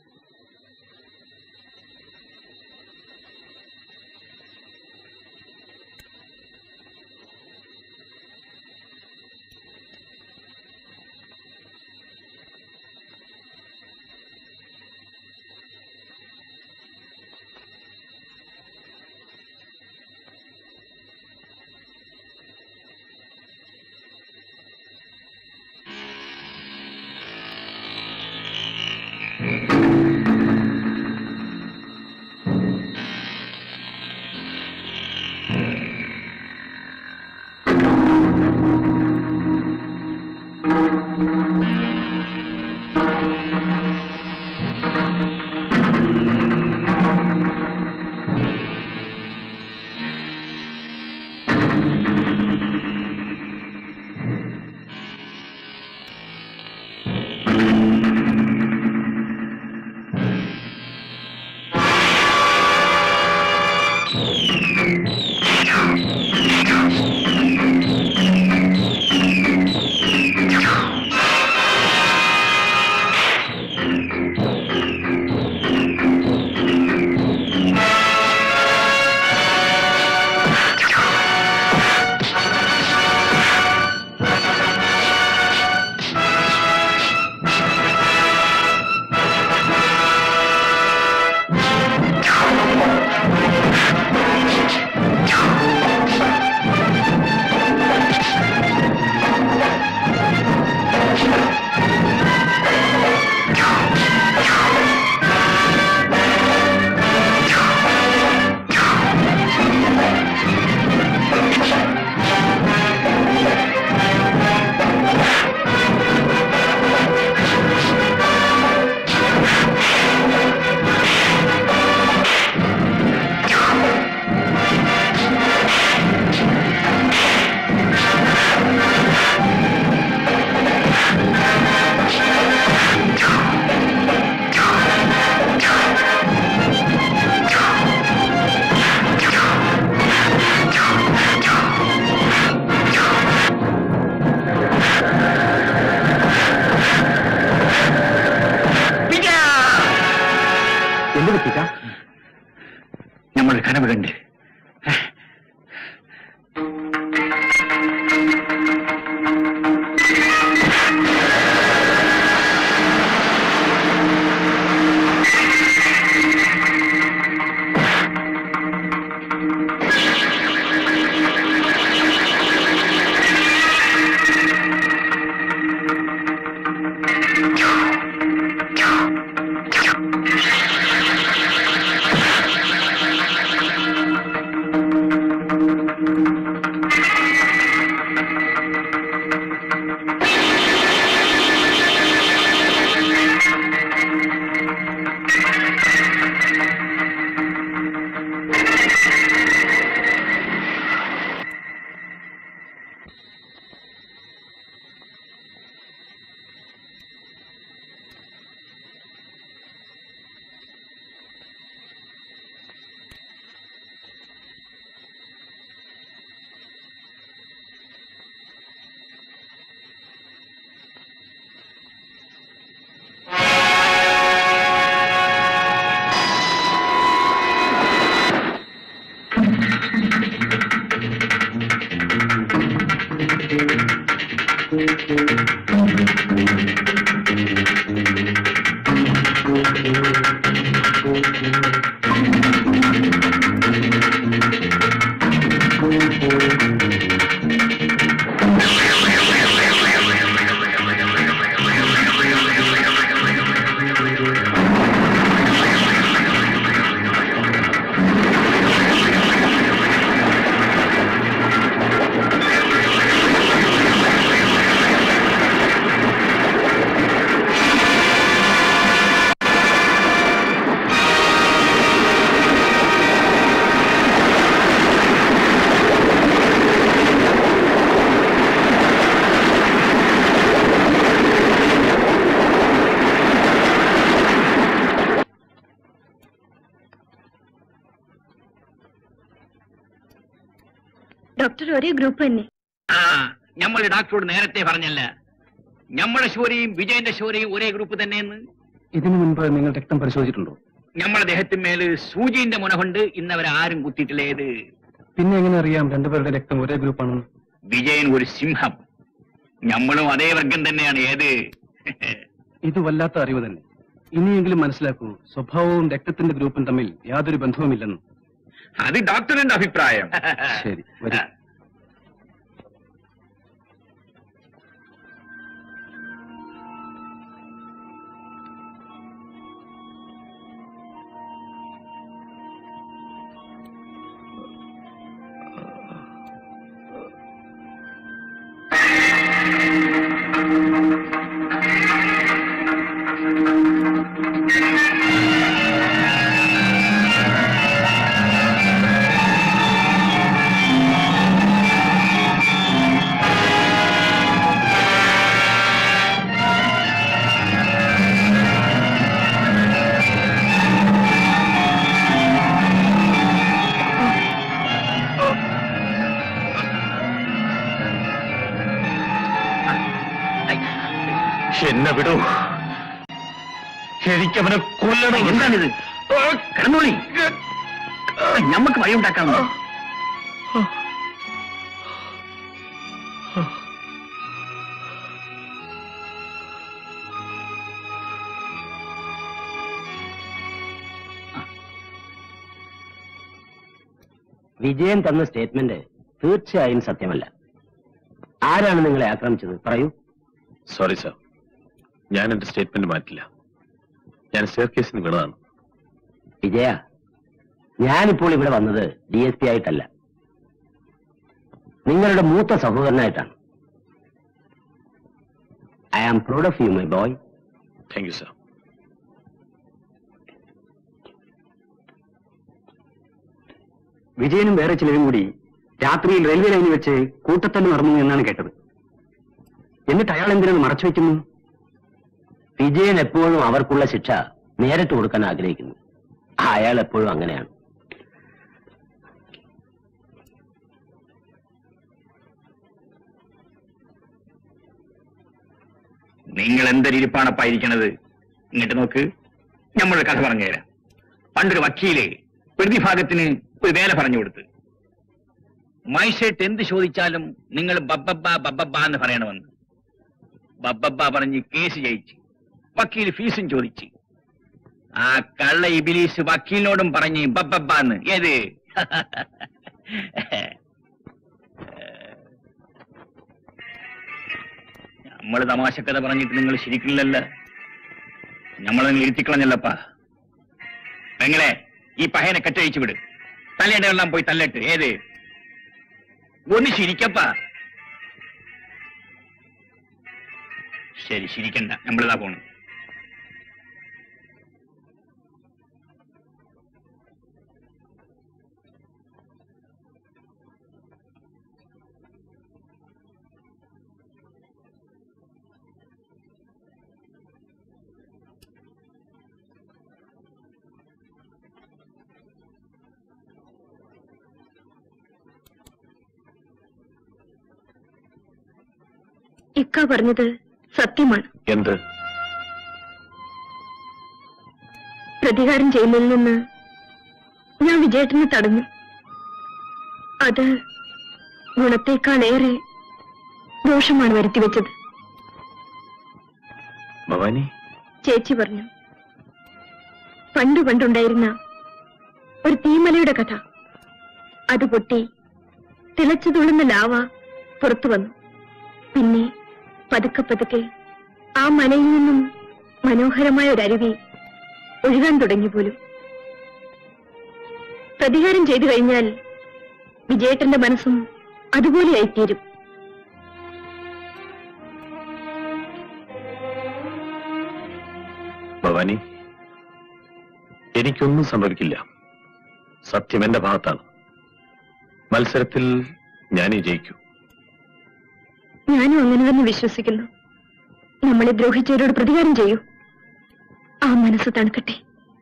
എന്ത് പറ്റിക്ക നമ്മൾ കനവ് കണ്ട് ഡോക്ടർ ഒരേ ഗ്രൂപ്പ് തന്നെ ആ നമ്മൾ ഡോക്ടറോട് നേരത്തെ പറഞ്ഞല്ല നമ്മുടെ ശോരയും വിജയന്റെ ശോരയും ഒരേ ഗ്രൂപ്പ് തന്നെയെന്ന് ഇതിനു മുൻപ് നിങ്ങൾ രക്തം പരിശോധിച്ചിട്ടുണ്ടോ നമ്മുടെ ദേഹത്തിന്മേല് സൂചിന്റെ മുന കൊണ്ട് ഇന്നവരെ ആരും കുത്തിയിട്ടില്ല ഏത് പിന്നെ എങ്ങനെ അറിയാം രണ്ടുപേരുടെ രക്തം ഒരേ ഗ്രൂപ്പാണെന്ന് വിജയൻ ഒരു സിംഹം നമ്മളും അതേ വർഗം തന്നെയാണ് ഏത് ഇത് വല്ലാത്ത അറിവ് തന്നെ ഇനിയെങ്കിലും മനസ്സിലാക്കൂ സ്വഭാവവും രക്തത്തിന്റെ ഗ്രൂപ്പും തമ്മിൽ യാതൊരു ബന്ധവുമില്ലെന്ന് അത് ഡോക്ടറിന്റെ അഭിപ്രായം ശരി വരൂ എന്നെ വിടൂ എനിക്കവനെ കൊല്ലണം എന്താണിത് കിടന്നോളി ഞമ്മക്ക് വഴി ഉണ്ടാക്കാമോ വിജയൻ തന്ന സ്റ്റേറ്റ്മെന്റ് തീർച്ചയായും സത്യമല്ല ആരാണ് നിങ്ങളെ ആക്രമിച്ചത് പറയൂ സോറി സാർ ഞാൻ എന്റെ സ്റ്റേറ്റ്മെന്റ് മാറ്റില്ല ഞാൻ സ്റ്റെയർ കേസിന് വീണതാണ് വിജയ ഞാനിപ്പോൾ ഇവിടെ വന്നത് ഡി എസ് പി ആയിട്ടല്ല നിങ്ങളുടെ മൂത്ത സഹോദരനായിട്ടാണ് I am proud of you my boy thank you sir വിജയനും വേറെ ചിലരും കൂടി രാത്രിയിൽ റെയിൽവേ ലൈനിൽ വെച്ച് കൂട്ടത്തല്ല് നടന്നു എന്നാണ് കേട്ടത് എന്നിട്ട് അയാൾ എന്തിനാണ് മറച്ചു വെക്കുന്നു വിജയൻ എപ്പോഴും അവർക്കുള്ള ശിക്ഷ നേരിട്ട് കൊടുക്കാൻ ആഗ്രഹിക്കുന്നു അയാൾ എപ്പോഴും അങ്ങനെയാണ് നിങ്ങൾ എന്തൊരിപ്പാണപ്പായിരിക്കണത് ഇങ്ങോട്ട് നോക്ക് നമ്മളൊരു കഥ പറഞ്ഞുതരാം പണ്ടൊരു വക്കീല് പ്രതിഭാഗത്തിന് ഒരു വേല പറഞ്ഞു കൊടുത്ത് മൈസേട്ട് എന്ത് ചോദിച്ചാലും നിങ്ങൾ ബബ്ബബ്ബ ബബ്ബബ്ബ എന്ന് പറയണമെന്ന് ബബ്ബബ്ബ പറഞ്ഞ് കേസ് ജയിച്ച് വക്കീൽ ഫീസും ചോദിച്ച് ആ കള്ള ഇബിലീസ് വക്കീലിനോടും പറഞ്ഞ് ബബ്ബബ്ബ എന്ന് ഏത് നമ്മൾ തമാശക്കഥ പറഞ്ഞിട്ട് നിങ്ങൾ ശരിക്കില്ലല്ല നമ്മളെ ഇരുത്തിക്കളഞ്ഞല്ലപ്പാ പെങ്ങളെ ഈ പഹയനെ കെട്ടഴിച്ചു വിട് തലയിടെല്ലാം പോയി തല്ലട്ട് ഏത് ഒന്ന് ശരിക്കപ്പാ ശരി ശരിക്കണ്ട നമ്മളിതാ പോണു ഇക്ക പറഞ്ഞത് സത്യമാണ് എന്ത് പ്രതികാരം ചെയ്യുന്നതിൽ നിന്ന് ഞാൻ വിജയേട്ടനെ തടഞ്ഞു അത് ഗുണത്തേക്കാളേറെ ദോഷമാണ് വരുത്തിവെച്ചത് ഭവാനി ചേച്ചി പറഞ്ഞു പണ്ടു പണ്ടുണ്ടായിരുന്ന ഒരു തീമലയുടെ കഥ അത് പൊട്ടി തിളച്ചു തുള്ളുന്ന ലാവ പുറത്തു വന്നു പിന്നെ പതുക്കെ പതുക്കെ ആ മലയിൽ നിന്നും മനോഹരമായ ഒരു അരുവി ഒഴുകാൻ തുടങ്ങി പോലും പ്രതികാരം ചെയ്തു കഴിഞ്ഞാൽ വിജയേട്ടന്റെ മനസ്സും അതുപോലെയായിത്തീരും ഭവാനി എനിക്കൊന്നും സംഭവിക്കില്ല സത്യം എന്റെ ഭാഗത്താണ് മത്സരത്തിൽ ഞാനീ ജയിക്കൂ ഞാനും അങ്ങനെ തന്നെ വിശ്വസിക്കുന്നു നമ്മളെ ദ്രോഹിച്ചവരോട് പ്രതികാരം ചെയ്യൂ ആ മനസ്സ് തണുക്കട്ടെ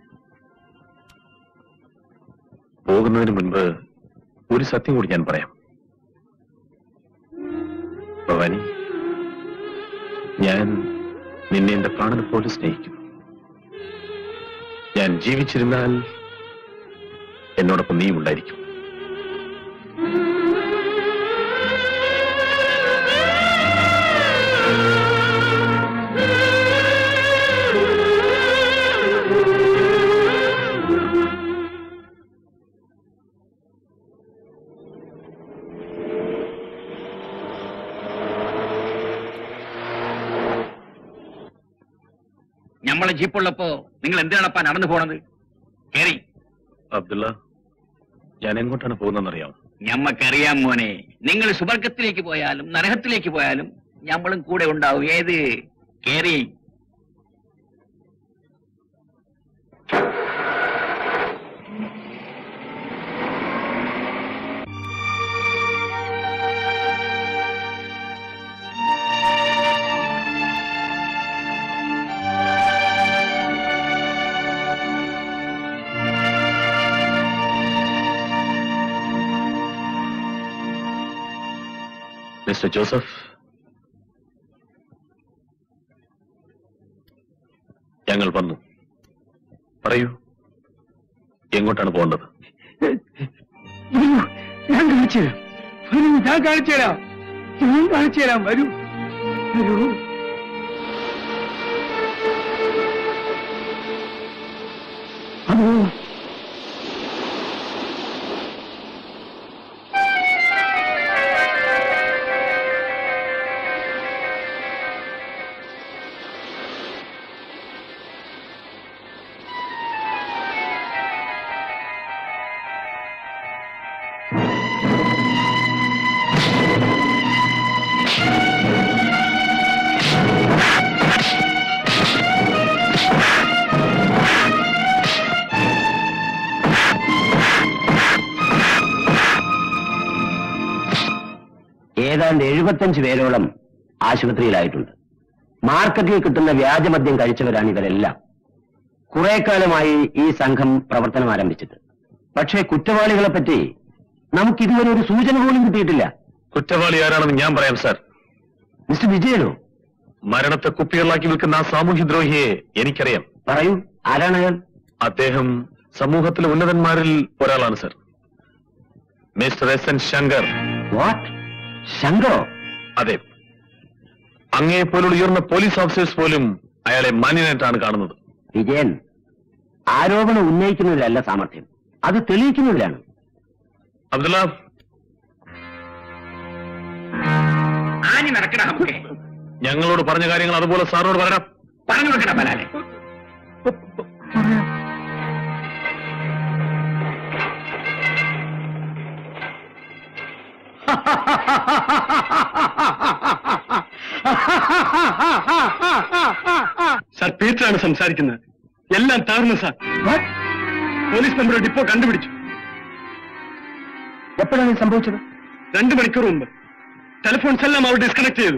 പോകുന്നതിന് മുൻപ് ഒരു സത്യം കൂടി ഞാൻ പറയാം ഭവാനി ഞാൻ നിന്നെ എന്റെ പ്രാണനെ പോലെ സ്നേഹിക്കുന്നു ഞാൻ ജീവിച്ചിരുന്നാൽ എന്നോടൊപ്പം നീയും ഉണ്ടായിരിക്കും ഞമ്മളെ ജീപ്പുള്ളപ്പോ നിങ്ങൾ എന്തിനാണപ്പാ നടന്നു പോണത് കേറി അബ്ദുള്ള ഞാൻ എങ്ങോട്ടാണ് പോകുന്നതെന്നറിയാം ഞമ്മക്കറിയാം മോനെ നിങ്ങൾ സുവർഗത്തിലേക്ക് പോയാലും നരകത്തിലേക്ക് പോയാലും ഞമ്മളും കൂടെ ഉണ്ടാവും ഏത് കേറി മിസ്റ്റർ ജോസഫ് ഞങ്ങൾ വന്നു പറയൂ എങ്ങോട്ടാണ് പോകേണ്ടത് വരൂ ഞാൻ കാണിച്ചു തരാം വരൂ ഞാൻ കാണിച്ചു തരാം ഞാൻ കാണിച്ചു തരാം വരൂ വരൂ അതോ ഏതാണ്ട് എഴുപത്തഞ്ച് പേരോളം ആശുപത്രിയിലായിട്ടുണ്ട് മാർക്കറ്റിൽ കിട്ടുന്ന വ്യാജമദ്യം കഴിച്ചവരാണ് ഇവരെല്ലാം കുറെ കാലമായി ഈ സംഘം പ്രവർത്തനം ആരംഭിച്ചിട്ട് പക്ഷേ കുറ്റവാളികളെ പറ്റി നമുക്കിതുവരെ ഒരു സൂചന പോലും കിട്ടിയിട്ടില്ല കുറ്റവാളി ആരാണെന്ന് ഞാൻ പറയാം സാർ മിസ്റ്റർ വിജയനോ മരണത്തെ കുപ്പികളാക്കി വിൽക്കുന്ന ആ സാമൂഹ്യദ്രോഹിയെ എനിക്കറിയാം പറയൂ ആരാണ് അയാൾ അദ്ദേഹം സമൂഹത്തിലെ ഉന്നതന്മാരിൽ ഒരാളാണ് sir mister S N Shankar what ശങ്കറോ അതെ അങ്ങേ പോലുള്ള ഉയർന്ന പോലീസ് ഓഫീസേഴ്സ് പോലും അയാളെ മാന്യനായിട്ടാണ് കാണുന്നത് വിജയൻ ആരോപണം ഉന്നയിക്കുന്നതിലല്ല സാമർഥ്യം അത് തെളിയിക്കുന്നതിലാണ് അബ്ദുള്ള ആഞ്ഞു നടക്കണ നമുക്ക് ഞങ്ങളോട് പറഞ്ഞ കാര്യങ്ങൾ അതുപോലെ സാറിനോട് പറയണം പറഞ്ഞു വെക്കണ പലാലെ സാർ പീറ്ററാണ് സംസാരിക്കുന്നത് എല്ലാം തകർന്നു സാർ പോലീസ് നമ്മുടെ ഡിപ്പോ കണ്ടുപിടിച്ചു എപ്പോഴാണ് ഇത് സംഭവിച്ചത് രണ്ടു മണിക്കൂർ മുമ്പ് ടെലിഫോൺസ് എല്ലാം അവർ ഡിസ്കണക്ട് ചെയ്തു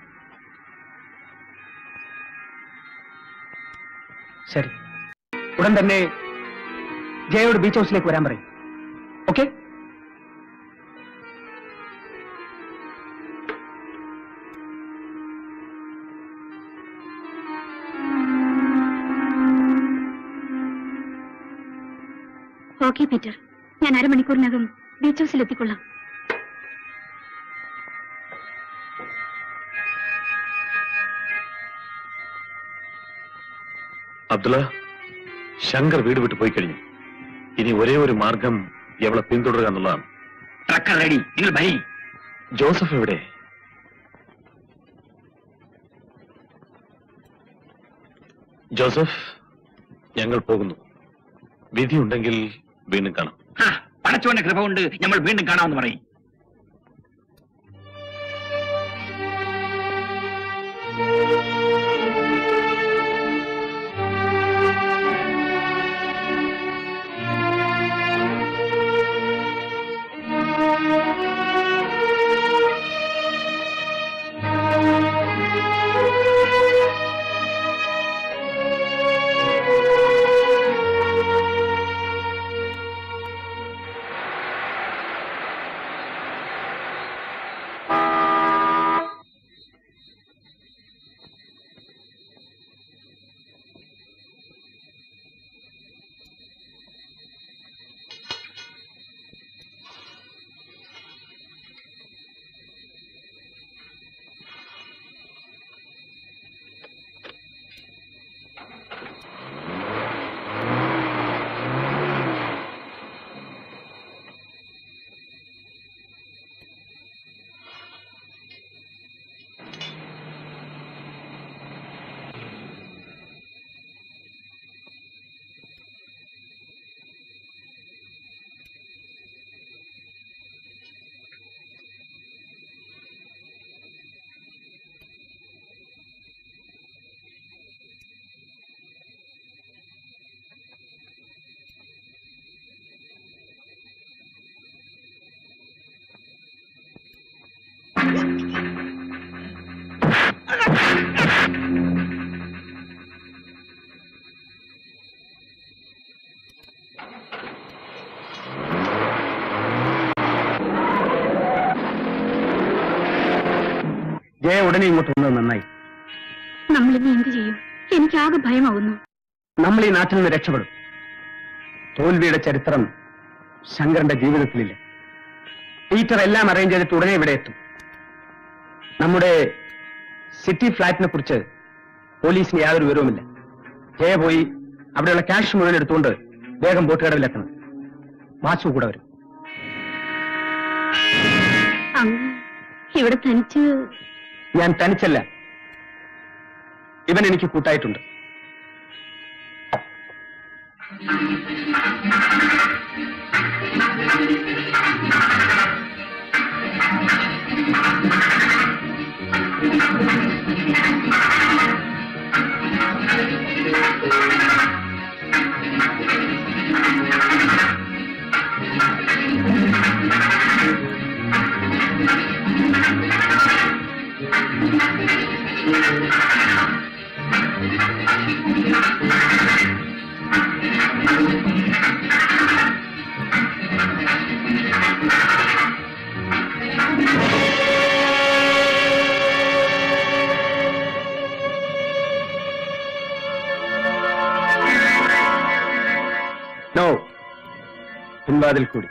ശരി ഉടൻ തന്നെ ജയയോട് ബീച്ച് ഹൗസിലേക്ക് വരാൻ പറയും ഓക്കെ ഓക്കെ പീറ്റർ ഞാൻ അരമണിക്കൂറിനകം ബീച്ച് ഹൗസിൽ എത്തിക്കൊള്ളാം അബ്ദുള്ള ശങ്കർ വീട് വിട്ട് പോയി കഴിഞ്ഞു ഇനി ഒരേ ഒരു മാർഗം എവളെ പിന്തുടരുക എന്നുള്ളതാണ് ട്രക്കർ റെഡി നിങ്ങൾ ഭരി ജോസഫ് എവിടെ ജോസഫ് ഞങ്ങൾ പോകുന്നു വിധിയുണ്ടെങ്കിൽ വീണ്ടും കാണാം പടച്ചോന്റെ കൃപ കൊണ്ട് നമ്മൾ വീണ്ടും കാണാമെന്ന് പറയും ജയ ഉടനെ ഇങ്ങോട്ട് വന്നത് നന്നായി നമ്മളിനി എന്ത് ചെയ്യും എനിക്കാകെ ഭയമാവുന്നു നമ്മൾ ഈ നാട്ടിൽ നിന്ന് രക്ഷപ്പെടും തോൽവിയുടെ ചരിത്രം ശങ്കറിന്റെ ജീവിതത്തിലില്ല പീറ്റർ എല്ലാം അറേഞ്ച് ചെയ്തിട്ട് ഉടനെ ഇവിടെ എത്തും നമ്മുടെ സിറ്റി ഫ്ലാറ്റിനെ കുറിച്ച് പോലീസിന് യാതൊരു വിവരവുമില്ല ജയ പോയി അവിടെയുള്ള ക്യാഷ് മുഴുവൻ എടുത്തുകൊണ്ട് വേഗം ബോട്ട് കടവിലെത്തണം വാച്ചു കൂടെ വരും അങ്ങ് ഇവിടെ തനിച്ച് ഞാൻ തനിച്ചല്ല ഇവൻ എനിക്ക് കൂട്ടായിട്ടുണ്ട് നോ പിൻവാതിൽ കൂടി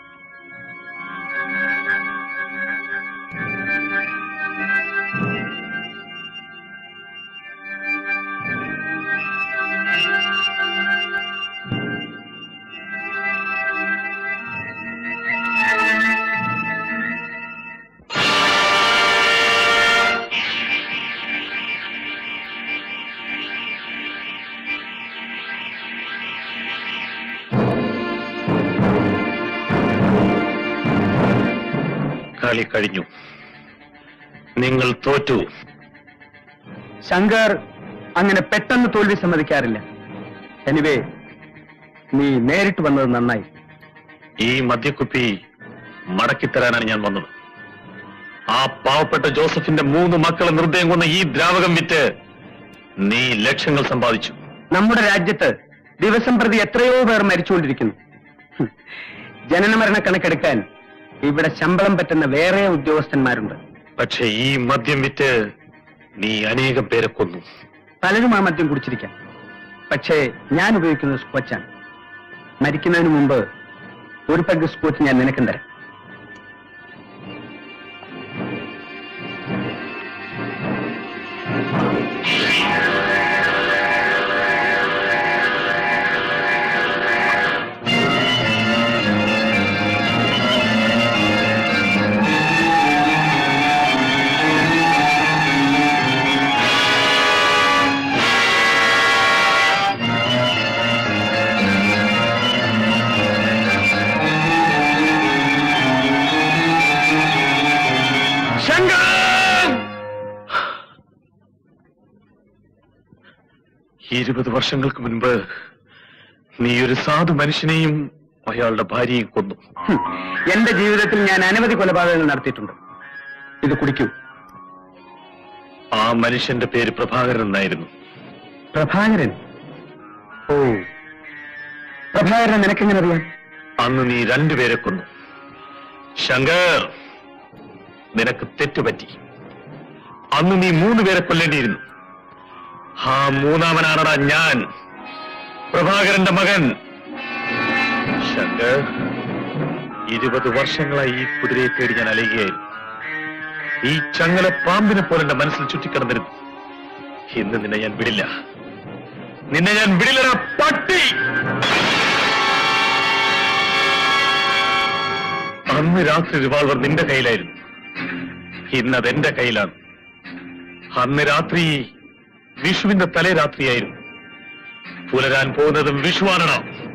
കളി കഴിഞ്ഞു നിങ്ങൾ തോറ്റു ശങ്കർ അങ്ങനെ പെട്ടെന്ന് തോൽവി സമ്മതിക്കാറില്ല എനിവേ നീ നേരിട്ട് വന്നത് നന്നായി ഈ മദ്യക്കുപ്പി മടക്കിത്തരാനാണ് ഞാൻ വന്നത് ആ പാവപ്പെട്ട ജോസഫിന്റെ മൂന്ന് മക്കളെ നിർദ്ദയം കൊന്ന ഈ ദ്രാവകം വിറ്റ് നീ ലക്ഷങ്ങൾ സമ്പാദിച്ചു നമ്മുടെ രാജ്യത്ത് ദിവസം പ്രതി എത്രയോ പേർ മരിച്ചുകൊണ്ടിരിക്കുന്നു ഹും. ജനനമരണ കണക്കെടുക്കാൻ ഇവിടെ ശമ്പളം പറ്റുന്ന വേറെ ഉദ്യോഗസ്ഥന്മാരുണ്ട് പക്ഷെ ഈ മദ്യം വിറ്റ് നീ അനേകം പേരെ കൊന്നു പലരും ആ മദ്യം കുടിച്ചിരിക്കാം പക്ഷേ ഞാൻ ഉപയോഗിക്കുന്നത് സ്കോച്ചാണ് മരിക്കുന്നതിന് മുമ്പ് ഒരു പഗ് സ്കോച്ച് ഞാൻ നിനക്കും തരാം ഇരുപത് വർഷങ്ങൾക്ക് മുൻപ് നീ ഒരു സാധു മനുഷ്യനെയും അയാളുടെ ഭാര്യയെയും കൊന്നു ഹും. എന്റെ ജീവിതത്തിൽ ഞാൻ അനവധി കൊലപാതകങ്ങൾ നടത്തിയിട്ടുണ്ട് ഇത് കുടിക്കൂ ആ മനുഷ്യന്റെ പേര് പ്രഭാകരൻ എന്നായിരുന്നു പ്രഭാകരൻ ഓ പ്രഭാകരൻ നിനക്കെങ്ങനെ അറിയാം അന്ന് നീ രണ്ടുപേരെ കൊന്നു ശങ്കർ നിനക്ക് തെറ്റുപറ്റി അന്ന് നീ മൂന്ന് പേരെ കൊല്ലേണ്ടിയിരുന്നു ആ മൂന്നാമനാണടാ ഞാൻ പ്രഭാകരന്റെ മകൻ ശങ്കർ ഇരുപത് വർഷങ്ങളായി ഈ കുതിരയെ തേടി ഞാൻ അലയുകയായിരുന്നു ഈ ചങ്ങല പാമ്പിനെ പോലെ എന്റെ മനസ്സിൽ ചുറ്റിക്കിടന്നിരുന്നു ഇന്ന് നിന്നെ ഞാൻ വിടില്ല നിന്നെ ഞാൻ വിടില്ലടാ പട്ടി അന്ന് രാത്രി റിവാൾവർ നിന്റെ കയ്യിലായിരുന്നു ഇന്നത് എന്റെ കയ്യിലാണ് അന്ന് രാത്രി വിഷുവിന്റെ തലേ രാത്രിയായിരുന്നു പുലരാൻ പോകുന്നതും വിഷുവാണോ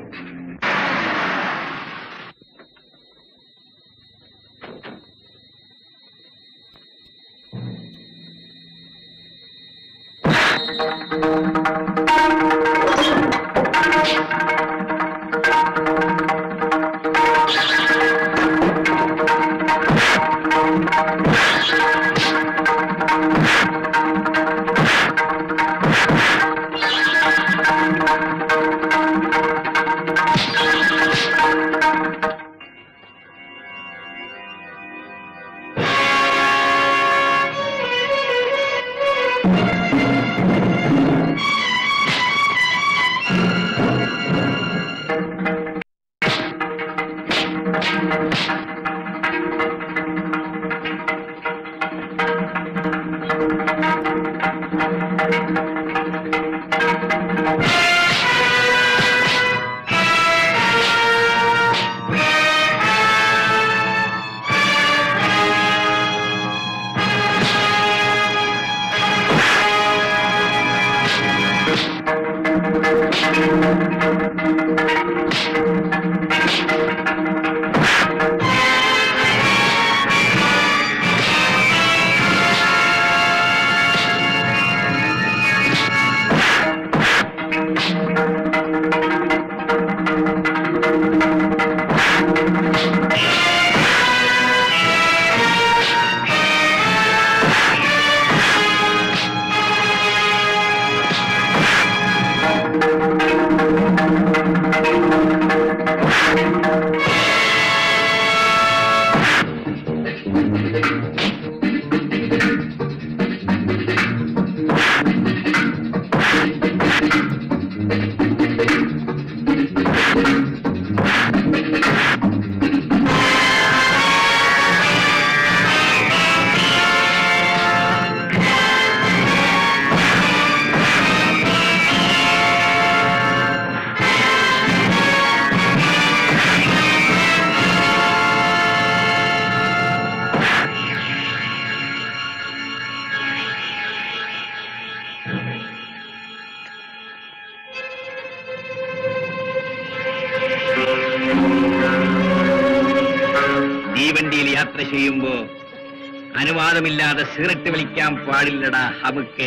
തീവണ്ടിയിൽ യാത്ര ചെയ്യുമ്പോ അനുവാദമില്ലാതെ സിഗരറ്റ് വലിക്കാൻ പാടില്ലടാ ഹമുക്കെ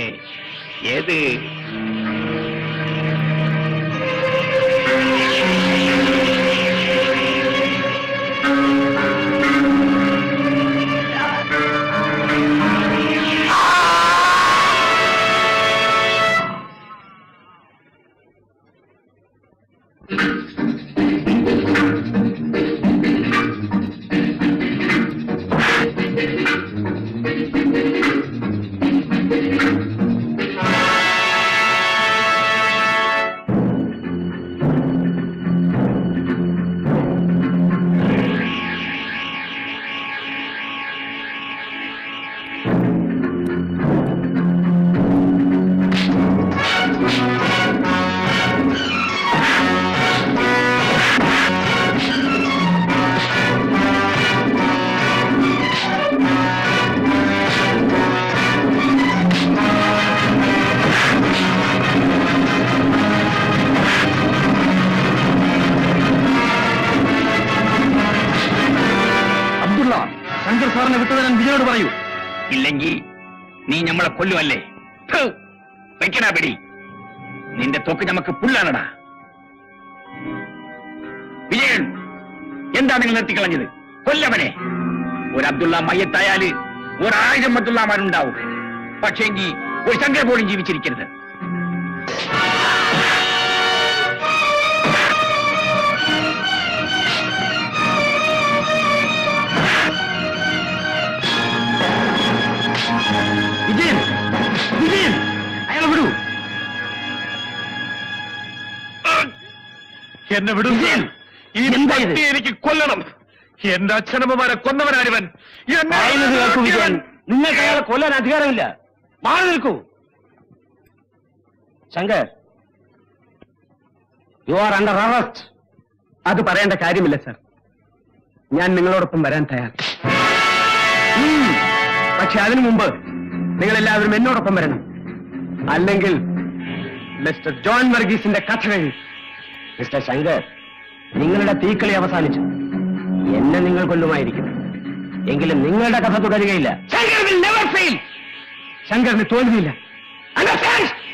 ഏത് അബ്ദുള്ള ശങ്കർ സാറിനെ വിട്ടുതരാൻ വിജയോട് പറയൂ ഇല്ലെങ്കിൽ നീ നമ്മളെ കൊല്ലുമല്ലേ ഫു, വെക്കടാ പിടി നിന്റെ തോക്ക് നമുക്ക് പുല്ലാണടാ വിജയൻ എന്താ നിങ്ങൾ നിർത്തിക്കളഞ്ഞത് കൊല്ലവനെ ഒരു അബ്ദുള്ള മയ്യത്തായാല് ഒരായിരം അബ്ദുള്ളമാരുണ്ടാവും പക്ഷേങ്കി ഒരു ശങ്കർ പോലും ജീവിച്ചിരിക്കരുത് വിജയൻ വിജയൻ അയാളെ വിടൂ എന്നെ വിടും ഈ പട്ടിയെ എനിക്ക് കൊല്ലണം എന്റെ അച്ഛനമ്മമാരെ കൊന്നവനാരിവൻ എന്നെ പറയുന്നത് കേൾക്കൂ വിജയൻ നിങ്ങൾക്ക് അയാളെ കൊല്ലാൻ അധികാരമില്ല മാറി നിൽക്കൂ Shankar you are under arrest അത് പറയേണ്ട കാര്യമില്ല സർ ഞാൻ നിങ്ങളോടൊപ്പം വരാൻ തയ്യാർ ഉം. പക്ഷെ അതിനു മുമ്പ് നിങ്ങൾ എല്ലാവരും എന്നോടൊപ്പം വരണം അല്ലെങ്കിൽ മിസ്റ്റർ ജോൺ വർഗീസിന്റെ കഥ കഴിയും മിസ്റ്റർ ശങ്കർ നിങ്ങളുടെ തീക്കളി അവസാനിച്ചു എന്നെ നിങ്ങൾ കൊല്ലുമായിരിക്കും എങ്കിലും നിങ്ങളുടെ കഥ തുടരുകയില്ല Shankar will never fail. ശങ്കറിന് തോൽവിയില്ല Understand?